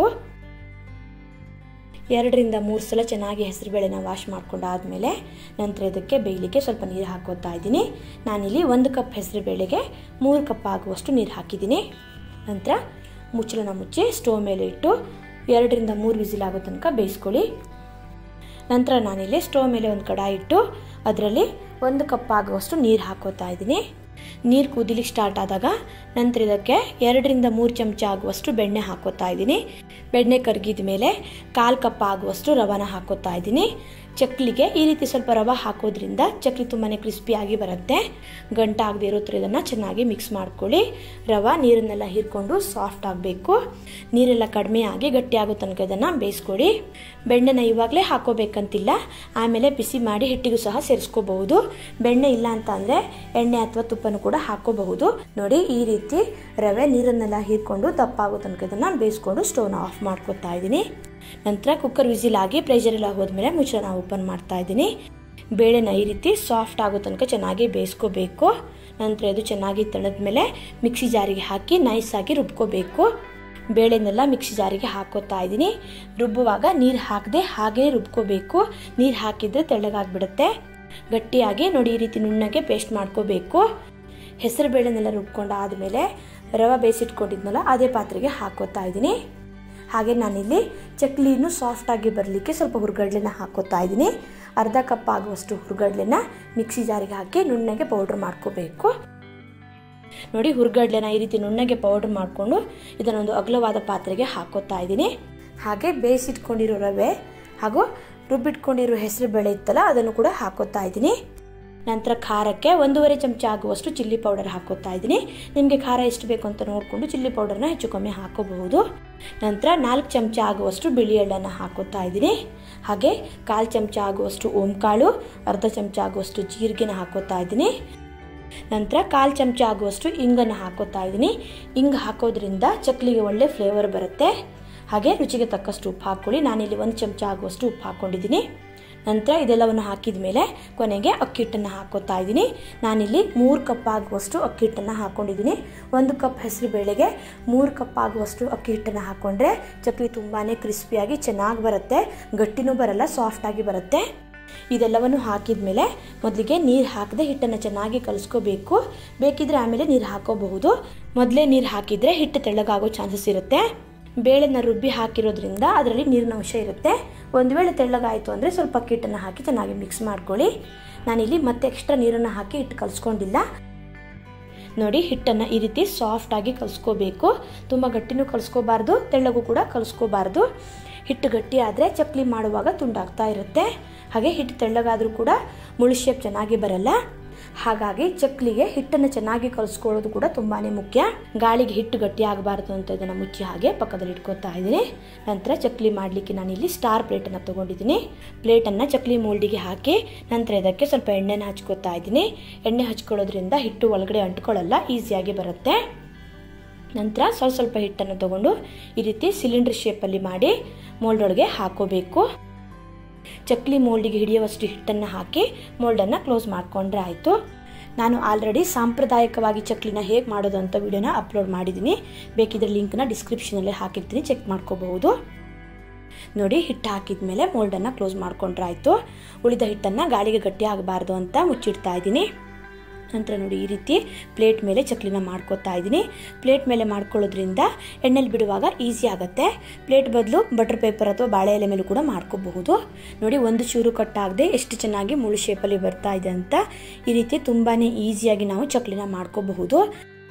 ಎರಡರಿಂದ ಮೂರು ಸಲ ಚೆನ್ನಾಗಿ ಹೆಸರುಬೇಳೆನ ವಾಶ್ ಮಾಡ್ಕೊಂಡಾದಮೇಲೆ ನಂತರ ಇದಕ್ಕೆ ಬೇಯಲಿಕ್ಕೆ ಸ್ವಲ್ಪ ನೀರು ಹಾಕೋತಾ ಇದ್ದೀನಿ ನಾನಿಲ್ಲಿ ಒಂದು ಕಪ್ ಹೆಸರುಬೇಳೆಗೆ ಮೂರು ಕಪ್ ಆಗುವಷ್ಟು ನೀರು ಹಾಕಿದ್ದೀನಿ ನಂತರ ಮುಚ್ಚಳನ ಮುಚ್ಚಿ ಸ್ಟೋವ್ ಮೇಲೆ ಇಟ್ಟು ಎರಡರಿಂದ ಮೂರು ವಿಸಿಲ್ ಆಗೋ ತನಕ ಬೇಯಿಸ್ಕೊಳ್ಳಿ ನಂತರ ನಾನಿಲ್ಲಿ ಸ್ಟೋವ್ ಮೇಲೆ ಒಂದು ಕಡಾಯಿ ಇಟ್ಟು ಅದರಲ್ಲಿ ಒಂದು ಕಪ್ ಆಗುವಷ್ಟು ನೀರು ಹಾಕೋತಾ ಇದ್ದೀನಿ ನೀರು ಕುದಿಲಿಕ್ಕೆ ಸ್ಟಾರ್ಟ್ ಆದಾಗ ನಂತರ ಇದಕ್ಕೆ ಎರಡರಿಂದ ಮೂರು ಚಮಚ ಆಗುವಷ್ಟು ಬೆಣ್ಣೆ ಹಾಕೋತಾ ಇದ್ದೀನಿ ಬೆಣ್ಣೆ ಕರಗಿದ ಮೇಲೆ ಕಾಲು ಕಪ್ ಆಗುವಷ್ಟು ರವಾನ ಹಾಕೋತಾ ಇದ್ದೀನಿ ಚಕ್ಲಿಗೆ ಈ ರೀತಿ ಸ್ವಲ್ಪ ರವೆ ಹಾಕೋದ್ರಿಂದ ಚಕ್ಲಿ ತುಂಬಾ ಕ್ರಿಸ್ಪಿಯಾಗಿ ಬರುತ್ತೆ ಗಂಟ ಆಗದೆ ಇರೋ ಥರ ಇದನ್ನು ಚೆನ್ನಾಗಿ ಮಿಕ್ಸ್ ಮಾಡ್ಕೊಳ್ಳಿ ರವೆ ನೀರನ್ನೆಲ್ಲ ಹೀರ್ಕೊಂಡು ಸಾಫ್ಟ್ ಆಗಬೇಕು ನೀರೆಲ್ಲ ಕಡಿಮೆ ಆಗಿ ಗಟ್ಟಿಯಾಗೋ ತನಕ ಇದನ್ನು ಬೇಯಿಸ್ಕೊಳ್ಳಿ ಬೆಣ್ಣೆನ ಇವಾಗಲೇ ಹಾಕೋಬೇಕಂತಿಲ್ಲ ಆಮೇಲೆ ಬಿಸಿ ಮಾಡಿ ಹಿಟ್ಟಿಗೂ ಸಹ ಸೇರಿಸ್ಕೋಬಹುದು ಬೆಣ್ಣೆ ಇಲ್ಲ ಅಂತ ಅಂದರೆ ಎಣ್ಣೆ ಅಥವಾ ತುಪ್ಪನೂ ಕೂಡ ಹಾಕೋಬಹುದು ನೋಡಿ ಈ ರೀತಿ ರವೆ ನೀರನ್ನೆಲ್ಲ ಹೀರ್ಕೊಂಡು ದಪ್ಪಾಗೋ ತನಕ ಇದನ್ನು ಬೇಯಿಸ್ಕೊಂಡು ಸ್ಟವ್ನ ಆಫ್ ಮಾಡ್ಕೊತಾ ಇದ್ದೀನಿ ನಂತರ ಕುಕ್ಕರ್ ವಿಸಿಲ್ ಆಗಿ ಪ್ರೆಷರ್ ಎಲ್ಲ ಹೋದ್ಮೇಲೆ ಮುಚ್ಚಳನ ಓಪನ್ ಮಾಡ್ತಾ ಇದ್ದೀನಿ ಬೇಳೆನ ಈ ರೀತಿ ಸಾಫ್ಟ್ ಆಗೋ ತನಕ ಚೆನ್ನಾಗಿ ಬೇಯಿಸ್ಕೋಬೇಕು ನಂತರ ಇದು ಚೆನ್ನಾಗಿ ತಣದ್ಮೇಲೆ ಮಿಕ್ಸಿ ಜಾರಿಗೆ ಹಾಕಿ ನೈಸಾಗಿ ರುಬ್ಕೋಬೇಕು ಬೇಳೆನೆಲ್ಲ ಮಿಕ್ಸಿ ಜಾರಿಗೆ ಹಾಕೋತಾ ಇದ್ದೀನಿ ರುಬ್ಬುವಾಗ ನೀರು ಹಾಕದೆ ಹಾಗೇ ರುಬ್ಕೋಬೇಕು ನೀರು ಹಾಕಿದರೆ ತೆಳ್ಳಗಾಗ್ಬಿಡುತ್ತೆ ಗಟ್ಟಿಯಾಗಿ ನೋಡಿ ಈ ರೀತಿ ನುಣ್ಣಗೆ ಪೇಸ್ಟ್ ಮಾಡ್ಕೋಬೇಕು ಹೆಸರು ಬೇಳೆನೆಲ್ಲ ರುಬ್ಕೊಂಡಾದಮೇಲೆ ರವೆ ಬೇಯಿಸಿಟ್ಕೊಂಡಿದ್ನಲ್ಲ ಅದೇ ಪಾತ್ರೆಗೆ ಹಾಕೋತಾ ಇದ್ದೀನಿ ಹಾಗೆ ನಾನಿಲ್ಲಿ ಚಕ್ಲಿನೂ ಸಾಫ್ಟಾಗಿ ಬರಲಿಕ್ಕೆ ಸ್ವಲ್ಪ ಹುರ್ಗಡ್ಲೆನ ಹಾಕೋತಾ ಇದ್ದೀನಿ ಅರ್ಧ ಕಪ್ ಆಗುವಷ್ಟು ಹುರ್ಗಡ್ಲೆನ ಮಿಕ್ಸಿ ಜಾರಿಗೆ ಹಾಕಿ ನುಣ್ಣಗೆ ಪೌಡ್ರ್ ಮಾಡ್ಕೋಬೇಕು ನೋಡಿ ಹುರ್ಗಡ್ಲೆನ ಈ ರೀತಿ ನುಣ್ಣಗೆ ಪೌಡ್ರ್ ಮಾಡಿಕೊಂಡು ಇದನ್ನೊಂದು ಅಗಲವಾದ ಪಾತ್ರೆಗೆ ಹಾಕೋತಾ ಇದ್ದೀನಿ ಹಾಗೆ ಬೇಯಿಸಿಟ್ಕೊಂಡಿರೋ ರವೆ ಹಾಗೂ ರುಬ್ಬಿಟ್ಕೊಂಡಿರೋ ಹೆಸರು ಬೇಳೆ ಇತ್ತಲ್ಲ ಅದನ್ನು ಕೂಡ ಹಾಕೋತಾ ಇದ್ದೀನಿ ನಂತರ ಖಾರಕ್ಕೆ ಒಂದೂವರೆ ಚಮಚ ಆಗುವಷ್ಟು ಚಿಲ್ಲಿ ಪೌಡರ್ ಹಾಕೋತಾ ಇದ್ದೀನಿ ನಿಮಗೆ ಖಾರ ಎಷ್ಟು ಬೇಕು ಅಂತ ನೋಡಿಕೊಂಡು ಚಿಲ್ಲಿ ಪೌಡರ್ನ ಹೆಚ್ಚು ಕಮ್ಮಿ ಹಾಕೋಬಹುದು ನಂತರ ನಾಲ್ಕು ಚಮಚ ಆಗುವಷ್ಟು ಬಿಳಿ ಎಳ್ಳನ್ನು ಹಾಕೋತಾ ಇದ್ದೀನಿ ಹಾಗೆ ಕಾಲು ಚಮಚ ಆಗುವಷ್ಟು ಓಂಕಾಳು ಅರ್ಧ ಚಮಚ ಆಗುವಷ್ಟು ಜೀರಿಗೆನ ಹಾಕೋತಾ ಇದ್ದೀನಿ ನಂತರ ಕಾಲು ಚಮಚ ಆಗುವಷ್ಟು ಇಂಗನ್ನು ಹಾಕೋತಾ ಇದ್ದೀನಿ ಇಂಗು ಹಾಕೋದ್ರಿಂದ ಚಕ್ಲಿಗೆ ಒಳ್ಳೆ ಫ್ಲೇವರ್ ಬರುತ್ತೆ ಹಾಗೆ ರುಚಿಗೆ ತಕ್ಕಷ್ಟು ಉಪ್ಪು ಹಾಕ್ಕೊಳ್ಳಿ ನಾನಿಲ್ಲಿ ಒಂದು ಚಮಚ ಆಗುವಷ್ಟು ಉಪ್ಪು ಹಾಕ್ಕೊಂಡಿದ್ದೀನಿ ನಂತರ ಇದೆಲ್ಲವನ್ನು ಹಾಕಿದ ಮೇಲೆ ಕೊನೆಗೆ ಅಕ್ಕಿ ಹಿಟ್ಟನ್ನು ಹಾಕೋತಾ ಇದ್ದೀನಿ ನಾನಿಲ್ಲಿ ಮೂರು ಕಪ್ ಆಗುವಷ್ಟು ಅಕ್ಕಿ ಹಿಟ್ಟನ್ನು ಹಾಕ್ಕೊಂಡಿದ್ದೀನಿ ಒಂದು ಕಪ್ ಹೆಸರು ಬೇಳೆಗೆ ಮೂರು ಕಪ್ ಆಗುವಷ್ಟು ಅಕ್ಕಿ ಹಿಟ್ಟನ್ನು ಹಾಕ್ಕೊಂಡ್ರೆ ಚಕ್ಲಿ ತುಂಬಾ ಕ್ರಿಸ್ಪಿಯಾಗಿ ಚೆನ್ನಾಗಿ ಬರುತ್ತೆ ಗಟ್ಟಿನೂ ಬರಲ್ಲ ಸಾಫ್ಟಾಗಿ ಬರುತ್ತೆ ಇದೆಲ್ಲವನ್ನು ಹಾಕಿದ ಮೇಲೆ ಮೊದಲಿಗೆ ನೀರು ಹಾಕದೆ ಹಿಟ್ಟನ್ನು ಚೆನ್ನಾಗಿ ಕಲಿಸ್ಕೋಬೇಕು ಬೇಕಿದ್ರೆ ಆಮೇಲೆ ನೀರು ಹಾಕೋಬಹುದು ಮೊದಲೇ ನೀರು ಹಾಕಿದರೆ ಹಿಟ್ಟು ತೆಳ್ಳಗಾಗೋ ಚಾನ್ಸಸ್ ಇರುತ್ತೆ ಬೇಳೆನ ರುಬ್ಬಿ ಹಾಕಿರೋದ್ರಿಂದ ಅದರಲ್ಲಿ ನೀರಿನ ಅಂಶ ಇರುತ್ತೆ ಒಂದು ವೇಳೆ ತೆಳ್ಳಗಾಯಿತು ಅಂದರೆ ಸ್ವಲ್ಪ ಅಕ್ಕಿ ಹಿಟ್ಟನ್ನು ಹಾಕಿ ಚೆನ್ನಾಗಿ ಮಿಕ್ಸ್ ಮಾಡ್ಕೊಳ್ಳಿ ನಾನಿಲ್ಲಿ ಮತ್ತೆ ಎಕ್ಸ್ಟ್ರಾ ನೀರನ್ನು ಹಾಕಿ ಹಿಟ್ಟು ಕಲಿಸ್ಕೊಂಡಿಲ್ಲ ನೋಡಿ ಹಿಟ್ಟನ್ನು ಈ ರೀತಿ ಸಾಫ್ಟಾಗಿ ಕಲಿಸ್ಕೋಬೇಕು ತುಂಬ ಗಟ್ಟಿನೂ ಕಲಿಸ್ಕೋಬಾರ್ದು ತೆಳ್ಳಗೂ ಕೂಡ ಕಲಿಸ್ಕೋಬಾರ್ದು ಹಿಟ್ಟು ಗಟ್ಟಿ ಆದರೆ ಚಕ್ಲಿ ಮಾಡುವಾಗ ತುಂಡಾಗ್ತಾ ಇರುತ್ತೆ ಹಾಗೆ ಹಿಟ್ಟು ತೆಳ್ಳಗಾದರೂ ಕೂಡ ಮುಳು ಶೇಪ್ ಚೆನ್ನಾಗಿ ಬರಲ್ಲ ಹಾಗಾಗಿ ಚಕ್ಲಿಗೆ ಹಿಟ್ಟನ್ನು ಚೆನ್ನಾಗಿ ಕಲಿಸ್ಕೊಳ್ಳೋದು ಕೂಡ ತುಂಬಾ ಮುಖ್ಯ ಗಾಳಿಗೆ ಹಿಟ್ಟು ಗಟ್ಟಿ ಆಗಬಾರ್ದು ಅಂತ ಇದನ್ನು ಮುಚ್ಚಿ ಹಾಗೆ ಪಕ್ಕದಲ್ಲಿ ಇಟ್ಕೋತಾ ಇದ್ದೀನಿ ನಂತರ ಚಕ್ಲಿ ಮಾಡಲಿಕ್ಕೆ ನಾನಿಲ್ಲಿ ಸ್ಟಾರ್ ಪ್ಲೇಟನ್ನು ತೊಗೊಂಡಿದ್ದೀನಿ ಪ್ಲೇಟನ್ನು ಚಕ್ಲಿ ಮೋಲ್ಡಿಗೆ ಹಾಕಿ ನಂತರ ಇದಕ್ಕೆ ಸ್ವಲ್ಪ ಎಣ್ಣೆನ ಹಚ್ಕೋತಾ ಇದ್ದೀನಿ ಎಣ್ಣೆ ಹಚ್ಕೊಳ್ಳೋದ್ರಿಂದ ಹಿಟ್ಟು ಒಳಗಡೆ ಅಂಟ್ಕೊಳ್ಳಲ್ಲ ಈಸಿಯಾಗಿ ಬರುತ್ತೆ ನಂತರ ಸ್ವಲ್ಪ ಸ್ವಲ್ಪ ಹಿಟ್ಟನ್ನು ತಗೊಂಡು ಈ ರೀತಿ ಸಿಲಿಂಡರ್ ಶೇಪಲ್ಲಿ ಮಾಡಿ ಮೋಲ್ಡ್ ಒಳಗೆ ಹಾಕೋಬೇಕು ಚಕ್ಲಿ ಮೋಲ್ಡಿಗೆ ಹಿಡಿಯುವಷ್ಟು ಹಿಟ್ಟನ್ನು ಹಾಕಿ ಮೋಲ್ಡನ್ನು ಕ್ಲೋಸ್ ಮಾಡಿಕೊಂಡ್ರೆ ಆಯಿತು ನಾನು ಆಲ್ರೆಡಿ ಸಾಂಪ್ರದಾಯಿಕವಾಗಿ ಚಕ್ಲಿನ ಹೇಗೆ ಮಾಡೋದು ಅಂತ ವಿಡಿಯೋನ ಅಪ್ಲೋಡ್ ಮಾಡಿದ್ದೀನಿ ಬೇಕಿದ್ರೆ ಲಿಂಕ್ನ ಡಿಸ್ಕ್ರಿಪ್ಷನಲ್ಲಿ ಹಾಕಿರ್ತೀನಿ ಚೆಕ್ ಮಾಡ್ಕೋಬಹುದು ನೋಡಿ ಹಿಟ್ಟು ಹಾಕಿದ ಮೇಲೆ ಮೋಲ್ಡನ್ನು ಕ್ಲೋಸ್ ಮಾಡ್ಕೊಂಡ್ರೆ ಆಯಿತು ಉಳಿದ ಹಿಟ್ಟನ್ನು ಗಾಳಿಗೆ ಗಟ್ಟಿ ಆಗಬಾರ್ದು ಅಂತ ಮುಚ್ಚಿಡ್ತಾ ಇದ್ದೀನಿ ನಂತರ ನೋಡಿ ಈ ರೀತಿ ಪ್ಲೇಟ್ ಮೇಲೆ ಚಕ್ಲಿನ ಮಾಡ್ಕೋತಾ ಇದ್ದೀನಿ ಪ್ಲೇಟ್ ಮೇಲೆ ಮಾಡ್ಕೊಳ್ಳೋದ್ರಿಂದ ಎಣ್ಣೆಲಿ ಬಿಡುವಾಗ ಈಸಿ ಆಗುತ್ತೆ ಪ್ಲೇಟ್ ಬದಲು ಬಟರ್ ಪೇಪರ್ ಅಥವಾ ಬಾಳೆ ಎಲೆ ಮೇಲೂ ಕೂಡ ಮಾಡ್ಕೋಬಹುದು ನೋಡಿ ಒಂದು ಚೂರು ಕಟ್ಟಾಗದೆ ಎಷ್ಟು ಚೆನ್ನಾಗಿ ಮುಳು ಶೇಪಲ್ಲಿ ಬರ್ತಾ ಇದೆ ಅಂತ ಈ ರೀತಿ ತುಂಬಾ ಈಸಿಯಾಗಿ ನಾವು ಚಕ್ಲಿನ ಮಾಡ್ಕೋಬಹುದು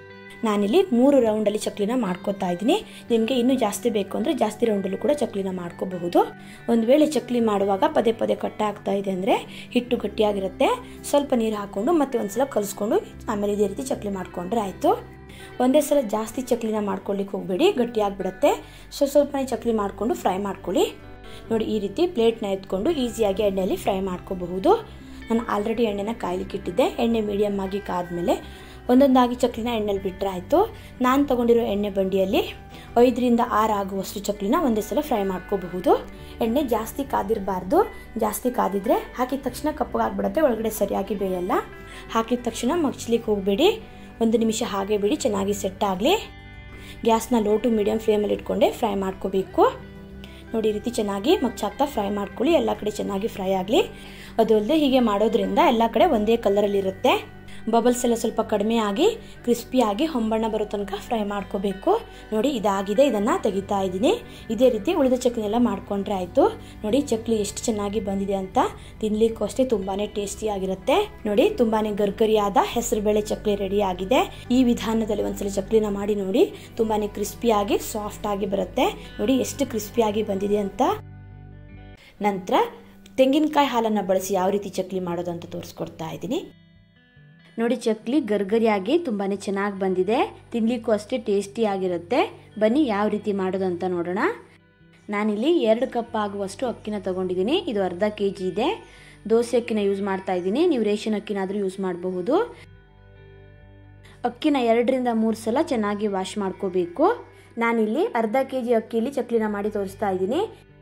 ನಾನಿಲ್ಲಿ ಮೂರು ರೌಂಡಲ್ಲಿ ಚಕ್ಲಿನ ಮಾಡ್ಕೋತಾ ಇದ್ದೀನಿ ನಿಮಗೆ ಇನ್ನೂ ಜಾಸ್ತಿ ಬೇಕು ಅಂದರೆ ಜಾಸ್ತಿ ರೌಂಡಲ್ಲೂ ಕೂಡ ಚಕ್ಲಿನ ಮಾಡ್ಕೋಬಹುದು ಒಂದು ವೇಳೆ ಚಕ್ಲಿ ಮಾಡುವಾಗ ಪದೇ ಪದೇ ಕಟ್ಟ ಆಗ್ತಾ ಇದೆ ಅಂದರೆ ಹಿಟ್ಟು ಗಟ್ಟಿಯಾಗಿರುತ್ತೆ ಸ್ವಲ್ಪ ನೀರು ಹಾಕ್ಕೊಂಡು ಮತ್ತೆ ಒಂದ್ಸಲ ಕಲಿಸ್ಕೊಂಡು ಆಮೇಲೆ ಇದೇ ರೀತಿ ಚಕ್ಲಿ ಮಾಡಿಕೊಂಡ್ರೆ ಆಯಿತು ಒಂದೇ ಸಲ ಜಾಸ್ತಿ ಚಕ್ಲಿನ ಮಾಡ್ಕೊಳ್ಳಿಕ್ಕೆ ಹೋಗಬೇಡಿ ಗಟ್ಟಿಯಾಗಿಬಿಡುತ್ತೆ ಸೊ ಸ್ವಲ್ಪನೇ ಚಕ್ಲಿ ಮಾಡಿಕೊಂಡು ಫ್ರೈ ಮಾಡ್ಕೊಳ್ಳಿ ನೋಡಿ ಈ ರೀತಿ ಪ್ಲೇಟ್ನ ಎತ್ಕೊಂಡು ಈಸಿಯಾಗಿ ಎಣ್ಣೆಯಲ್ಲಿ ಫ್ರೈ ಮಾಡ್ಕೋಬಹುದು ನಾನು ಆಲ್ರೆಡಿ ಎಣ್ಣೆನ ಕಾಯ್ಲಿಕ್ಕೆ ಇಟ್ಟಿದ್ದೆ ಎಣ್ಣೆ ಮೀಡಿಯಮ್ ಆಗಿ ಕಾದ್ಮೇಲೆ ಒಂದೊಂದಾಗಿ ಚಕ್ಲಿನ ಎಣ್ಣೆಲಿ ಬಿಟ್ಟರೆ ಆಯಿತು ನಾನು ತೊಗೊಂಡಿರೋ ಎಣ್ಣೆ ಬಂಡಿಯಲ್ಲಿ ಐದರಿಂದ ಆರು ಆಗುವಷ್ಟು ಚಕ್ಲಿನ ಒಂದೇ ಸಲ ಫ್ರೈ ಮಾಡ್ಕೋಬಹುದು ಎಣ್ಣೆ ಜಾಸ್ತಿ ಕಾದಿರಬಾರ್ದು ಜಾಸ್ತಿ ಕಾದಿದ್ರೆ ಹಾಕಿದ ತಕ್ಷಣ ಕಪ್ಪಗಾಗ್ಬಿಡುತ್ತೆ ಒಳಗಡೆ ಸರಿಯಾಗಿ ಬೇಯಲ್ಲ ಹಾಕಿದ ತಕ್ಷಣ ಮಗ್ಚ್ಲಿಕ್ಕೆ ಹೋಗಬೇಡಿ ಒಂದು ನಿಮಿಷ ಹಾಗೆ ಬಿಡಿ ಚೆನ್ನಾಗಿ ಸೆಟ್ ಆಗಲಿ ಗ್ಯಾಸ್ನ ಲೋ ಟು ಮೀಡಿಯಮ್ ಫ್ಲೇಮಲ್ಲಿ ಇಟ್ಕೊಂಡೆ ಫ್ರೈ ಮಾಡ್ಕೋಬೇಕು ನೋಡಿ ಈ ರೀತಿ ಚೆನ್ನಾಗಿ ಮಗ್ಚಾಗ್ತಾ ಫ್ರೈ ಮಾಡ್ಕೊಳ್ಳಿ ಎಲ್ಲ ಕಡೆ ಚೆನ್ನಾಗಿ ಫ್ರೈ ಆಗಲಿ ಅದು ಅಲ್ಲದೆ ಹೀಗೆ ಮಾಡೋದ್ರಿಂದ ಎಲ್ಲ ಕಡೆ ಒಂದೇ ಕಲರಲ್ಲಿ ಇರುತ್ತೆ ಬಬಲ್ಸ್ ಎಲ್ಲ ಸ್ವಲ್ಪ ಕಡಿಮೆ ಆಗಿ ಕ್ರಿಸ್ಪಿಯಾಗಿ ಹೊಂಬಣ್ಣ ಬರೋ ತನಕ ಫ್ರೈ ಮಾಡ್ಕೋಬೇಕು ನೋಡಿ ಇದಾಗಿದೆ ಇದನ್ನು ತೆಗಿತಾ ಇದ್ದೀನಿ ಇದೇ ರೀತಿ ಉಳಿದ ಚಕ್ಲಿನೆಲ್ಲ ಮಾಡ್ಕೊಂಡ್ರೆ ಆಯಿತು ನೋಡಿ ಚಕ್ಲಿ ಎಷ್ಟು ಚೆನ್ನಾಗಿ ಬಂದಿದೆ ಅಂತ ತಿನ್ಲಿಕ್ಕೂ ಅಷ್ಟೇ ತುಂಬಾ ಟೇಸ್ಟಿಯಾಗಿರುತ್ತೆ ನೋಡಿ ತುಂಬಾ ಗರ್ಗರಿಯಾದ ಹೆಸರುಬೇಳೆ ಚಕ್ಲಿ ರೆಡಿ ಆಗಿದೆ ಈ ವಿಧಾನದಲ್ಲಿ ಒಂದ್ಸಲ ಚಕ್ಲಿನ ಮಾಡಿ ನೋಡಿ ತುಂಬಾ ಕ್ರಿಸ್ಪಿಯಾಗಿ ಸಾಫ್ಟ್ ಆಗಿ ಬರುತ್ತೆ ನೋಡಿ ಎಷ್ಟು ಕ್ರಿಸ್ಪಿಯಾಗಿ ಬಂದಿದೆ ಅಂತ ನಂತರ ತೆಂಗಿನಕಾಯಿ ಹಾಲನ್ನು ಬಳಸಿ ಯಾವ ರೀತಿ ಚಕ್ಲಿ ಮಾಡೋದು ಅಂತ ತೋರಿಸ್ಕೊಡ್ತಾ ಇದ್ದೀನಿ ನೋಡಿ ಚಕ್ಲಿ ಗರ್ಗರಿಯಾಗಿ ತುಂಬಾ ಚೆನ್ನಾಗಿ ಬಂದಿದೆ ತಿನ್ಲಿಕ್ಕೂ ಅಷ್ಟೇ ಟೇಸ್ಟಿಯಾಗಿರುತ್ತೆ ಬನ್ನಿ ಯಾವ ರೀತಿ ಮಾಡೋದು ಅಂತ ನೋಡೋಣ ನಾನಿಲ್ಲಿ ಎರಡು ಕಪ್ ಆಗುವಷ್ಟು ಅಕ್ಕಿನ ತಗೊಂಡಿದ್ದೀನಿ ಇದು ಅರ್ಧ ಕೆ ಜಿ ಇದೆ ದೋಸೆ ಅಕ್ಕಿನ ಯೂಸ್ ಮಾಡ್ತಾ ಇದ್ದೀನಿ ನೀವು ರೇಷನ್ ಅಕ್ಕಿನಾದರೂ ಯೂಸ್ ಮಾಡಬಹುದು ಅಕ್ಕಿನ ಎರಡರಿಂದ ಮೂರು ಸಲ ಚೆನ್ನಾಗಿ ವಾಶ್ ಮಾಡ್ಕೋಬೇಕು ನಾನಿಲ್ಲಿ ಅರ್ಧ ಕೆ ಜಿ ಅಕ್ಕಿಲಿ ಚಕ್ಲಿನ ಮಾಡಿ ತೋರಿಸ್ತಾ ಇದ್ದೀನಿ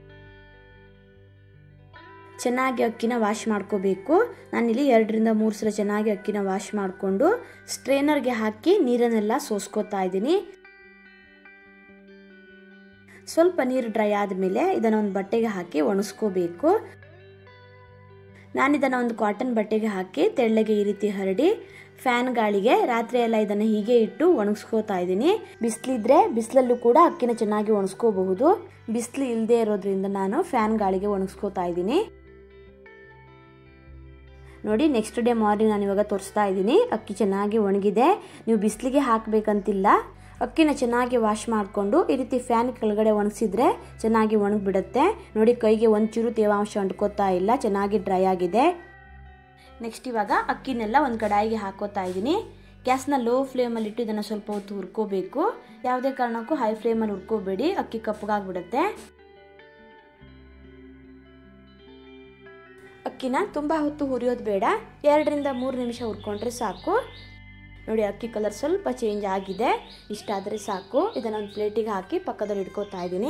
ಚೆನ್ನಾಗಿ ಅಕ್ಕಿನ ವಾಶ್ ಮಾಡ್ಕೋಬೇಕು ನಾನಿಲ್ಲಿ ಎರಡರಿಂದ ಮೂರು ಸಲ ಚೆನ್ನಾಗಿ ಅಕ್ಕಿನ ವಾಶ್ ಮಾಡಿಕೊಂಡು ಸ್ಟ್ರೇನರ್ಗೆ ಹಾಕಿ ನೀರನ್ನೆಲ್ಲ ಸೋಸ್ಕೋತಾ ಇದ್ದೀನಿ ಸ್ವಲ್ಪ ನೀರು ಡ್ರೈ ಆದಮೇಲೆ ಇದನ್ನು ಒಂದು ಬಟ್ಟೆಗೆ ಹಾಕಿ ಒಣಸ್ಕೋಬೇಕು ನಾನಿದನ್ನು ಒಂದು ಕಾಟನ್ ಬಟ್ಟೆಗೆ ಹಾಕಿ ತೆಳ್ಳಗೆ ಈ ರೀತಿ ಹರಡಿ ಫ್ಯಾನ್ ಗಾಳಿಗೆ ರಾತ್ರಿ ಎಲ್ಲ ಇದನ್ನು ಹೀಗೆ ಇಟ್ಟು ಒಣಗಿಸ್ಕೋತಾ ಇದ್ದೀನಿ ಬಿಸಿಲಿದ್ರೆ ಬಿಸಿಲಲ್ಲೂ ಕೂಡ ಅಕ್ಕಿನ ಚೆನ್ನಾಗಿ ಒಣಸ್ಕೋಬಹುದು ಬಿಸಿಲು ಇಲ್ಲದೆ ಇರೋದ್ರಿಂದ ನಾನು ಫ್ಯಾನ್ ಗಾಳಿಗೆ ಒಣಗಿಸ್ಕೋತಾ ಇದ್ದೀನಿ ನೋಡಿ ನೆಕ್ಸ್ಟ್ ಡೇ ಮಾರ್ನಿಂಗ್ ನಾನು ಇವಾಗ ತೋರಿಸ್ತಾ ಇದ್ದೀನಿ ಅಕ್ಕಿ ಚೆನ್ನಾಗಿ ಒಣಗಿದೆ ನೀವು ಬಿಸಿಲಿಗೆ ಹಾಕಬೇಕಂತಿಲ್ಲ ಅಕ್ಕಿನ ಚೆನ್ನಾಗಿ ವಾಶ್ ಮಾಡಿಕೊಂಡು ಈ ರೀತಿ ಫ್ಯಾನ್ ಕೆಳಗಡೆ ಒಣಗಿಸಿದ್ರೆ ಚೆನ್ನಾಗಿ ಒಣಗಿಬಿಡುತ್ತೆ ನೋಡಿ ಕೈಗೆ ಒಂಚೂರು ತೇವಾಂಶ ಅಂಟ್ಕೋತಾ ಇಲ್ಲ ಚೆನ್ನಾಗಿ ಡ್ರೈ ಆಗಿದೆ ನೆಕ್ಸ್ಟ್ ಇವಾಗ ಅಕ್ಕಿನೆಲ್ಲ ಒಂದು ಕಡಾಯಿಗೆ ಹಾಕೋತಾ ಇದ್ದೀನಿ ಗ್ಯಾಸ್ನ ಲೋ ಫ್ಲೇಮಲ್ಲಿ ಇಟ್ಟು ಇದನ್ನು ಸ್ವಲ್ಪ ಹೊತ್ತು ಹುರ್ಕೋಬೇಕು ಯಾವುದೇ ಕಾರಣಕ್ಕೂ ಹೈ ಫ್ಲೇಮಲ್ಲಿ ಹುರ್ಕೋಬೇಡಿ ಅಕ್ಕಿ ಕಪ್ಪಗಾಗ್ಬಿಡುತ್ತೆ ಅಕ್ಕಿನ ತುಂಬ ಹೊತ್ತು ಹುರಿಯೋದು ಬೇಡ ಎರಡರಿಂದ ಮೂರು ನಿಮಿಷ ಹುರ್ಕೊಂಡ್ರೆ ಸಾಕು ನೋಡಿ ಅಕ್ಕಿ ಕಲರ್ ಸ್ವಲ್ಪ ಚೇಂಜ್ ಆಗಿದೆ ಇಷ್ಟಾದರೆ ಸಾಕು ಇದನ್ನು ಒಂದು ಪ್ಲೇಟಿಗೆ ಹಾಕಿ ಪಕ್ಕದಲ್ಲಿ ಇಟ್ಕೋತಾ ಇದ್ದೀನಿ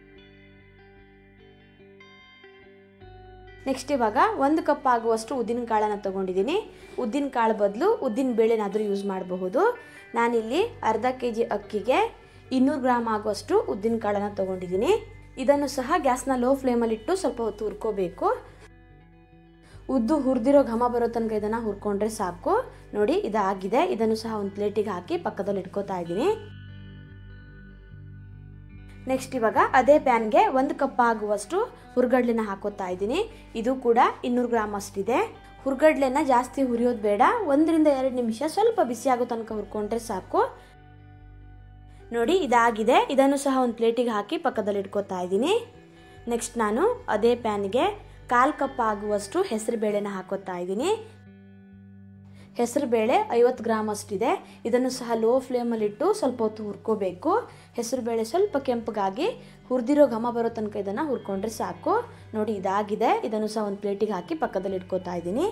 ನೆಕ್ಸ್ಟ್ ಇವಾಗ ಒಂದು ಕಪ್ ಆಗುವಷ್ಟು ಉದ್ದಿನ ಕಾಳನ್ನು ತೊಗೊಂಡಿದ್ದೀನಿ ಉದ್ದಿನ ಕಾಳು ಬದಲು ಉದ್ದಿನ ಬೇಳೆನಾದರೂ ಯೂಸ್ ಮಾಡಬಹುದು ನಾನಿಲ್ಲಿ ಅರ್ಧ ಕೆ ಜಿ ಅಕ್ಕಿಗೆ ಇನ್ನೂರು ಗ್ರಾಮ್ ಆಗುವಷ್ಟು ಉದ್ದಿನ ಕಾಳನ್ನು ತೊಗೊಂಡಿದ್ದೀನಿ ಇದನ್ನು ಸಹ ಗ್ಯಾಸ್ನ ಲೋ ಫ್ಲೇಮಲ್ಲಿಟ್ಟು ಸ್ವಲ್ಪ ಹೊತ್ತು ಹುರ್ಕೋಬೇಕು ಉದ್ದು ಹುರಿದಿರೋ ಘಮ ಬರೋ ತನಕ ಇದನ್ನು ಹುರ್ಕೊಂಡ್ರೆ ಸಾಕು ನೋಡಿ ಇದಾಗಿದೆ ಇದನ್ನು ಸಹ ಒಂದು ಪ್ಲೇಟಿಗೆ ಹಾಕಿ ಪಕ್ಕದಲ್ಲಿ ಇಟ್ಕೋತಾ ಇದ್ದೀನಿ ನೆಕ್ಸ್ಟ್ ಇವಾಗ ಅದೇ ಪ್ಯಾನ್ಗೆ ಒಂದು ಕಪ್ ಆಗುವಷ್ಟು ಹುರ್ಗಡ್ಲೆನ ಹಾಕೋತಾ ಇದ್ದೀನಿ ಇದು ಕೂಡ ಇನ್ನೂರು ಗ್ರಾಮ್ ಅಷ್ಟಿದೆ ಹುರ್ಗಡ್ಲೆನ ಜಾಸ್ತಿ ಹುರಿಯೋದು ಬೇಡ ಒಂದರಿಂದ ಎರಡು ನಿಮಿಷ ಸ್ವಲ್ಪ ಬಿಸಿ ಆಗೋ ತನಕ ಹುರ್ಕೊಂಡ್ರೆ ಸಾಕು ನೋಡಿ ಇದಾಗಿದೆ ಇದನ್ನು ಸಹ ಒಂದು ಪ್ಲೇಟಿಗೆ ಹಾಕಿ ಪಕ್ಕದಲ್ಲಿ ಇಟ್ಕೋತಾ ಇದ್ದೀನಿ ನೆಕ್ಸ್ಟ್ ನಾನು ಅದೇ ಪ್ಯಾನ್ಗೆ ಕಾಲು ಕಪ್ ಆಗುವಷ್ಟು ಹೆಸರು ಬೇಳೆನ ಹಾಕೋತಾ ಇದ್ದೀನಿ ಹೆಸರು ಬೇಳೆ ಐವತ್ತು ಗ್ರಾಮ್ ಅಷ್ಟಿದೆ ಇದನ್ನು ಸಹ ಲೋ ಫ್ಲೇಮಲ್ಲಿಟ್ಟು ಸ್ವಲ್ಪ ಹೊತ್ತು ಹುರ್ಕೋಬೇಕು ಹೆಸರು ಬೇಳೆ ಸ್ವಲ್ಪ ಕೆಂಪಗಾಗಿ ಹುರಿದಿರೋ ಘಮ ಬರೋ ತನಕ ಇದನ್ನು ಹುರ್ಕೊಂಡ್ರೆ ಸಾಕು ನೋಡಿ ಇದಾಗಿದೆ ಇದನ್ನು ಸಹ ಒಂದು ಪ್ಲೇಟಿಗೆ ಹಾಕಿ ಪಕ್ಕದಲ್ಲಿ ಇಟ್ಕೋತಾ ಇದ್ದೀನಿ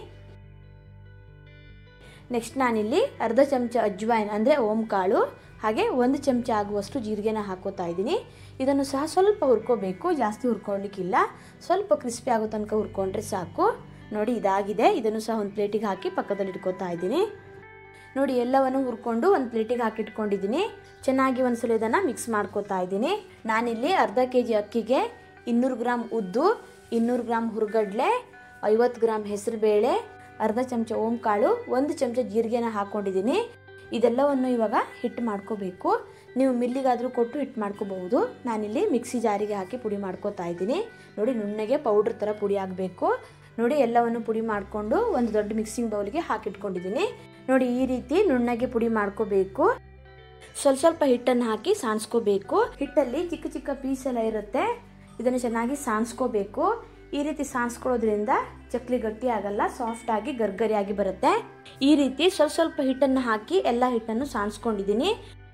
ನೆಕ್ಸ್ಟ್ ನಾನಿಲ್ಲಿ ಅರ್ಧ ಚಮಚ ಅಜ್ವಾಯಿನ್ ಅಂದರೆ ಓಂ ಕಾಳು ಹಾಗೆ ಒಂದು ಚಮಚ ಆಗುವಷ್ಟು ಜೀರಿಗೆನ ಹಾಕೋತಾ ಇದ್ದೀನಿ ಇದನ್ನು ಸಹ ಸ್ವಲ್ಪ ಹುರ್ಕೋಬೇಕು ಜಾಸ್ತಿ ಹುರ್ಕೊಳ್ಳಿಕ್ಕಿಲ್ಲ ಸ್ವಲ್ಪ ಕ್ರಿಸ್ಪಿ ಆಗೋ ತನಕ ಹುರ್ಕೊಂಡ್ರೆ ಸಾಕು ನೋಡಿ ಇದಾಗಿದೆ ಇದನ್ನು ಸಹ ಒಂದು ಪ್ಲೇಟಿಗೆ ಹಾಕಿ ಪಕ್ಕದಲ್ಲಿ ಇಟ್ಕೋತಾ ಇದ್ದೀನಿ ನೋಡಿ ಎಲ್ಲವನ್ನು ಹುರ್ಕೊಂಡು ಒಂದು ಪ್ಲೇಟಿಗೆ ಹಾಕಿ ಇಟ್ಕೊಂಡಿದ್ದೀನಿ ಚೆನ್ನಾಗಿ ಒಂದ್ಸಲ ಇದನ್ನು ಮಿಕ್ಸ್ ಮಾಡ್ಕೋತಾ ಇದ್ದೀನಿ ನಾನಿಲ್ಲಿ ಅರ್ಧ ಕೆ ಜಿ ಅಕ್ಕಿಗೆ ಇನ್ನೂರು ಗ್ರಾಮ್ ಉದ್ದು ಇನ್ನೂರು ಗ್ರಾಮ್ ಹುರ್ಗಡ್ಲೆ ಐವತ್ತು ಗ್ರಾಮ್ ಹೆಸರುಬೇಳೆ ಅರ್ಧ ಚಮಚ ಓಂ ಕಾಳು ಒಂದು ಚಮಚ ಜೀರಿಗೆನ ಹಾಕ್ಕೊಂಡಿದ್ದೀನಿ ಇದೆಲ್ಲವನ್ನು ಇವಾಗ ಹಿಟ್ಟು ಮಾಡ್ಕೋಬೇಕು ನೀವು ಮಿಲ್ಲಿಗಾದರೂ ಕೊಟ್ಟು ಹಿಟ್ಟು ಮಾಡ್ಕೋಬಹುದು ನಾನಿಲ್ಲಿ ಮಿಕ್ಸಿ ಜಾರಿಗೆ ಹಾಕಿ ಪುಡಿ ಮಾಡ್ಕೋತಾ ಇದ್ದೀನಿ ನೋಡಿ ನುಣ್ಣಗೆ ಪೌಡ್ರ್ ಥರ ಪುಡಿ ಆಗಬೇಕು ನೋಡಿ ಎಲ್ಲವನ್ನು ಪುಡಿ ಮಾಡಿಕೊಂಡು ಒಂದು ದೊಡ್ಡ ಮಿಕ್ಸಿಂಗ್ ಬೌಲ್ಗೆ ಹಾಕಿಟ್ಕೊಂಡಿದ್ದೀನಿ ನೋಡಿ ಈ ರೀತಿ ನುಣ್ಣಗೆ ಪುಡಿ ಮಾಡ್ಕೋಬೇಕು ಸ್ವಲ್ಪ ಸ್ವಲ್ಪ ಹಿಟ್ಟನ್ನು ಹಾಕಿ ಸಾಣಿಸ್ಕೋಬೇಕು ಹಿಟ್ಟಲ್ಲಿ ಚಿಕ್ಕ ಚಿಕ್ಕ ಪೀಸ್ ಎಲ್ಲ ಇರುತ್ತೆ ಇದನ್ನು ಚೆನ್ನಾಗಿ ಸಾಣಿಸ್ಕೋಬೇಕು ಈ ರೀತಿ ಸಾಣಿಸ್ಕೊಳ್ಳೋದ್ರಿಂದ ಚಕ್ಲಿ ಗಟ್ಟಿ ಆಗಲ್ಲ ಸಾಫ್ಟ್ ಆಗಿ ಗರ್ಗರಿಯಾಗಿ ಬರುತ್ತೆ ಈ ರೀತಿ ಸ್ವಲ್ಪ ಸ್ವಲ್ಪ ಹಿಟ್ಟನ್ನು ಹಾಕಿ ಎಲ್ಲ ಹಿಟ್ಟನ್ನು ಸಾಣಿಸ್ಕೊಂಡಿದ್ದೀನಿ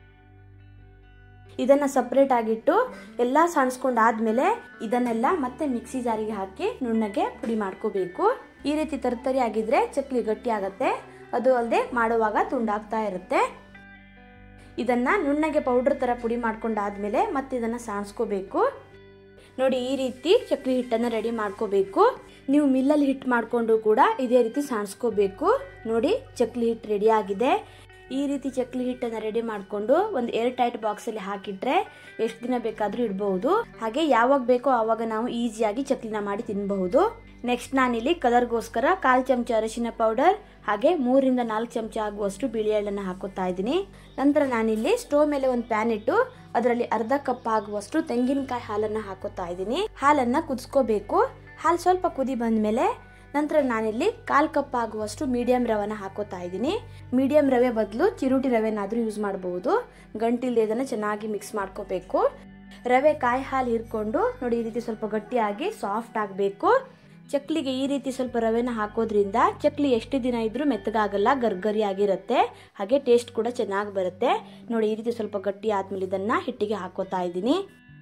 ಇದನ್ನ ಸಪ್ರೇಟ್ ಆಗಿಟ್ಟು ಎಲ್ಲ ಸಾಣಿಸ್ಕೊಂಡಾದ್ಮೇಲೆ ಇದನ್ನೆಲ್ಲ ಮತ್ತೆ ಮಿಕ್ಸಿ ಜಾರಿಗೆ ಹಾಕಿ ನುಣ್ಣಗೆ ಪುಡಿ ಮಾಡ್ಕೋಬೇಕು ಈ ರೀತಿ ತರ್ತರಿ ಆಗಿದ್ರೆ ಚಕ್ಲಿ ಗಟ್ಟಿ ಆಗತ್ತೆ ಅದು ಅಲ್ಲದೆ ಮಾಡುವಾಗ ತುಂಡಾಗ್ತಾ ಇರುತ್ತೆ ಇದನ್ನ ನುಣ್ಣಗೆ ಪೌಡರ್ ತರ ಪುಡಿ ಮಾಡ್ಕೊಂಡಾದ್ಮೇಲೆ ಮತ್ತೆ ಇದನ್ನ ಸಾಣಿಸ್ಕೋಬೇಕು ನೋಡಿ ಈ ರೀತಿ ಚಕ್ಲಿ ಹಿಟ್ಟನ್ನು ರೆಡಿ ಮಾಡ್ಕೋಬೇಕು ನೀವು ಮಿಲ್ಲಲ್ಲಿ ಹಿಟ್ಟು ಮಾಡಿಕೊಂಡು ಕೂಡ ಇದೇ ರೀತಿ ಸಾಣಿಸ್ಕೋಬೇಕು ನೋಡಿ ಚಕ್ಲಿ ಹಿಟ್ಟು ರೆಡಿ ಆಗಿದೆ ಈ ರೀತಿ ಚಕ್ಲಿ ಹಿಟ್ಟನ್ನು ರೆಡಿ ಮಾಡಿಕೊಂಡು ಒಂದು ಏರ್ ಟೈಟ್ ಬಾಕ್ಸಲ್ಲಿ ಹಾಕಿಟ್ರೆ ಎಷ್ಟು ದಿನ ಬೇಕಾದರೂ ಇಡಬಹುದು ಹಾಗೆ ಯಾವಾಗ ಬೇಕೋ ಆವಾಗ ನಾವು ಈಸಿಯಾಗಿ ಚಕ್ಲಿನ ಮಾಡಿ ತಿನ್ನಬಹುದು ನೆಕ್ಸ್ಟ್ ನಾನಿಲ್ಲಿ ಕಲರ್ಗೋಸ್ಕರ ಕಾಲು ಚಮಚ ಅರಿಶಿನ ಪೌಡರ್ ಹಾಗೆ ಮೂರಿಂದ ನಾಲ್ಕು ಚಮಚ ಆಗುವಷ್ಟು ಬಿಳಿ ಎಳ್ಳನ್ನು ಹಾಕೋತಾ ಇದ್ದೀನಿ ನಂತರ ನಾನಿಲ್ಲಿ ಸ್ಟೋವ್ ಮೇಲೆ ಒಂದು ಪ್ಯಾನ್ ಇಟ್ಟು ಅದರಲ್ಲಿ ಅರ್ಧ ಕಪ್ ಆಗುವಷ್ಟು ತೆಂಗಿನಕಾಯಿ ಹಾಲನ್ನು ಹಾಕೋತಾ ಇದ್ದೀನಿ ಹಾಲನ್ನು ಕುದಿಸ್ಕೋಬೇಕು ಹಾಲು ಸ್ವಲ್ಪ ಕುದಿ ಬಂದಮೇಲೆ ನಂತರ ನಾನಿಲ್ಲಿ ಕಾಲು ಕಪ್ ಆಗುವಷ್ಟು ಮೀಡಿಯಂ ರವೆನ ಹಾಕೋತಾ ಇದ್ದೀನಿ ಮೀಡಿಯಂ ರವೆ ಬದಲು ಚಿರುಟಿ ರವೆನಾದರೂ ಯೂಸ್ ಮಾಡಬಹುದು ಗಂಟಿಲ್ದೆ ಇದನ್ನು ಚೆನ್ನಾಗಿ ಮಿಕ್ಸ್ ಮಾಡ್ಕೋಬೇಕು ರವೆ ಕಾಯಿ ಹಾಲು ಹಿರ್ಕೊಂಡು ನೋಡಿ ಈ ರೀತಿ ಸ್ವಲ್ಪ ಗಟ್ಟಿಯಾಗಿ ಸಾಫ್ಟ್ ಆಗಬೇಕು ಚಕ್ಲಿಗೆ ಈ ರೀತಿ ಸ್ವಲ್ಪ ರವೆನ ಹಾಕೋದ್ರಿಂದ ಚಕ್ಲಿ ಎಷ್ಟು ದಿನ ಇದ್ರೂ ಮೆತ್ತಗಾಗಲ್ಲ ಗರ್ಗರಿ ಆಗಿರುತ್ತೆ ಹಾಗೆ ಟೇಸ್ಟ್ ಕೂಡ ಚೆನ್ನಾಗಿ ಬರುತ್ತೆ ನೋಡಿ ಈ ರೀತಿ ಸ್ವಲ್ಪ ಗಟ್ಟಿ ಆದ್ಮೇಲೆ ಇದನ್ನ ಹಿಟ್ಟಿಗೆ ಹಾಕೋತಾ ಇದ್ದೀನಿ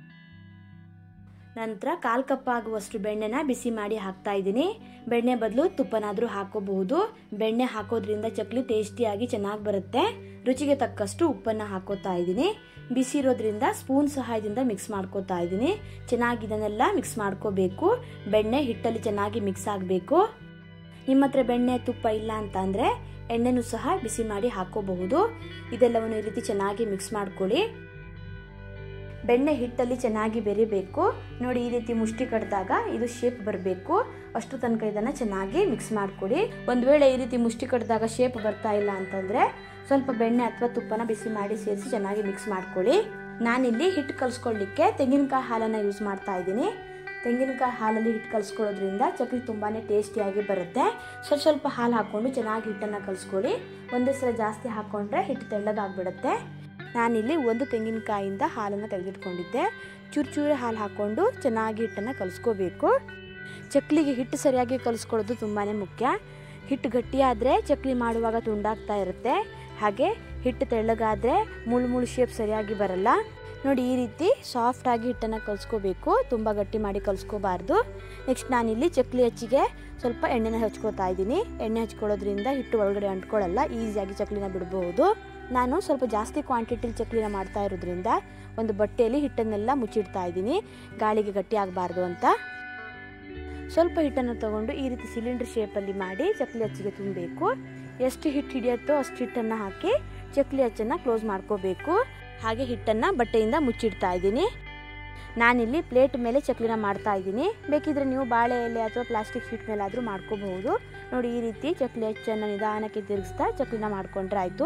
ನಂತರ ಕಾಲು ಕಪ್ ಆಗುವಷ್ಟು ಬೆಣ್ಣೆನ ಬಿಸಿ ಮಾಡಿ ಹಾಕ್ತಾ ಇದ್ದೀನಿ ಬೆಣ್ಣೆ ಬದಲು ತುಪ್ಪನಾದರೂ ಹಾಕೋಬಹುದು ಬೆಣ್ಣೆ ಹಾಕೋದ್ರಿಂದ ಚಕ್ಲಿ ಟೇಸ್ಟಿಯಾಗಿ ಚೆನ್ನಾಗಿ ಬರುತ್ತೆ ರುಚಿಗೆ ತಕ್ಕಷ್ಟು ಉಪ್ಪನ್ನು ಹಾಕೋತಾ ಇದ್ದೀನಿ ಬಿಸಿ ಇರೋದ್ರಿಂದ ಸ್ಪೂನ್ ಸಹಾಯದಿಂದ ಮಿಕ್ಸ್ ಮಾಡ್ಕೋತಾ ಇದ್ದೀನಿ ಚೆನ್ನಾಗಿ ಇದನ್ನೆಲ್ಲ ಮಿಕ್ಸ್ ಮಾಡ್ಕೋಬೇಕು ಬೆಣ್ಣೆ ಹಿಟ್ಟಲ್ಲಿ ಚೆನ್ನಾಗಿ ಮಿಕ್ಸ್ ಆಗಬೇಕು ನಿಮ್ಮ ಹತ್ರ ಬೆಣ್ಣೆ ತುಪ್ಪ ಇಲ್ಲ ಅಂತ ಅಂದರೆ ಎಣ್ಣೆನೂ ಸಹ ಬಿಸಿ ಮಾಡಿ ಹಾಕೋಬಹುದು ಇದೆಲ್ಲವನ್ನು ಈ ರೀತಿ ಚೆನ್ನಾಗಿ ಮಿಕ್ಸ್ ಮಾಡ್ಕೊಳ್ಳಿ ಬೆಣ್ಣೆ ಹಿಟ್ಟಲ್ಲಿ ಚೆನ್ನಾಗಿ ಬೆರಿಬೇಕು ನೋಡಿ ಈ ರೀತಿ ಮುಷ್ಟಿ ಕಟ್ಟಿದಾಗ ಇದು ಶೇಪ್ ಬರಬೇಕು ಅಷ್ಟು ತನಕ ಇದನ್ನು ಚೆನ್ನಾಗಿ ಮಿಕ್ಸ್ ಮಾಡ್ಕೊಡಿ ಒಂದು ವೇಳೆ ಈ ರೀತಿ ಮುಷ್ಟಿ ಕಟ್ಟಿದಾಗ ಶೇಪ್ ಬರ್ತಾ ಇಲ್ಲ ಅಂತಂದರೆ ಸ್ವಲ್ಪ ಬೆಣ್ಣೆ ಅಥವಾ ತುಪ್ಪನ ಬಿಸಿ ಮಾಡಿ ಸೇರಿಸಿ ಚೆನ್ನಾಗಿ ಮಿಕ್ಸ್ ಮಾಡ್ಕೊಳ್ಳಿ ನಾನಿಲ್ಲಿ ಹಿಟ್ಟು ಕಲಿಸ್ಕೊಳ್ಳಿಕ್ಕೆ ತೆಂಗಿನಕಾಯಿ ಹಾಲನ್ನು ಯೂಸ್ ಮಾಡ್ತಾ ಇದ್ದೀನಿ ತೆಂಗಿನಕಾಯಿ ಹಾಲಲ್ಲಿ ಹಿಟ್ಟು ಕಲಿಸ್ಕೊಳ್ಳೋದ್ರಿಂದ ಚಕ್ಲಿ ತುಂಬಾ ಟೇಸ್ಟಿಯಾಗಿ ಬರುತ್ತೆ ಸ್ವಲ್ಪ ಸ್ವಲ್ಪ ಹಾಲು ಹಾಕ್ಕೊಂಡು ಚೆನ್ನಾಗಿ ಹಿಟ್ಟನ್ನು ಕಲಿಸ್ಕೊಳ್ಳಿ ಒಂದೇ ಸಲ ಜಾಸ್ತಿ ಹಾಕ್ಕೊಂಡ್ರೆ ಹಿಟ್ಟು ತೆಳ್ಳಗಾಗ್ಬಿಡುತ್ತೆ ನಾನಿಲ್ಲಿ ಒಂದು ತೆಂಗಿನಕಾಯಿಂದ ಹಾಲನ್ನು ತೆಗೆದಿಟ್ಕೊಂಡಿದ್ದೆ ಚೂರು ಚೂರು ಹಾಲು ಹಾಕ್ಕೊಂಡು ಚೆನ್ನಾಗಿ ಹಿಟ್ಟನ್ನು ಕಲಿಸ್ಕೋಬೇಕು ಚಕ್ಲಿಗೆ ಹಿಟ್ಟು ಸರಿಯಾಗಿ ಕಲಿಸ್ಕೊಳ್ಳೋದು ತುಂಬಾ ಮುಖ್ಯ ಹಿಟ್ಟು ಗಟ್ಟಿಯಾದರೆ ಚಕ್ಲಿ ಮಾಡುವಾಗ ತುಂಡಾಗ್ತಾ ಇರುತ್ತೆ ಹಾಗೆ ಹಿಟ್ಟು ತೆಳ್ಳಗಾದರೆ ಮುಳು ಮುಳು ಶೇಪ್ ಸರಿಯಾಗಿ ಬರಲ್ಲ ನೋಡಿ ಈ ರೀತಿ ಸಾಫ್ಟಾಗಿ ಹಿಟ್ಟನ್ನು ಕಲಿಸ್ಕೋಬೇಕು ತುಂಬ ಗಟ್ಟಿ ಮಾಡಿ ಕಲಿಸ್ಕೋಬಾರ್ದು ನೆಕ್ಸ್ಟ್ ನಾನಿಲ್ಲಿ ಚಕ್ಲಿ ಹಚ್ಚಿಗೆ ಸ್ವಲ್ಪ ಎಣ್ಣೆನ ಹಚ್ಕೋತಾ ಇದ್ದೀನಿ ಎಣ್ಣೆ ಹಚ್ಕೊಳ್ಳೋದ್ರಿಂದ ಹಿಟ್ಟು ಒಳಗಡೆ ಅಂಟ್ಕೊಳ್ಳಲ್ಲ ಈಸಿಯಾಗಿ ಚಕ್ಲಿನ ಬಿಡಬಹುದು ನಾನು ಸ್ವಲ್ಪ ಜಾಸ್ತಿ ಕ್ವಾಂಟಿಟಿಲಿ ಚಕ್ಲಿನ ಮಾಡ್ತಾ ಇರೋದ್ರಿಂದ ಒಂದು ಬಟ್ಟೆಯಲ್ಲಿ ಹಿಟ್ಟನ್ನೆಲ್ಲ ಮುಚ್ಚಿಡ್ತಾ ಇದ್ದೀನಿ ಗಾಳಿಗೆ ಗಟ್ಟಿ ಆಗಬಾರ್ದು ಅಂತ ಸ್ವಲ್ಪ ಹಿಟ್ಟನ್ನು ತಗೊಂಡು ಈ ರೀತಿ ಸಿಲಿಂಡರ್ ಶೇಪಲ್ಲಿ ಮಾಡಿ ಚಕ್ಲಿ ಹಚ್ಚಿಗೆ ತುಂಬಬೇಕು ಎಷ್ಟು ಹಿಟ್ಟು ಹಿಡಿಯುತ್ತೋ ಅಷ್ಟು ಹಿಟ್ಟನ್ನು ಹಾಕಿ ಚಕ್ಲಿ ಹಚ್ಚನ್ನು ಕ್ಲೋಸ್ ಮಾಡ್ಕೋಬೇಕು ಹಾಗೆ ಹಿಟ್ಟನ್ನು ಬಟ್ಟೆಯಿಂದ ಮುಚ್ಚಿಡ್ತಾ ಇದ್ದೀನಿ ನಾನಿಲ್ಲಿ ಪ್ಲೇಟ್ ಮೇಲೆ ಚಕ್ಲಿನ ಮಾಡ್ತಾ ಇದ್ದೀನಿ ಬೇಕಿದ್ರೆ ನೀವು ಬಾಳೆ ಎಲೆ ಅಥವಾ ಪ್ಲಾಸ್ಟಿಕ್ ಶೀಟ್ ಮೇಲಾದರೂ ಮಾಡ್ಕೋಬಹುದು ನೋಡಿ ಈ ರೀತಿ ಚಕ್ಲಿ ಹಚ್ಚನ್ನು ನಿಧಾನಕ್ಕೆ ತಿರುಗಿಸ್ತಾ ಚಕ್ಲಿನ ಮಾಡ್ಕೊಂಡ್ರೆ ಆಯಿತು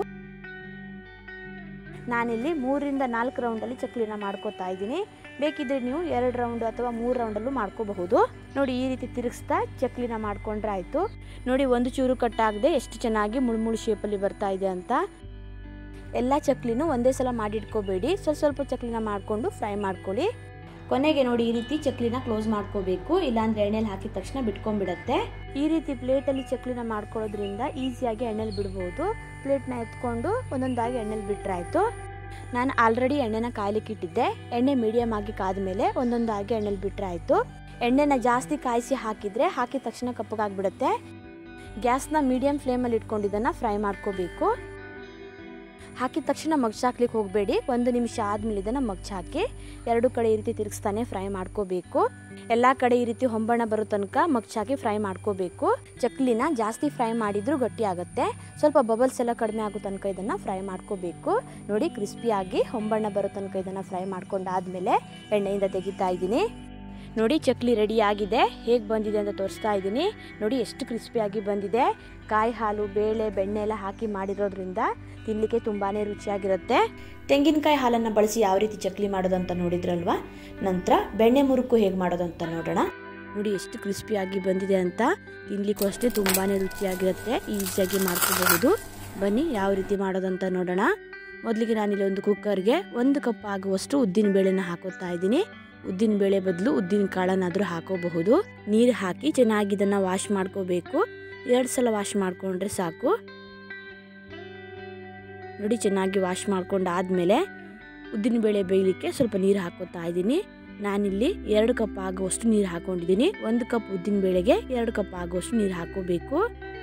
ನಾನಿಲ್ಲಿ ಮೂರರಿಂದ ನಾಲ್ಕು ರೌಂಡಲ್ಲಿ ಚಕ್ಲಿನ ಮಾಡ್ಕೋತಾ ಇದ್ದೀನಿ ಬೇಕಿದ್ರೆ ನೀವು ಎರಡು ರೌಂಡ್ ಅಥವಾ ಮೂರು ರೌಂಡಲ್ಲೂ ಮಾಡ್ಕೋಬಹುದು ನೋಡಿ ಈ ರೀತಿ ತಿರುಗಿಸ್ತಾ ಚಕ್ಲಿನ ಮಾಡ್ಕೊಂಡ್ರೆ ಆಯಿತು ನೋಡಿ ಒಂದು ಚೂರು ಕಟ್ಟಾಗದೆ ಎಷ್ಟು ಚೆನ್ನಾಗಿ ಮುಳ್ಮುಳು ಶೇಪಲ್ಲಿ ಬರ್ತಾ ಇದೆ ಅಂತ ಎಲ್ಲ ಚಕ್ಲಿನೂ ಒಂದೇ ಸಲ ಮಾಡಿಟ್ಕೋಬೇಡಿ ಸ್ವಲ್ಪ ಸ್ವಲ್ಪ ಚಕ್ಲಿನ ಮಾಡಿಕೊಂಡು ಫ್ರೈ ಮಾಡ್ಕೊಳ್ಳಿ ಕೊನೆಗೆ ನೋಡಿ ಈ ರೀತಿ ಚಕ್ಲಿನ ಕ್ಲೋಸ್ ಮಾಡ್ಕೋಬೇಕು ಇಲ್ಲಾಂದ್ರೆ ಎಣ್ಣೆಲಿ ಹಾಕಿದ ತಕ್ಷಣ ಬಿಟ್ಕೊಂಡ್ಬಿಡತ್ತೆ ಈ ರೀತಿ ಪ್ಲೇಟಲ್ಲಿ ಚಕ್ಲಿನ ಮಾಡ್ಕೊಳ್ಳೋದ್ರಿಂದ ಈಸಿಯಾಗಿ ಎಣ್ಣೆಲಿ ಬಿಡ್ಬೋದು ಪ್ಲೇಟ್ನ ಎತ್ಕೊಂಡು ಒಂದೊಂದಾಗಿ ಎಣ್ಣೆಲಿ ಬಿಟ್ರಾಯ್ತು ನಾನು ಆಲ್ರೆಡಿ ಎಣ್ಣೆನ ಕಾಯ್ಲಿಕ್ಕೆ ಇಟ್ಟಿದ್ದೆ ಎಣ್ಣೆ ಮೀಡಿಯಮ್ ಆಗಿ ಕಾದ್ಮೇಲೆ ಒಂದೊಂದಾಗಿ ಎಣ್ಣೆಲಿ ಬಿಟ್ರೆ ಆಯಿತು ಎಣ್ಣೆನ ಜಾಸ್ತಿ ಕಾಯಿಸಿ ಹಾಕಿದರೆ ಹಾಕಿದ ತಕ್ಷಣ ಕಪ್ಪಗಾಗ್ಬಿಡುತ್ತೆ ಗ್ಯಾಸ್ನ ಮೀಡಿಯಮ್ ಫ್ಲೇಮಲ್ಲಿ ಇಟ್ಕೊಂಡಿದ್ದನ್ನು ಫ್ರೈ ಮಾಡ್ಕೋಬೇಕು ಹಾಕಿದ ತಕ್ಷಣ ಮಗ್ಚ್ ಹಾಕ್ಲಿಕ್ಕೆ ಹೋಗಬೇಡಿ ಒಂದು ನಿಮಿಷ ಆದಮೇಲೆ ಇದನ್ನು ಮಗ್ಚ್ ಹಾಕಿ ಎರಡು ಕಡೆ ಈ ರೀತಿ ತಿರುಗಿಸ್ತಾನೆ ಫ್ರೈ ಮಾಡ್ಕೋಬೇಕು ಎಲ್ಲ ಕಡೆ ಈ ರೀತಿ ಹೊಂಬಣ್ಣ ಬರೋ ತನಕ ಮಗ್ಚ್ ಹಾಕಿ ಫ್ರೈ ಮಾಡ್ಕೋಬೇಕು ಚಕ್ಲಿನ ಜಾಸ್ತಿ ಫ್ರೈ ಮಾಡಿದ್ರೂ ಗಟ್ಟಿ ಆಗುತ್ತೆ ಸ್ವಲ್ಪ ಬಬಲ್ಸ್ ಎಲ್ಲ ಕಡಿಮೆ ಆಗೋ ತನಕ ಇದನ್ನು ಫ್ರೈ ಮಾಡ್ಕೋಬೇಕು ನೋಡಿ ಕ್ರಿಸ್ಪಿಯಾಗಿ ಹೊಂಬಣ್ಣ ಬರೋ ತನಕ ಇದನ್ನು ಫ್ರೈ ಮಾಡ್ಕೊಂಡಾದ್ಮೇಲೆ ಎಣ್ಣೆಯಿಂದ ತೆಗಿತಾ ಇದ್ದೀನಿ ನೋಡಿ ಚಕ್ಲಿ ರೆಡಿ ಆಗಿದೆ ಹೇಗೆ ಬಂದಿದೆ ಅಂತ ತೋರಿಸ್ತಾ ಇದ್ದೀನಿ ನೋಡಿ ಎಷ್ಟು ಕ್ರಿಸ್ಪಿಯಾಗಿ ಬಂದಿದೆ ಕಾಯಿ ಹಾಲು ಬೇಳೆ ಬೆಣ್ಣೆ ಎಲ್ಲ ಹಾಕಿ ಮಾಡಿರೋದ್ರಿಂದ ತಿನ್ನಲಿಕ್ಕೆ ತುಂಬಾ ರುಚಿಯಾಗಿರುತ್ತೆ ತೆಂಗಿನಕಾಯಿ ಹಾಲನ್ನು ಬಳಸಿ ಯಾವ ರೀತಿ ಚಕ್ಲಿ ಮಾಡೋದಂತ ನೋಡಿದ್ರಲ್ವಾ ನಂತರ ಬೆಣ್ಣೆ ಮುರುಕು ಹೇಗೆ ಮಾಡೋದಂತ ನೋಡೋಣ ನೋಡಿ ಎಷ್ಟು ಕ್ರಿಸ್ಪಿಯಾಗಿ ಬಂದಿದೆ ಅಂತ ತಿನ್ಲಿಕ್ಕೂ ಅಷ್ಟೇ ತುಂಬಾ ರುಚಿಯಾಗಿರುತ್ತೆ ಈಸಿಯಾಗಿ ಮಾಡ್ಕೋಬಹುದು ಬನ್ನಿ ಯಾವ ರೀತಿ ಮಾಡೋದಂತ ನೋಡೋಣ ಮೊದಲಿಗೆ ನಾನಿಲ್ಲಿ ಒಂದು ಕುಕ್ಕರ್ಗೆ ಒಂದು ಕಪ್ ಆಗುವಷ್ಟು ಉದ್ದಿನ ಬೇಳೆನ ಹಾಕೋತಾ ಇದ್ದೀನಿ ಉದ್ದಿನ ಬೇಳೆ ಬದಲು ಉದ್ದಿನ ಕಾಳನ್ನಾದರೂ ಹಾಕೋಬಹುದು ನೀರು ಹಾಕಿ ಚೆನ್ನಾಗಿ ಇದನ್ನು ವಾಶ್ ಮಾಡ್ಕೋಬೇಕು ಎರಡು ಸಲ ವಾಶ್ ಮಾಡಿಕೊಂಡ್ರೆ ಸಾಕು ನೋಡಿ ಚೆನ್ನಾಗಿ ವಾಶ್ ಮಾಡ್ಕೊಂಡಾದ್ಮೇಲೆ ಉದ್ದಿನ ಬೇಳೆ ಬೇಯಲಿಕ್ಕೆ ಸ್ವಲ್ಪ ನೀರು ಹಾಕೋತಾ ಇದ್ದೀನಿ ನಾನಿಲ್ಲಿ ಎರಡು ಕಪ್ ಆಗುವಷ್ಟು ನೀರು ಹಾಕೊಂಡಿದ್ದೀನಿ ಒಂದು ಕಪ್ ಉದ್ದಿನ ಬೇಳೆಗೆ ಎರಡು ಕಪ್ ಆಗುವಷ್ಟು ನೀರು ಹಾಕೋಬೇಕು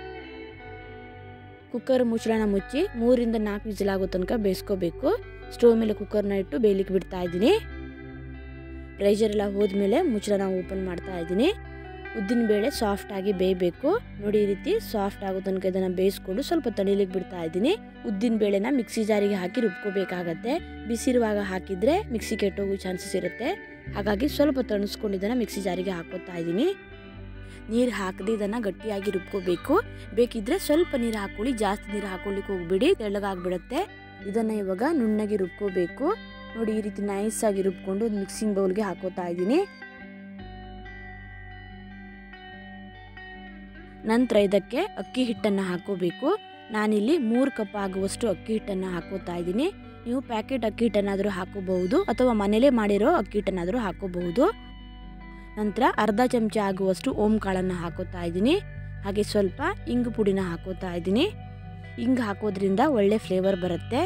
ಕುಕ್ಕರ್ ಮುಚ್ಚಳನ ಮುಚ್ಚಿ ಮೂರಿಂದ ನಾಲ್ಕು ವಿಸಿಲ್ ಆಗೋ ತನಕ ಬೇಯಿಸ್ಕೋಬೇಕು ಸ್ಟವ್ ಮೇಲೆ ಕುಕ್ಕರ್ನ ಇಟ್ಟು ಬೇಯಲಿಕ್ಕೆ ಬಿಡ್ತಾ ಇದ್ದೀನಿ ಪ್ರೆಷರ್ ಎಲ್ಲ ಹೋದ್ಮೇಲೆ ಮುಚ್ಚಳನ ಓಪನ್ ಮಾಡ್ತಾ ಇದ್ದೀನಿ ಉದ್ದಿನ ಬೇಳೆ ಸಾಫ್ಟ್ ಆಗಿ ಬೇಯಬೇಕು ನೋಡಿ ಈ ರೀತಿ ಸಾಫ್ಟ್ ಆಗೋ ತನಕ ಇದನ್ನು ಬೇಯಿಸ್ಕೊಂಡು ಸ್ವಲ್ಪ ತಣಿಲಿಕ್ಕೆ ಬಿಡ್ತಾ ಇದ್ದೀನಿ ಉದ್ದಿನ ಬೇಳೆನ ಮಿಕ್ಸಿ ಜಾರಿಗೆ ಹಾಕಿ ರುಬ್ಕೋಬೇಕಾಗತ್ತೆ ಬಿಸಿರುವಾಗ ಹಾಕಿದ್ರೆ ಮಿಕ್ಸಿ ಕೆಟ್ಟೋಗೋ ಚಾನ್ಸಸ್ ಇರುತ್ತೆ ಹಾಗಾಗಿ ಸ್ವಲ್ಪ ತಣಿಸ್ಕೊಂಡು ಇದನ್ನು ಮಿಕ್ಸಿ ಜಾರಿಗೆ ಹಾಕೋತಾ ಇದ್ದೀನಿ ನೀರು ಹಾಕದೆ ಇದನ್ನು ಗಟ್ಟಿಯಾಗಿ ರುಬ್ಕೋಬೇಕು ಬೇಕಿದ್ರೆ ಸ್ವಲ್ಪ ನೀರು ಹಾಕೊಳ್ಳಿ ಜಾಸ್ತಿ ನೀರು ಹಾಕೊಳ್ಳಿಕ್ಕೆ ಹೋಗ್ಬಿಡಿ ತೆಳ್ಳಗಾಗ್ಬಿಡುತ್ತೆ ಇದನ್ನು ಇವಾಗ ನುಣ್ಣಗೆ ರುಬ್ಕೋಬೇಕು ನೋಡಿ ಈ ರೀತಿ ನೈಸ್ ಆಗಿ ರುಬ್ಕೊಂಡು ಒಂದು ಮಿಕ್ಸಿಂಗ್ ಬೌಲ್ಗೆ ಹಾಕೋತಾ ಇದ್ದೀನಿ ನಂತರ ಇದಕ್ಕೆ ಅಕ್ಕಿ ಹಿಟ್ಟನ್ನು ಹಾಕೋಬೇಕು ನಾನಿಲ್ಲಿ ಮೂರು ಕಪ್ ಆಗುವಷ್ಟು ಅಕ್ಕಿ ಹಿಟ್ಟನ್ನು ಹಾಕೋತಾ ಇದ್ದೀನಿ ನೀವು ಪ್ಯಾಕೆಟ್ ಅಕ್ಕಿ ಹಿಟ್ಟನ್ನಾದರೂ ಹಾಕೋಬಹುದು ಅಥವಾ ಮನೇಲೇ ಮಾಡಿರೋ ಅಕ್ಕಿ ಹಿಟ್ಟನ್ನಾದರೂ ಹಾಕೋಬಹುದು ನಂತರ ಅರ್ಧ ಚಮಚ ಆಗುವಷ್ಟು ಓಂ ಕಾಳನ್ನು ಹಾಕೋತಾ ಇದ್ದೀನಿ ಹಾಗೆ ಸ್ವಲ್ಪ ಇಂಗು ಪುಡಿನ ಹಾಕೋತಾ ಇದ್ದೀನಿ ಇಂಗು ಹಾಕೋದ್ರಿಂದ ಒಳ್ಳೆ ಫ್ಲೇವರ್ ಬರುತ್ತೆ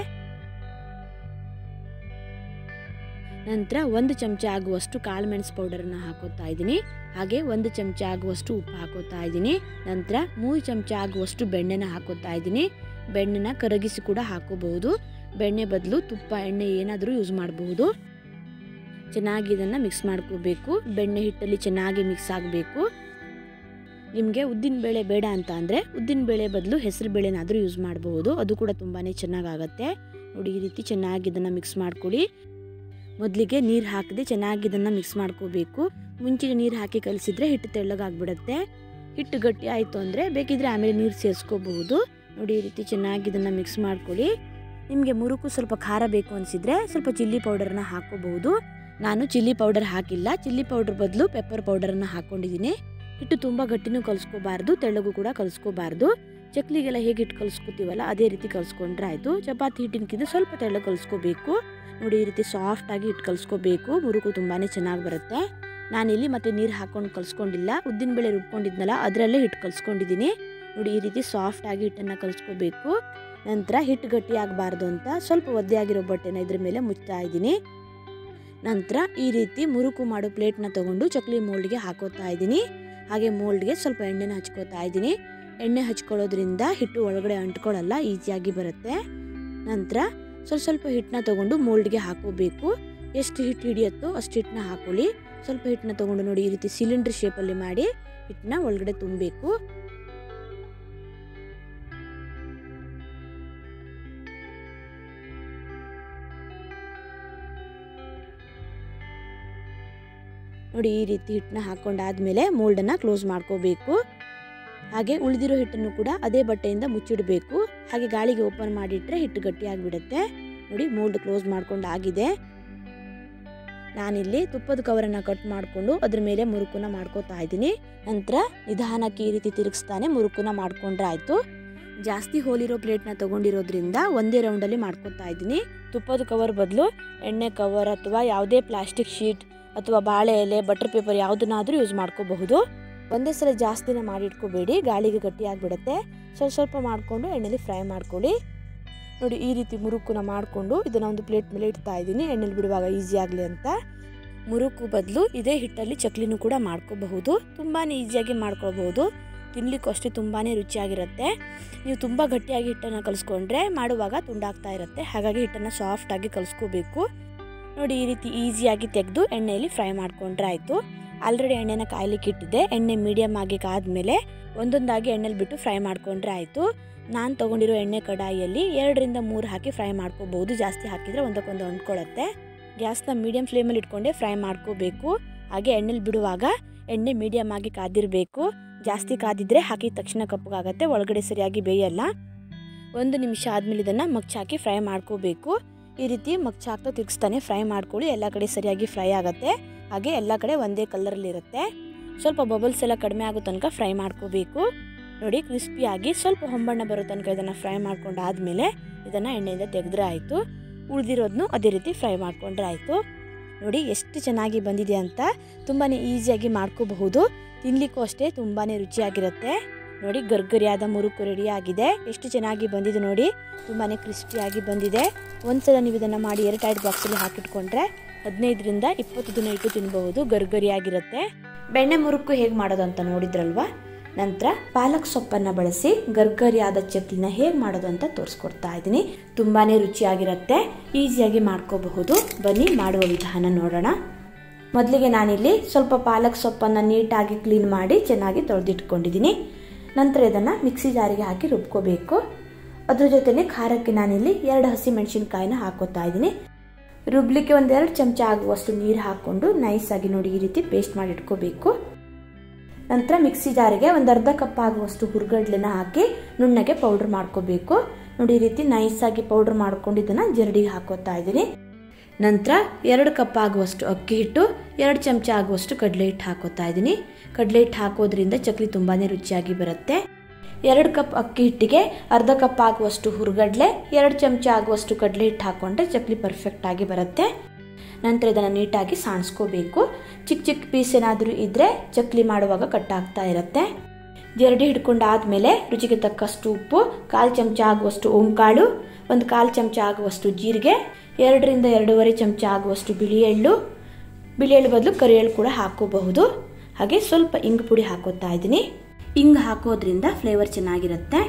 ನಂತರ ಒಂದು ಚಮಚ ಆಗುವಷ್ಟು ಕಾಳು ಮೆಣಸು ಪೌಡರನ್ನು ಹಾಕೋತಾ ಇದ್ದೀನಿ ಹಾಗೆ ಒಂದು ಚಮಚ ಆಗುವಷ್ಟು ಉಪ್ಪು ಹಾಕೋತಾ ಇದ್ದೀನಿ ನಂತರ ಮೂರು ಚಮಚ ಆಗುವಷ್ಟು ಬೆಣ್ಣೆನ ಹಾಕೋತಾ ಇದ್ದೀನಿ ಬೆಣ್ಣೆನ ಕರಗಿಸಿ ಕೂಡ ಹಾಕೋಬಹುದು ಬೆಣ್ಣೆ ಬದಲು ತುಪ್ಪ ಎಣ್ಣೆ ಏನಾದರೂ ಯೂಸ್ ಮಾಡಬಹುದು ಚೆನ್ನಾಗಿ ಇದನ್ನು ಮಿಕ್ಸ್ ಮಾಡ್ಕೋಬೇಕು ಬೆಣ್ಣೆ ಹಿಟ್ಟಲ್ಲಿ ಚೆನ್ನಾಗಿ ಮಿಕ್ಸ್ ಆಗಬೇಕು ನಿಮಗೆ ಉದ್ದಿನ ಬೇಳೆ ಬೇಡ ಅಂತ ಅಂದರೆ ಉದ್ದಿನ ಬೇಳೆ ಬದಲು ಹೆಸರು ಬೇಳೆನಾದರೂ ಯೂಸ್ ಮಾಡಬಹುದು ಅದು ಕೂಡ ತುಂಬಾ ಚೆನ್ನಾಗಾಗತ್ತೆ ನೋಡಿ ಈ ರೀತಿ ಚೆನ್ನಾಗಿ ಇದನ್ನು ಮಿಕ್ಸ್ ಮಾಡ್ಕೊಳ್ಳಿ ಮೊದಲಿಗೆ ನೀರು ಹಾಕದೆ ಚೆನ್ನಾಗಿ ಇದನ್ನು ಮಿಕ್ಸ್ ಮಾಡ್ಕೋಬೇಕು ಮುಂಚೆ ನೀರು ಹಾಕಿ ಕಲಿಸಿದ್ರೆ ಹಿಟ್ಟು ತೆಳ್ಳಗಾಗ್ಬಿಡುತ್ತೆ ಹಿಟ್ಟು ಗಟ್ಟಿ ಆಯಿತು ಅಂದರೆ ಬೇಕಿದ್ರೆ ಆಮೇಲೆ ನೀರು ಸೇರಿಸ್ಕೋಬಹುದು ನೋಡಿ ಈ ರೀತಿ ಚೆನ್ನಾಗಿ ಇದನ್ನು ಮಿಕ್ಸ್ ಮಾಡ್ಕೊಳ್ಳಿ ನಿಮಗೆ ಮುರುಕು ಸ್ವಲ್ಪ ಖಾರ ಬೇಕು ಅನಿಸಿದ್ರೆ ಸ್ವಲ್ಪ ಚಿಲ್ಲಿ ಪೌಡರ್ನ ಹಾಕೋಬಹುದು ನಾನು ಚಿಲ್ಲಿ ಪೌಡರ್ ಹಾಕಿಲ್ಲ ಚಿಲ್ಲಿ ಪೌಡರ್ ಬದಲು ಪೆಪ್ಪರ್ ಪೌಡರನ್ನು ಹಾಕೊಂಡಿದ್ದೀನಿ ಹಿಟ್ಟು ತುಂಬ ಗಟ್ಟಿನೂ ಕಲಿಸ್ಕೋಬಾರ್ದು ತೆಳ್ಳಗೂ ಕೂಡ ಕಲಿಸ್ಕೋಬಾರ್ದು ಚಕ್ಲಿಗೆಲ್ಲ ಹೇಗೆ ಹಿಟ್ಟು ಕಲಿಸ್ಕೋತೀವಲ್ಲ ಅದೇ ರೀತಿ ಕಲಿಸ್ಕೊಂಡ್ರೆ ಆಯಿತು ಚಪಾತಿ ಹಿಟ್ಟಿನಕ್ಕಿಂತ ಸ್ವಲ್ಪ ತೆಳ್ಳಗೆ ಕಲಿಸ್ಕೋಬೇಕು ನೋಡಿ ಈ ರೀತಿ ಸಾಫ್ಟಾಗಿ ಹಿಟ್ಟು ಕಲಿಸ್ಕೋಬೇಕು ಮುರುಕು ತುಂಬಾ ಚೆನ್ನಾಗಿ ಬರುತ್ತೆ ನಾನಿಲ್ಲಿ ಮತ್ತೆ ನೀರು ಹಾಕೊಂಡು ಕಲಿಸ್ಕೊಂಡಿಲ್ಲ ಉದ್ದಿನ ಬೇಳೆ ರುಬ್ಕೊಂಡಿದ್ನಲ್ಲ ಅದರಲ್ಲೇ ಹಿಟ್ಟು ಕಲಿಸ್ಕೊಂಡಿದ್ದೀನಿ ನೋಡಿ ಈ ರೀತಿ ಸಾಫ್ಟಾಗಿ ಹಿಟ್ಟನ್ನು ಕಲಿಸ್ಕೋಬೇಕು ನಂತರ ಹಿಟ್ಟು ಗಟ್ಟಿ ಆಗಬಾರ್ದು ಅಂತ ಸ್ವಲ್ಪ ಒದ್ದೆ ಆಗಿರೋ ಬಟ್ಟೆನ ಇದ್ರ ಮೇಲೆ ಮುಚ್ತಾ ಇದ್ದೀನಿ ನಂತರ ಈ ರೀತಿ ಮುರುಕು ಮಾಡೋ ಪ್ಲೇಟ್ನ ತಗೊಂಡು ಚಕ್ಲಿ ಮೋಲ್ಡ್ಗೆ ಹಾಕೋತಾ ಇದ್ದೀನಿ ಹಾಗೆ ಮೋಲ್ಡ್ಗೆ ಸ್ವಲ್ಪ ಎಣ್ಣೆನ ಹಚ್ಕೋತಾ ಇದ್ದೀನಿ ಎಣ್ಣೆ ಹಚ್ಕೊಳ್ಳೋದ್ರಿಂದ ಹಿಟ್ಟು ಒಳಗಡೆ ಅಂಟ್ಕೊಳ್ಳಲ್ಲ ಈಸಿಯಾಗಿ ಬರುತ್ತೆ ನಂತರ ಸ್ವಲ್ಪ ಸ್ವಲ್ಪ ಹಿಟ್ಟನ್ನ ತಗೊಂಡು ಮೋಲ್ಡ್ಗೆ ಹಾಕೋಬೇಕು ಎಷ್ಟು ಹಿಟ್ಟು ಹಿಡಿಯುತ್ತೋ ಅಷ್ಟು ಹಿಟ್ಟನ್ನ ಹಾಕೊಳ್ಳಿ ಸ್ವಲ್ಪ ಹಿಟ್ಟನ್ನ ತಗೊಂಡು ನೋಡಿ ಈ ರೀತಿ ಸಿಲಿಂಡರ್ ಶೇಪಲ್ಲಿ ಮಾಡಿ ಹಿಟ್ಟನ್ನ ಒಳಗಡೆ ತುಂಬಬೇಕು ನೋಡಿ ಈ ರೀತಿ ಹಿಟ್ಟನ್ನ ಹಾಕೊಂಡಾದ್ಮೇಲೆ ಮೋಲ್ಡನ್ನು ಕ್ಲೋಸ್ ಮಾಡ್ಕೋಬೇಕು ಹಾಗೆ ಉಳಿದಿರೋ ಹಿಟ್ಟನ್ನು ಕೂಡ ಅದೇ ಬಟ್ಟೆಯಿಂದ ಮುಚ್ಚಿಡಬೇಕು ಹಾಗೆ ಗಾಳಿಗೆ ಓಪನ್ ಮಾಡಿಟ್ರೆ ಹಿಟ್ಟು ಗಟ್ಟಿಯಾಗಿಬಿಡುತ್ತೆ ನೋಡಿ ಮೋಲ್ಡ್ ಕ್ಲೋಸ್ ಮಾಡ್ಕೊಂಡು ಆಗಿದೆ ನಾನಿಲ್ಲಿ ತುಪ್ಪದ ಕವರನ್ನು ಕಟ್ ಮಾಡಿಕೊಂಡು ಅದ್ರ ಮೇಲೆ ಮುರುಕುನ ಮಾಡ್ಕೋತಾ ಇದ್ದೀನಿ ನಂತರ ನಿಧಾನಕ್ಕೆ ಈ ರೀತಿ ತಿರುಗಿಸ್ತಾನೆ ಮುರುಕುನ ಮಾಡ್ಕೊಂಡ್ರೆ ಆಯಿತು ಜಾಸ್ತಿ ಹೋಲಿರೋ ಪ್ಲೇಟ್ನ ತಗೊಂಡಿರೋದ್ರಿಂದ ಒಂದೇ ರೌಂಡಲ್ಲಿ ಮಾಡ್ಕೋತಾ ಇದ್ದೀನಿ ತುಪ್ಪದ ಕವರ್ ಬದಲು ಎಣ್ಣೆ ಕವರ್ ಅಥವಾ ಯಾವುದೇ ಪ್ಲಾಸ್ಟಿಕ್ ಶೀಟ್ ಅಥವಾ ಬಾಳೆ ಎಲೆ ಬಟರ್ ಪೇಪರ್ ಯಾವುದನ್ನಾದರೂ ಯೂಸ್ ಮಾಡ್ಕೋಬಹುದು ಒಂದೇ ಸಲ ಜಾಸ್ತಿನ ಮಾಡಿಟ್ಕೋಬೇಡಿ ಗಾಳಿಗೆ ಗಟ್ಟಿಯಾಗಿಬಿಡುತ್ತೆ ಸ್ವಲ್ಪ ಸ್ವಲ್ಪ ಮಾಡಿಕೊಂಡು ಎಣ್ಣೆಲಿ ಫ್ರೈ ಮಾಡ್ಕೊಳ್ಳಿ ನೋಡಿ ಈ ರೀತಿ ಮುರುಕುನ ಮಾಡಿಕೊಂಡು ಇದನ್ನು ಒಂದು ಪ್ಲೇಟ್ ಮೇಲೆ ಇಡ್ತಾ ಇದ್ದೀನಿ ಎಣ್ಣೆಲಿ ಬಿಡುವಾಗ ಈಸಿ ಆಗಲಿ ಅಂತ ಮುರುಕು ಬದಲು ಇದೇ ಹಿಟ್ಟಲ್ಲಿ ಚಕ್ಲಿನೂ ಕೂಡ ಮಾಡ್ಕೋಬಹುದು ತುಂಬಾ ಈಸಿಯಾಗಿ ಮಾಡ್ಕೊಳ್ಬಹುದು ತಿನ್ಲಿಕ್ಕೂ ಅಷ್ಟೇ ತುಂಬಾ ರುಚಿಯಾಗಿರುತ್ತೆ ನೀವು ತುಂಬ ಗಟ್ಟಿಯಾಗಿ ಹಿಟ್ಟನ್ನು ಕಲಿಸ್ಕೊಂಡ್ರೆ ಮಾಡುವಾಗ ತುಂಡಾಗ್ತಾ ಇರುತ್ತೆ ಹಾಗಾಗಿ ಹಿಟ್ಟನ್ನು ಸಾಫ್ಟಾಗಿ ಕಲಿಸ್ಕೋಬೇಕು ನೋಡಿ ಈ ರೀತಿ ಈಸಿಯಾಗಿ ತೆಗೆದು ಎಣ್ಣೆಯಲ್ಲಿ ಫ್ರೈ ಮಾಡ್ಕೊಂಡ್ರೆ ಆಯಿತು ಆಲ್ರೆಡಿ ಎಣ್ಣೆನ ಕಾಯ್ಲಿಕ್ಕೆ ಇಟ್ಟಿದ್ದೆ ಎಣ್ಣೆ ಮೀಡಿಯಮ್ ಆಗಿ ಕಾದ್ಮೇಲೆ ಒಂದೊಂದಾಗಿ ಎಣ್ಣೆಲಿ ಬಿಟ್ಟು ಫ್ರೈ ಮಾಡ್ಕೊಂಡ್ರೆ ಆಯಿತು ನಾನು ತೊಗೊಂಡಿರೋ ಎಣ್ಣೆ ಕಡಾಯಿಯಲ್ಲಿ ಎರಡರಿಂದ ಮೂರು ಹಾಕಿ ಫ್ರೈ ಮಾಡ್ಕೋಬಹುದು ಜಾಸ್ತಿ ಹಾಕಿದರೆ ಒಂದಕ್ಕೊಂದು ಅಂಟ್ಕೊಳ್ಳುತ್ತೆ ಗ್ಯಾಸ್ನ ಮೀಡಿಯಮ್ ಫ್ಲೇಮಲ್ಲಿ ಇಟ್ಕೊಂಡೆ ಫ್ರೈ ಮಾಡ್ಕೋಬೇಕು ಹಾಗೆ ಎಣ್ಣೆಲಿ ಬಿಡುವಾಗ ಎಣ್ಣೆ ಮೀಡಿಯಮ್ ಆಗಿ ಕಾದಿರಬೇಕು ಜಾಸ್ತಿ ಕಾದಿದ್ರೆ ಹಾಕಿದ ತಕ್ಷಣ ಕಪ್ಪಗಾಗತ್ತೆ ಒಳಗಡೆ ಸರಿಯಾಗಿ ಬೇಯಲ್ಲ ಒಂದು ನಿಮಿಷ ಆದಮೇಲೆ ಇದನ್ನು ಮಗ್ಚಾಕಿ ಫ್ರೈ ಮಾಡ್ಕೋಬೇಕು ಈ ರೀತಿ ಮಗ್ಚಾಕ್ತಾ ತಿರ್ಗಿಸ್ತಾನೆ ಫ್ರೈ ಮಾಡ್ಕೊಳ್ಳಿ ಎಲ್ಲ ಕಡೆ ಸರಿಯಾಗಿ ಫ್ರೈ ಆಗುತ್ತೆ ಹಾಗೆ ಎಲ್ಲ ಕಡೆ ಒಂದೇ ಕಲರಲ್ಲಿ ಇರುತ್ತೆ ಸ್ವಲ್ಪ ಬಬಲ್ಸ್ ಎಲ್ಲ ಕಡಿಮೆ ಆಗೋ ತನಕ ಫ್ರೈ ಮಾಡ್ಕೋಬೇಕು ನೋಡಿ ಕ್ರಿಸ್ಪಿಯಾಗಿ ಸ್ವಲ್ಪ ಹೊಂಬಣ್ಣ ಬರೋ ತನಕ ಇದನ್ನು ಫ್ರೈ ಮಾಡ್ಕೊಂಡು ಆದಮೇಲೆ ಇದನ್ನು ಎಣ್ಣೆಯಿಂದ ತೆಗೆದ್ರೆ ಆಯಿತು ಉಳಿದಿರೋದನ್ನು ಅದೇ ರೀತಿ ಫ್ರೈ ಮಾಡಿಕೊಂಡ್ರೆ ಆಯಿತು ನೋಡಿ ಎಷ್ಟು ಚೆನ್ನಾಗಿ ಬಂದಿದೆ ಅಂತ ತುಂಬಾ ಈಸಿಯಾಗಿ ಮಾಡ್ಕೋಬಹುದು ತಿನ್ಲಿಕ್ಕೂ ಅಷ್ಟೇ ತುಂಬಾ ರುಚಿಯಾಗಿರುತ್ತೆ ನೋಡಿ ಗರ್ಗರಿಯಾದ ಮುರುಕು ರೆಡಿ ಆಗಿದೆ ಎಷ್ಟು ಚೆನ್ನಾಗಿ ಬಂದಿದೆ ನೋಡಿ ತುಂಬಾ ಕ್ರಿಸ್ಪಿಯಾಗಿ ಬಂದಿದೆ ಒಂದ್ಸಲ ನೀವು ಇದನ್ನು ಮಾಡಿ ಏರ್ ಟೈಟ್ ಬಾಕ್ಸಲ್ಲಿ ಹಾಕಿಟ್ಕೊಂಡ್ರೆ ಹದಿನೈದರಿಂದ ಇಪ್ಪತ್ತು ದಿನ ಇಟ್ಟು ತಿನ್ನಬಹುದು ಗರ್ಗರಿಯಾಗಿರುತ್ತೆ ಬೆಣ್ಣೆ ಮುರುಕು ಹೇಗೆ ಮಾಡೋದು ಅಂತ ನೋಡಿದ್ರಲ್ವಾ ನಂತರ ಪಾಲಕ್ ಸೊಪ್ಪನ್ನು ಬಳಸಿ ಗರ್ಗರಿಯಾದ ಚಕ್ಲಿನ ಹೇಗೆ ಮಾಡೋದು ಅಂತ ತೋರಿಸ್ಕೊಡ್ತಾ ಇದ್ದೀನಿ ತುಂಬಾ ರುಚಿಯಾಗಿರುತ್ತೆ ಈಸಿಯಾಗಿ ಮಾಡ್ಕೋಬಹುದು ಬನ್ನಿ ಮಾಡುವ ವಿಧಾನ ನೋಡೋಣ ಮೊದಲಿಗೆ ನಾನಿಲ್ಲಿ ಸ್ವಲ್ಪ ಪಾಲಕ್ ಸೊಪ್ಪನ್ನು ನೀಟಾಗಿ ಕ್ಲೀನ್ ಮಾಡಿ ಚೆನ್ನಾಗಿ ತೊಳೆದಿಟ್ಕೊಂಡಿದ್ದೀನಿ ನಂತರ ಇದನ್ನು ಮಿಕ್ಸಿ ಜಾರಿಗೆ ಹಾಕಿ ರುಬ್ಕೋಬೇಕು ಅದ್ರ ಜೊತೆಲಿ ಖಾರಕ್ಕೆ ನಾನಿಲ್ಲಿ ಎರಡು ಹಸಿ ಮೆಣಸಿನ್ಕಾಯಿನ ಹಾಕೋತಾ ಇದ್ದೀನಿ ರುಬ್ಲಿಕ್ಕೆ ಒಂದೆರಡು ಚಮಚ ಆಗುವಷ್ಟು ನೀರು ಹಾಕ್ಕೊಂಡು ನೈಸಾಗಿ ನೋಡಿ ಈ ರೀತಿ ಪೇಸ್ಟ್ ಮಾಡಿ ಇಟ್ಕೋಬೇಕು ನಂತರ ಮಿಕ್ಸಿ ಜಾರಿಗೆ ಒಂದು ಅರ್ಧ ಕಪ್ ಆಗುವಷ್ಟು ಹುರ್ಗಡ್ಲೆನ ಹಾಕಿ ನುಣ್ಣಗೆ ಪೌಡ್ರ್ ಮಾಡ್ಕೋಬೇಕು ನೋಡಿ ಈ ರೀತಿ ನೈಸಾಗಿ ಪೌಡ್ರ್ ಮಾಡ್ಕೊಂಡು ಇದನ್ನು ಜರಡಿಗೆ ಹಾಕೋತಾ ಇದ್ದೀನಿ ನಂತರ ಎರಡು ಕಪ್ ಆಗುವಷ್ಟು ಅಕ್ಕಿ ಹಿಟ್ಟು ಎರಡು ಚಮಚ ಆಗುವಷ್ಟು ಕಡಲೆ ಹಿಟ್ಟು ಹಾಕೋತಾ ಇದ್ದೀನಿ ಕಡಲೆ ಹಿಟ್ಟು ಹಾಕೋದ್ರಿಂದ ಚಕ್ಲಿ ತುಂಬಾ ರುಚಿಯಾಗಿ ಬರುತ್ತೆ ಎರಡು ಕಪ್ ಅಕ್ಕಿ ಹಿಟ್ಟಿಗೆ ಅರ್ಧ ಕಪ್ ಆಗುವಷ್ಟು ಹುರ್ಗಡ್ಲೆ ಎರಡು ಚಮಚ ಆಗುವಷ್ಟು ಕಡಲೆ ಹಿಟ್ಟು ಹಾಕ್ಕೊಂಡ್ರೆ ಚಕ್ಲಿ ಪರ್ಫೆಕ್ಟ್ ಆಗಿ ಬರುತ್ತೆ ನಂತರ ಇದನ್ನು ನೀಟಾಗಿ ಸಾಣಿಸ್ಕೋಬೇಕು ಚಿಕ್ಕ ಚಿಕ್ಕ ಪೀಸ್ ಏನಾದರೂ ಇದ್ದರೆ ಚಕ್ಲಿ ಮಾಡುವಾಗ ಕಟ್ಟಾಗ್ತಾ ಇರುತ್ತೆ ಜರಡಿ ಹಿಡ್ಕೊಂಡಾದ್ಮೇಲೆ ರುಚಿಗೆ ತಕ್ಕಷ್ಟು ಉಪ್ಪು ಕಾಲು ಚಮಚ ಆಗುವಷ್ಟು ಓಂಕಾಳು ಒಂದು ಕಾಲು ಚಮಚ ಆಗುವಷ್ಟು ಜೀರಿಗೆ ಎರಡರಿಂದ ಎರಡೂವರೆ ಚಮಚ ಆಗುವಷ್ಟು ಬಿಳಿ ಎಳ್ಳು ಬಿಳಿ ಎಳ್ಳು ಬದಲು ಕರಿ ಎಳ್ಳು ಕೂಡ ಹಾಕೋಬಹುದು ಹಾಗೆ ಸ್ವಲ್ಪ ಇಂಗು ಪುಡಿ ಹಾಕೋತಾ ಇದ್ದೀನಿ ಇಂಗು ಹಾಕೋದ್ರಿಂದ ಫ್ಲೇವರ್ ಚೆನ್ನಾಗಿರುತ್ತೆ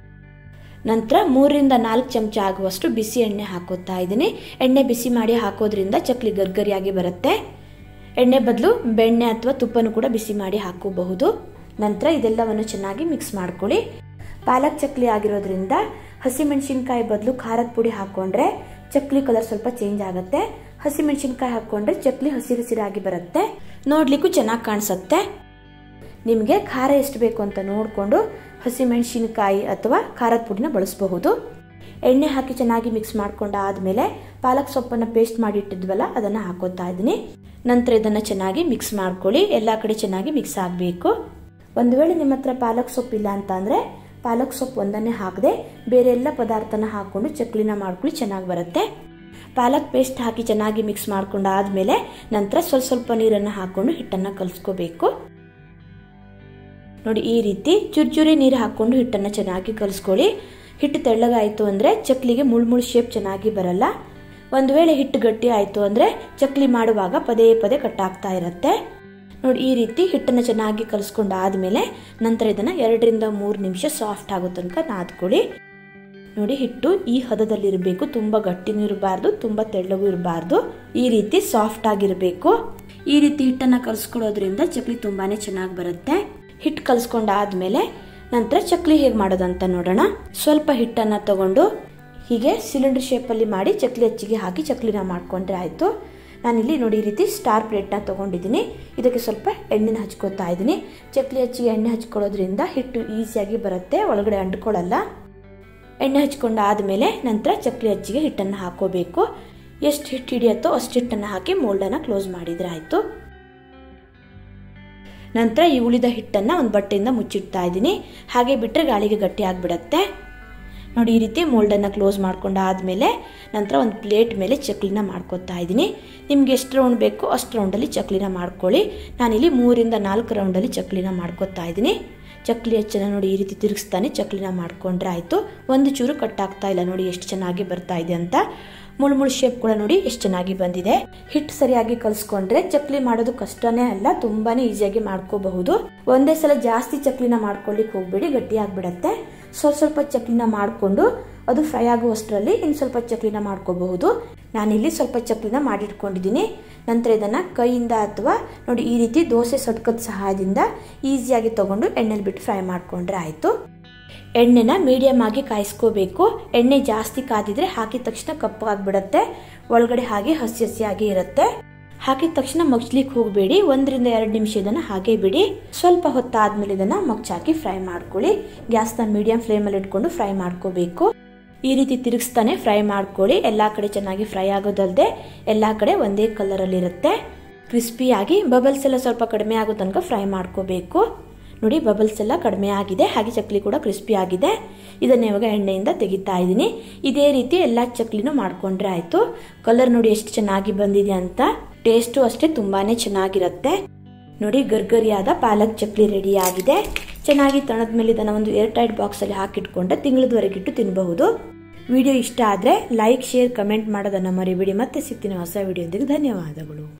ನಂತರ ಮೂರರಿಂದ ನಾಲ್ಕು ಚಮಚ ಆಗುವಷ್ಟು ಬಿಸಿ ಎಣ್ಣೆ ಹಾಕೋತಾ ಇದ್ದೀನಿ ಎಣ್ಣೆ ಬಿಸಿ ಮಾಡಿ ಹಾಕೋದ್ರಿಂದ ಚಕ್ಲಿ ಗರ್ಗರಿಯಾಗಿ ಬರುತ್ತೆ ಎಣ್ಣೆ ಬದಲು ಬೆಣ್ಣೆ ಅಥವಾ ತುಪ್ಪನೂ ಕೂಡ ಬಿಸಿ ಮಾಡಿ ಹಾಕೋಬಹುದು ನಂತರ ಇದೆಲ್ಲವನ್ನು ಚೆನ್ನಾಗಿ ಮಿಕ್ಸ್ ಮಾಡ್ಕೊಳ್ಳಿ ಪಾಲಕ್ ಚಕ್ಲಿ ಆಗಿರೋದ್ರಿಂದ ಹಸಿಮೆಣಸಿನ್ಕಾಯಿ ಬದಲು ಖಾರದ ಪುಡಿ ಹಾಕ್ಕೊಂಡ್ರೆ ಚಕ್ಲಿ ಕಲರ್ ಸ್ವಲ್ಪ ಚೇಂಜ್ ಆಗುತ್ತೆ ಹಸಿಮೆಣಸಿನ್ಕಾಯಿ ಹಾಕ್ಕೊಂಡ್ರೆ ಚಕ್ಲಿ ಹಸಿರು ಹಸಿರಾಗಿ ಬರುತ್ತೆ ನೋಡ್ಲಿಕ್ಕೂ ಚೆನ್ನಾಗಿ ಕಾಣಿಸುತ್ತೆ ನಿಮಗೆ ಖಾರ ಎಷ್ಟು ಬೇಕು ಅಂತ ನೋಡಿಕೊಂಡು ಹಸಿಮೆಣಸಿನಕಾಯಿ ಅಥವಾ ಖಾರದ ಪುಡಿನ ಬಳಸಬಹುದು ಎಣ್ಣೆ ಹಾಕಿ ಚೆನ್ನಾಗಿ ಮಿಕ್ಸ್ ಮಾಡ್ಕೊಂಡಾದ್ಮೇಲೆ ಪಾಲಕ್ ಸೊಪ್ಪನ್ನು ಪೇಸ್ಟ್ ಮಾಡಿ ಇಟ್ಟಿದ್ವಲ್ಲ ಅದನ್ನು ಹಾಕೋತಾ ಇದ್ದೀನಿ ನಂತರ ಇದನ್ನು ಚೆನ್ನಾಗಿ ಮಿಕ್ಸ್ ಮಾಡ್ಕೊಳ್ಳಿ ಎಲ್ಲ ಕಡೆ ಚೆನ್ನಾಗಿ ಮಿಕ್ಸ್ ಆಗಬೇಕು ಒಂದು ವೇಳೆ ನಿಮ್ಮ ಹತ್ರ ಪಾಲಕ್ ಸೊಪ್ಪು ಇಲ್ಲ ಅಂತ ಅಂದರೆ ಪಾಲಕ್ ಸೊಪ್ಪು ಒಂದನ್ನೇ ಹಾಕದೆ ಬೇರೆ ಎಲ್ಲ ಪದಾರ್ಥನ ಹಾಕ್ಕೊಂಡು ಚಕ್ಲಿನ ಮಾಡ್ಕೊಳ್ಳಿ ಚೆನ್ನಾಗಿ ಬರುತ್ತೆ ಪಾಲಕ್ ಪೇಸ್ಟ್ ಹಾಕಿ ಚೆನ್ನಾಗಿ ಮಿಕ್ಸ್ ಮಾಡ್ಕೊಂಡಾದ್ಮೇಲೆ ನಂತರ ಸ್ವಲ್ಪ ಸ್ವಲ್ಪ ನೀರನ್ನು ಹಾಕ್ಕೊಂಡು ಹಿಟ್ಟನ್ನು ಕಲಿಸ್ಕೋಬೇಕು ನೋಡಿ ಈ ರೀತಿ ಚುರ್ಚುರಿ ನೀರು ಹಾಕ್ಕೊಂಡು ಹಿಟ್ಟನ್ನು ಚೆನ್ನಾಗಿ ಕಲಿಸ್ಕೊಳ್ಳಿ ಹಿಟ್ಟು ತೆಳ್ಳಗಾಯಿತು ಅಂದರೆ ಚಕ್ಲಿಗೆ ಮುಳ್ಮುಳ್ ಶೇಪ್ ಚೆನ್ನಾಗಿ ಬರಲ್ಲ ಒಂದು ವೇಳೆ ಹಿಟ್ಟು ಗಟ್ಟಿ ಆಯಿತು ಅಂದರೆ ಚಕ್ಲಿ ಮಾಡುವಾಗ ಪದೇ ಪದೇ ಕಟ್ಟಾಗ್ತಾ ಇರುತ್ತೆ ನೋಡಿ ಈ ರೀತಿ ಹಿಟ್ಟನ್ನು ಚೆನ್ನಾಗಿ ಕಲಿಸ್ಕೊಂಡು ಆದಮೇಲೆ ನಂತರ ಇದನ್ನು ಎರಡರಿಂದ ಮೂರು ನಿಮಿಷ ಸಾಫ್ಟ್ ಆಗೋ ತನಕ ನಾದ್ಕೊಳ್ಳಿ ನೋಡಿ ಹಿಟ್ಟು ಈ ಹದದಲ್ಲಿರಬೇಕು ತುಂಬ ಗಟ್ಟಿನೂ ಇರಬಾರ್ದು ತುಂಬ ತೆಳ್ಳಗೂ ಇರಬಾರ್ದು ಈ ರೀತಿ ಸಾಫ್ಟ್ ಆಗಿರಬೇಕು ಈ ರೀತಿ ಹಿಟ್ಟನ್ನು ಕಲಿಸ್ಕೊಳ್ಳೋದ್ರಿಂದ ಚಕ್ಲಿ ತುಂಬಾ ಚೆನ್ನಾಗಿ ಬರುತ್ತೆ ಹಿಟ್ಟು ಕಲಿಸ್ಕೊಂಡಾದ್ಮೇಲೆ ನಂತರ ಚಕ್ಲಿ ಹೇಗೆ ಮಾಡೋದಂತ ನೋಡೋಣ ಸ್ವಲ್ಪ ಹಿಟ್ಟನ್ನು ತಗೊಂಡು ಹೀಗೆ ಸಿಲಿಂಡರ್ ಶೇಪಲ್ಲಿ ಮಾಡಿ ಚಕ್ಲಿ ಹಚ್ಚಿಗೆ ಹಾಕಿ ಚಕ್ಲಿನ ಮಾಡ್ಕೊಂಡ್ರೆ ಆಯಿತು ನಾನಿಲ್ಲಿ ನೋಡಿ ಈ ರೀತಿ ಸ್ಟಾರ್ ಪ್ಲೇಟ್ನ ತೊಗೊಂಡಿದ್ದೀನಿ ಇದಕ್ಕೆ ಸ್ವಲ್ಪ ಎಣ್ಣೆನ ಹಚ್ಕೋತಾ ಇದ್ದೀನಿ ಚಕ್ಲಿ ಹಚ್ಚಿಗೆ ಎಣ್ಣೆ ಹಚ್ಕೊಳ್ಳೋದ್ರಿಂದ ಹಿಟ್ಟು ಈಸಿಯಾಗಿ ಬರುತ್ತೆ ಒಳಗಡೆ ಅಂಟ್ಕೊಳ್ಳಲ್ಲ ಎಣ್ಣೆ ಹಚ್ಕೊಂಡು ಆದಮೇಲೆ ನಂತರ ಚಕ್ಲಿ ಹಚ್ಚಿಗೆ ಹಿಟ್ಟನ್ನು ಹಾಕೋಬೇಕು ಎಷ್ಟು ಹಿಟ್ಟು ಹಿಡಿಯುತ್ತೋ ಅಷ್ಟು ಹಿಟ್ಟನ್ನು ಹಾಕಿ ಮೋಲ್ಡನ್ನು ಕ್ಲೋಸ್ ಮಾಡಿದರೆ ಆಯಿತು ನಂತರ ಈ ಉಳಿದ ಹಿಟ್ಟನ್ನು ಒಂದು ಬಟ್ಟೆಯಿಂದ ಮುಚ್ಚಿಡ್ತಾ ಇದ್ದೀನಿ ಹಾಗೆ ಬಿಟ್ಟರೆ ಗಾಳಿಗೆ ಗಟ್ಟಿ ಆಗಿಬಿಡತ್ತೆ ನೋಡಿ ಈ ರೀತಿ ಮೋಲ್ಡನ್ನು ಕ್ಲೋಸ್ ಮಾಡ್ಕೊಂಡು ಆದಮೇಲೆ ನಂತರ ಒಂದು ಪ್ಲೇಟ್ ಮೇಲೆ ಚಕ್ಲಿನ ಮಾಡ್ಕೊತಾ ಇದ್ದೀನಿ ನಿಮ್ಗೆ ಎಷ್ಟು ರೌಂಡ್ ಬೇಕೋ ಅಷ್ಟು ರೌಂಡಲ್ಲಿ ಚಕ್ಲಿನ ಮಾಡ್ಕೊಳ್ಳಿ ನಾನಿಲ್ಲಿ ಮೂರಿಂದ ನಾಲ್ಕು ರೌಂಡಲ್ಲಿ ಚಕ್ಲಿನ ಮಾಡ್ಕೊತಾ ಇದ್ದೀನಿ ಚಕ್ಲಿ ಹಚ್ಚನ ನೋಡಿ ಈ ರೀತಿ ತಿರುಗಿಸ್ತಾನೆ ಚಕ್ಲಿನ ಮಾಡ್ಕೊಂಡ್ರೆ ಆಯಿತು ಒಂದು ಚೂರು ಕಟ್ಟಾಗ್ತಾ ಇಲ್ಲ ನೋಡಿ ಎಷ್ಟು ಚೆನ್ನಾಗಿ ಬರ್ತಾ ಇದೆ ಅಂತ ಮುಳ್ಮುಳ್ ಶೇಪ್ ಕೂಡ ನೋಡಿ ಎಷ್ಟು ಚೆನ್ನಾಗಿ ಬಂದಿದೆ ಹಿಟ್ಟು ಸರಿಯಾಗಿ ಕಲಿಸ್ಕೊಂಡ್ರೆ ಚಕ್ಲಿ ಮಾಡೋದು ಕಷ್ಟನೇ ಅಲ್ಲ ತುಂಬಾನೇ ಈಸಿಯಾಗಿ ಮಾಡ್ಕೋಬಹುದು ಒಂದೇ ಸಲ ಜಾಸ್ತಿ ಚಕ್ಲಿನ ಮಾಡ್ಕೊಳ್ಳಿಕ್ಕೆ ಹೋಗ್ಬೇಡಿ ಗಟ್ಟಿ ಆಗ್ಬಿಡತ್ತೆ ಸ್ವಲ್ಪ ಸ್ವಲ್ಪ ಚಕ್ಲಿನ ಮಾಡಿಕೊಂಡು ಅದು ಫ್ರೈ ಆಗುವಷ್ಟರಲ್ಲಿ ಇನ್ನು ಸ್ವಲ್ಪ ಚಕ್ಲಿನ ಮಾಡ್ಕೋಬಹುದು ನಾನಿಲ್ಲಿ ಸ್ವಲ್ಪ ಚಕ್ಲಿನ ಮಾಡಿಟ್ಕೊಂಡಿದ್ದೀನಿ ನಂತರ ಇದನ್ನು ಕೈಯಿಂದ ಅಥವಾ ನೋಡಿ ಈ ರೀತಿ ದೋಸೆ ಸಟ್ಕದ ಸಹಾಯದಿಂದ ಈಸಿಯಾಗಿ ತಗೊಂಡು ಎಣ್ಣೆಲಿ ಬಿಟ್ಟು ಫ್ರೈ ಮಾಡಿಕೊಂಡ್ರೆ ಆಯಿತು ಎಣ್ಣೆನ ಮೀಡಿಯಮ್ ಆಗಿ ಕಾಯಿಸ್ಕೋಬೇಕು ಎಣ್ಣೆ ಜಾಸ್ತಿ ಕಾದಿದ್ರೆ ಹಾಕಿದ ತಕ್ಷಣ ಕಪ್ಪಾಗ್ಬಿಡತ್ತೆ ಒಳಗಡೆ ಹಾಗೆ ಹಸಿ ಹಸಿಯಾಗಿ ಇರುತ್ತೆ ಹಾಕಿದ ತಕ್ಷಣ ಮಗ್ಚ್ಲಿಕ್ಕೆ ಹೋಗಬೇಡಿ ಒಂದರಿಂದ ಎರಡು ನಿಮಿಷ ಇದನ್ನು ಹಾಗೆ ಬಿಡಿ ಸ್ವಲ್ಪ ಹೊತ್ತಾದ್ಮೇಲೆ ಇದನ್ನು ಮಗ್ಚಾಕಿ ಫ್ರೈ ಮಾಡ್ಕೊಳ್ಳಿ ಗ್ಯಾಸ್ನ ಮೀಡಿಯಂ ಫ್ಲೇಮಲ್ಲಿ ಇಟ್ಕೊಂಡು ಫ್ರೈ ಮಾಡ್ಕೋಬೇಕು ಈ ರೀತಿ ತಿರುಗಿಸ್ತಾನೆ ಫ್ರೈ ಮಾಡ್ಕೊಳ್ಳಿ ಎಲ್ಲ ಕಡೆ ಚೆನ್ನಾಗಿ ಫ್ರೈ ಆಗೋದಲ್ಲದೆ ಎಲ್ಲ ಕಡೆ ಒಂದೇ ಕಲರಲ್ಲಿ ಇರುತ್ತೆ ಕ್ರಿಸ್ಪಿಯಾಗಿ ಬಬಲ್ಸ್ ಎಲ್ಲ ಸ್ವಲ್ಪ ಕಡಿಮೆ ಆಗೋ ತನಕ ಫ್ರೈ ಮಾಡ್ಕೋಬೇಕು ನೋಡಿ ಬಬಲ್ಸ್ ಎಲ್ಲ ಕಡಿಮೆ ಆಗಿದೆ ಹಾಗೆ ಚಕ್ಲಿ ಕೂಡ ಕ್ರಿಸ್ಪಿ ಆಗಿದೆ ಇದನ್ನ ಇವಾಗ ಎಣ್ಣೆಯಿಂದ ತೆಗಿತಾ ಇದ್ದೀನಿ ಇದೇ ರೀತಿ ಎಲ್ಲ ಚಕ್ಲಿನೂ ಮಾಡ್ಕೊಂಡ್ರೆ ಆಯಿತು ಕಲರ್ ನೋಡಿ ಎಷ್ಟು ಚೆನ್ನಾಗಿ ಬಂದಿದೆ ಅಂತ ಟೇಸ್ಟು ಅಷ್ಟೇ ತುಂಬಾ ಚೆನ್ನಾಗಿರುತ್ತೆ ನೋಡಿ ಗರ್ಗರಿಯಾದ ಪಾಲಕ್ ಚಕ್ಲಿ ರೆಡಿ ಆಗಿದೆ ಚೆನ್ನಾಗಿ ತಣದ ಮೇಲೆ ಇದನ್ನು ಒಂದು ಏರ್ ಟೈಟ್ ಬಾಕ್ಸಲ್ಲಿ ಹಾಕಿಟ್ಕೊಂಡ್ರೆ ತಿಂಗಳದವರೆಗಿಟ್ಟು ತಿನ್ನಬಹುದು ವಿಡಿಯೋ ಇಷ್ಟ ಆದರೆ ಲೈಕ್ ಶೇರ್ ಕಮೆಂಟ್ ಮಾಡೋದನ್ನು ಮರಿಬೇಡಿ ಮತ್ತೆ ಸಿಗ್ತೀನಿ ಹೊಸ ವಿಡಿಯೋದಕ್ಕೆ ಧನ್ಯವಾದಗಳು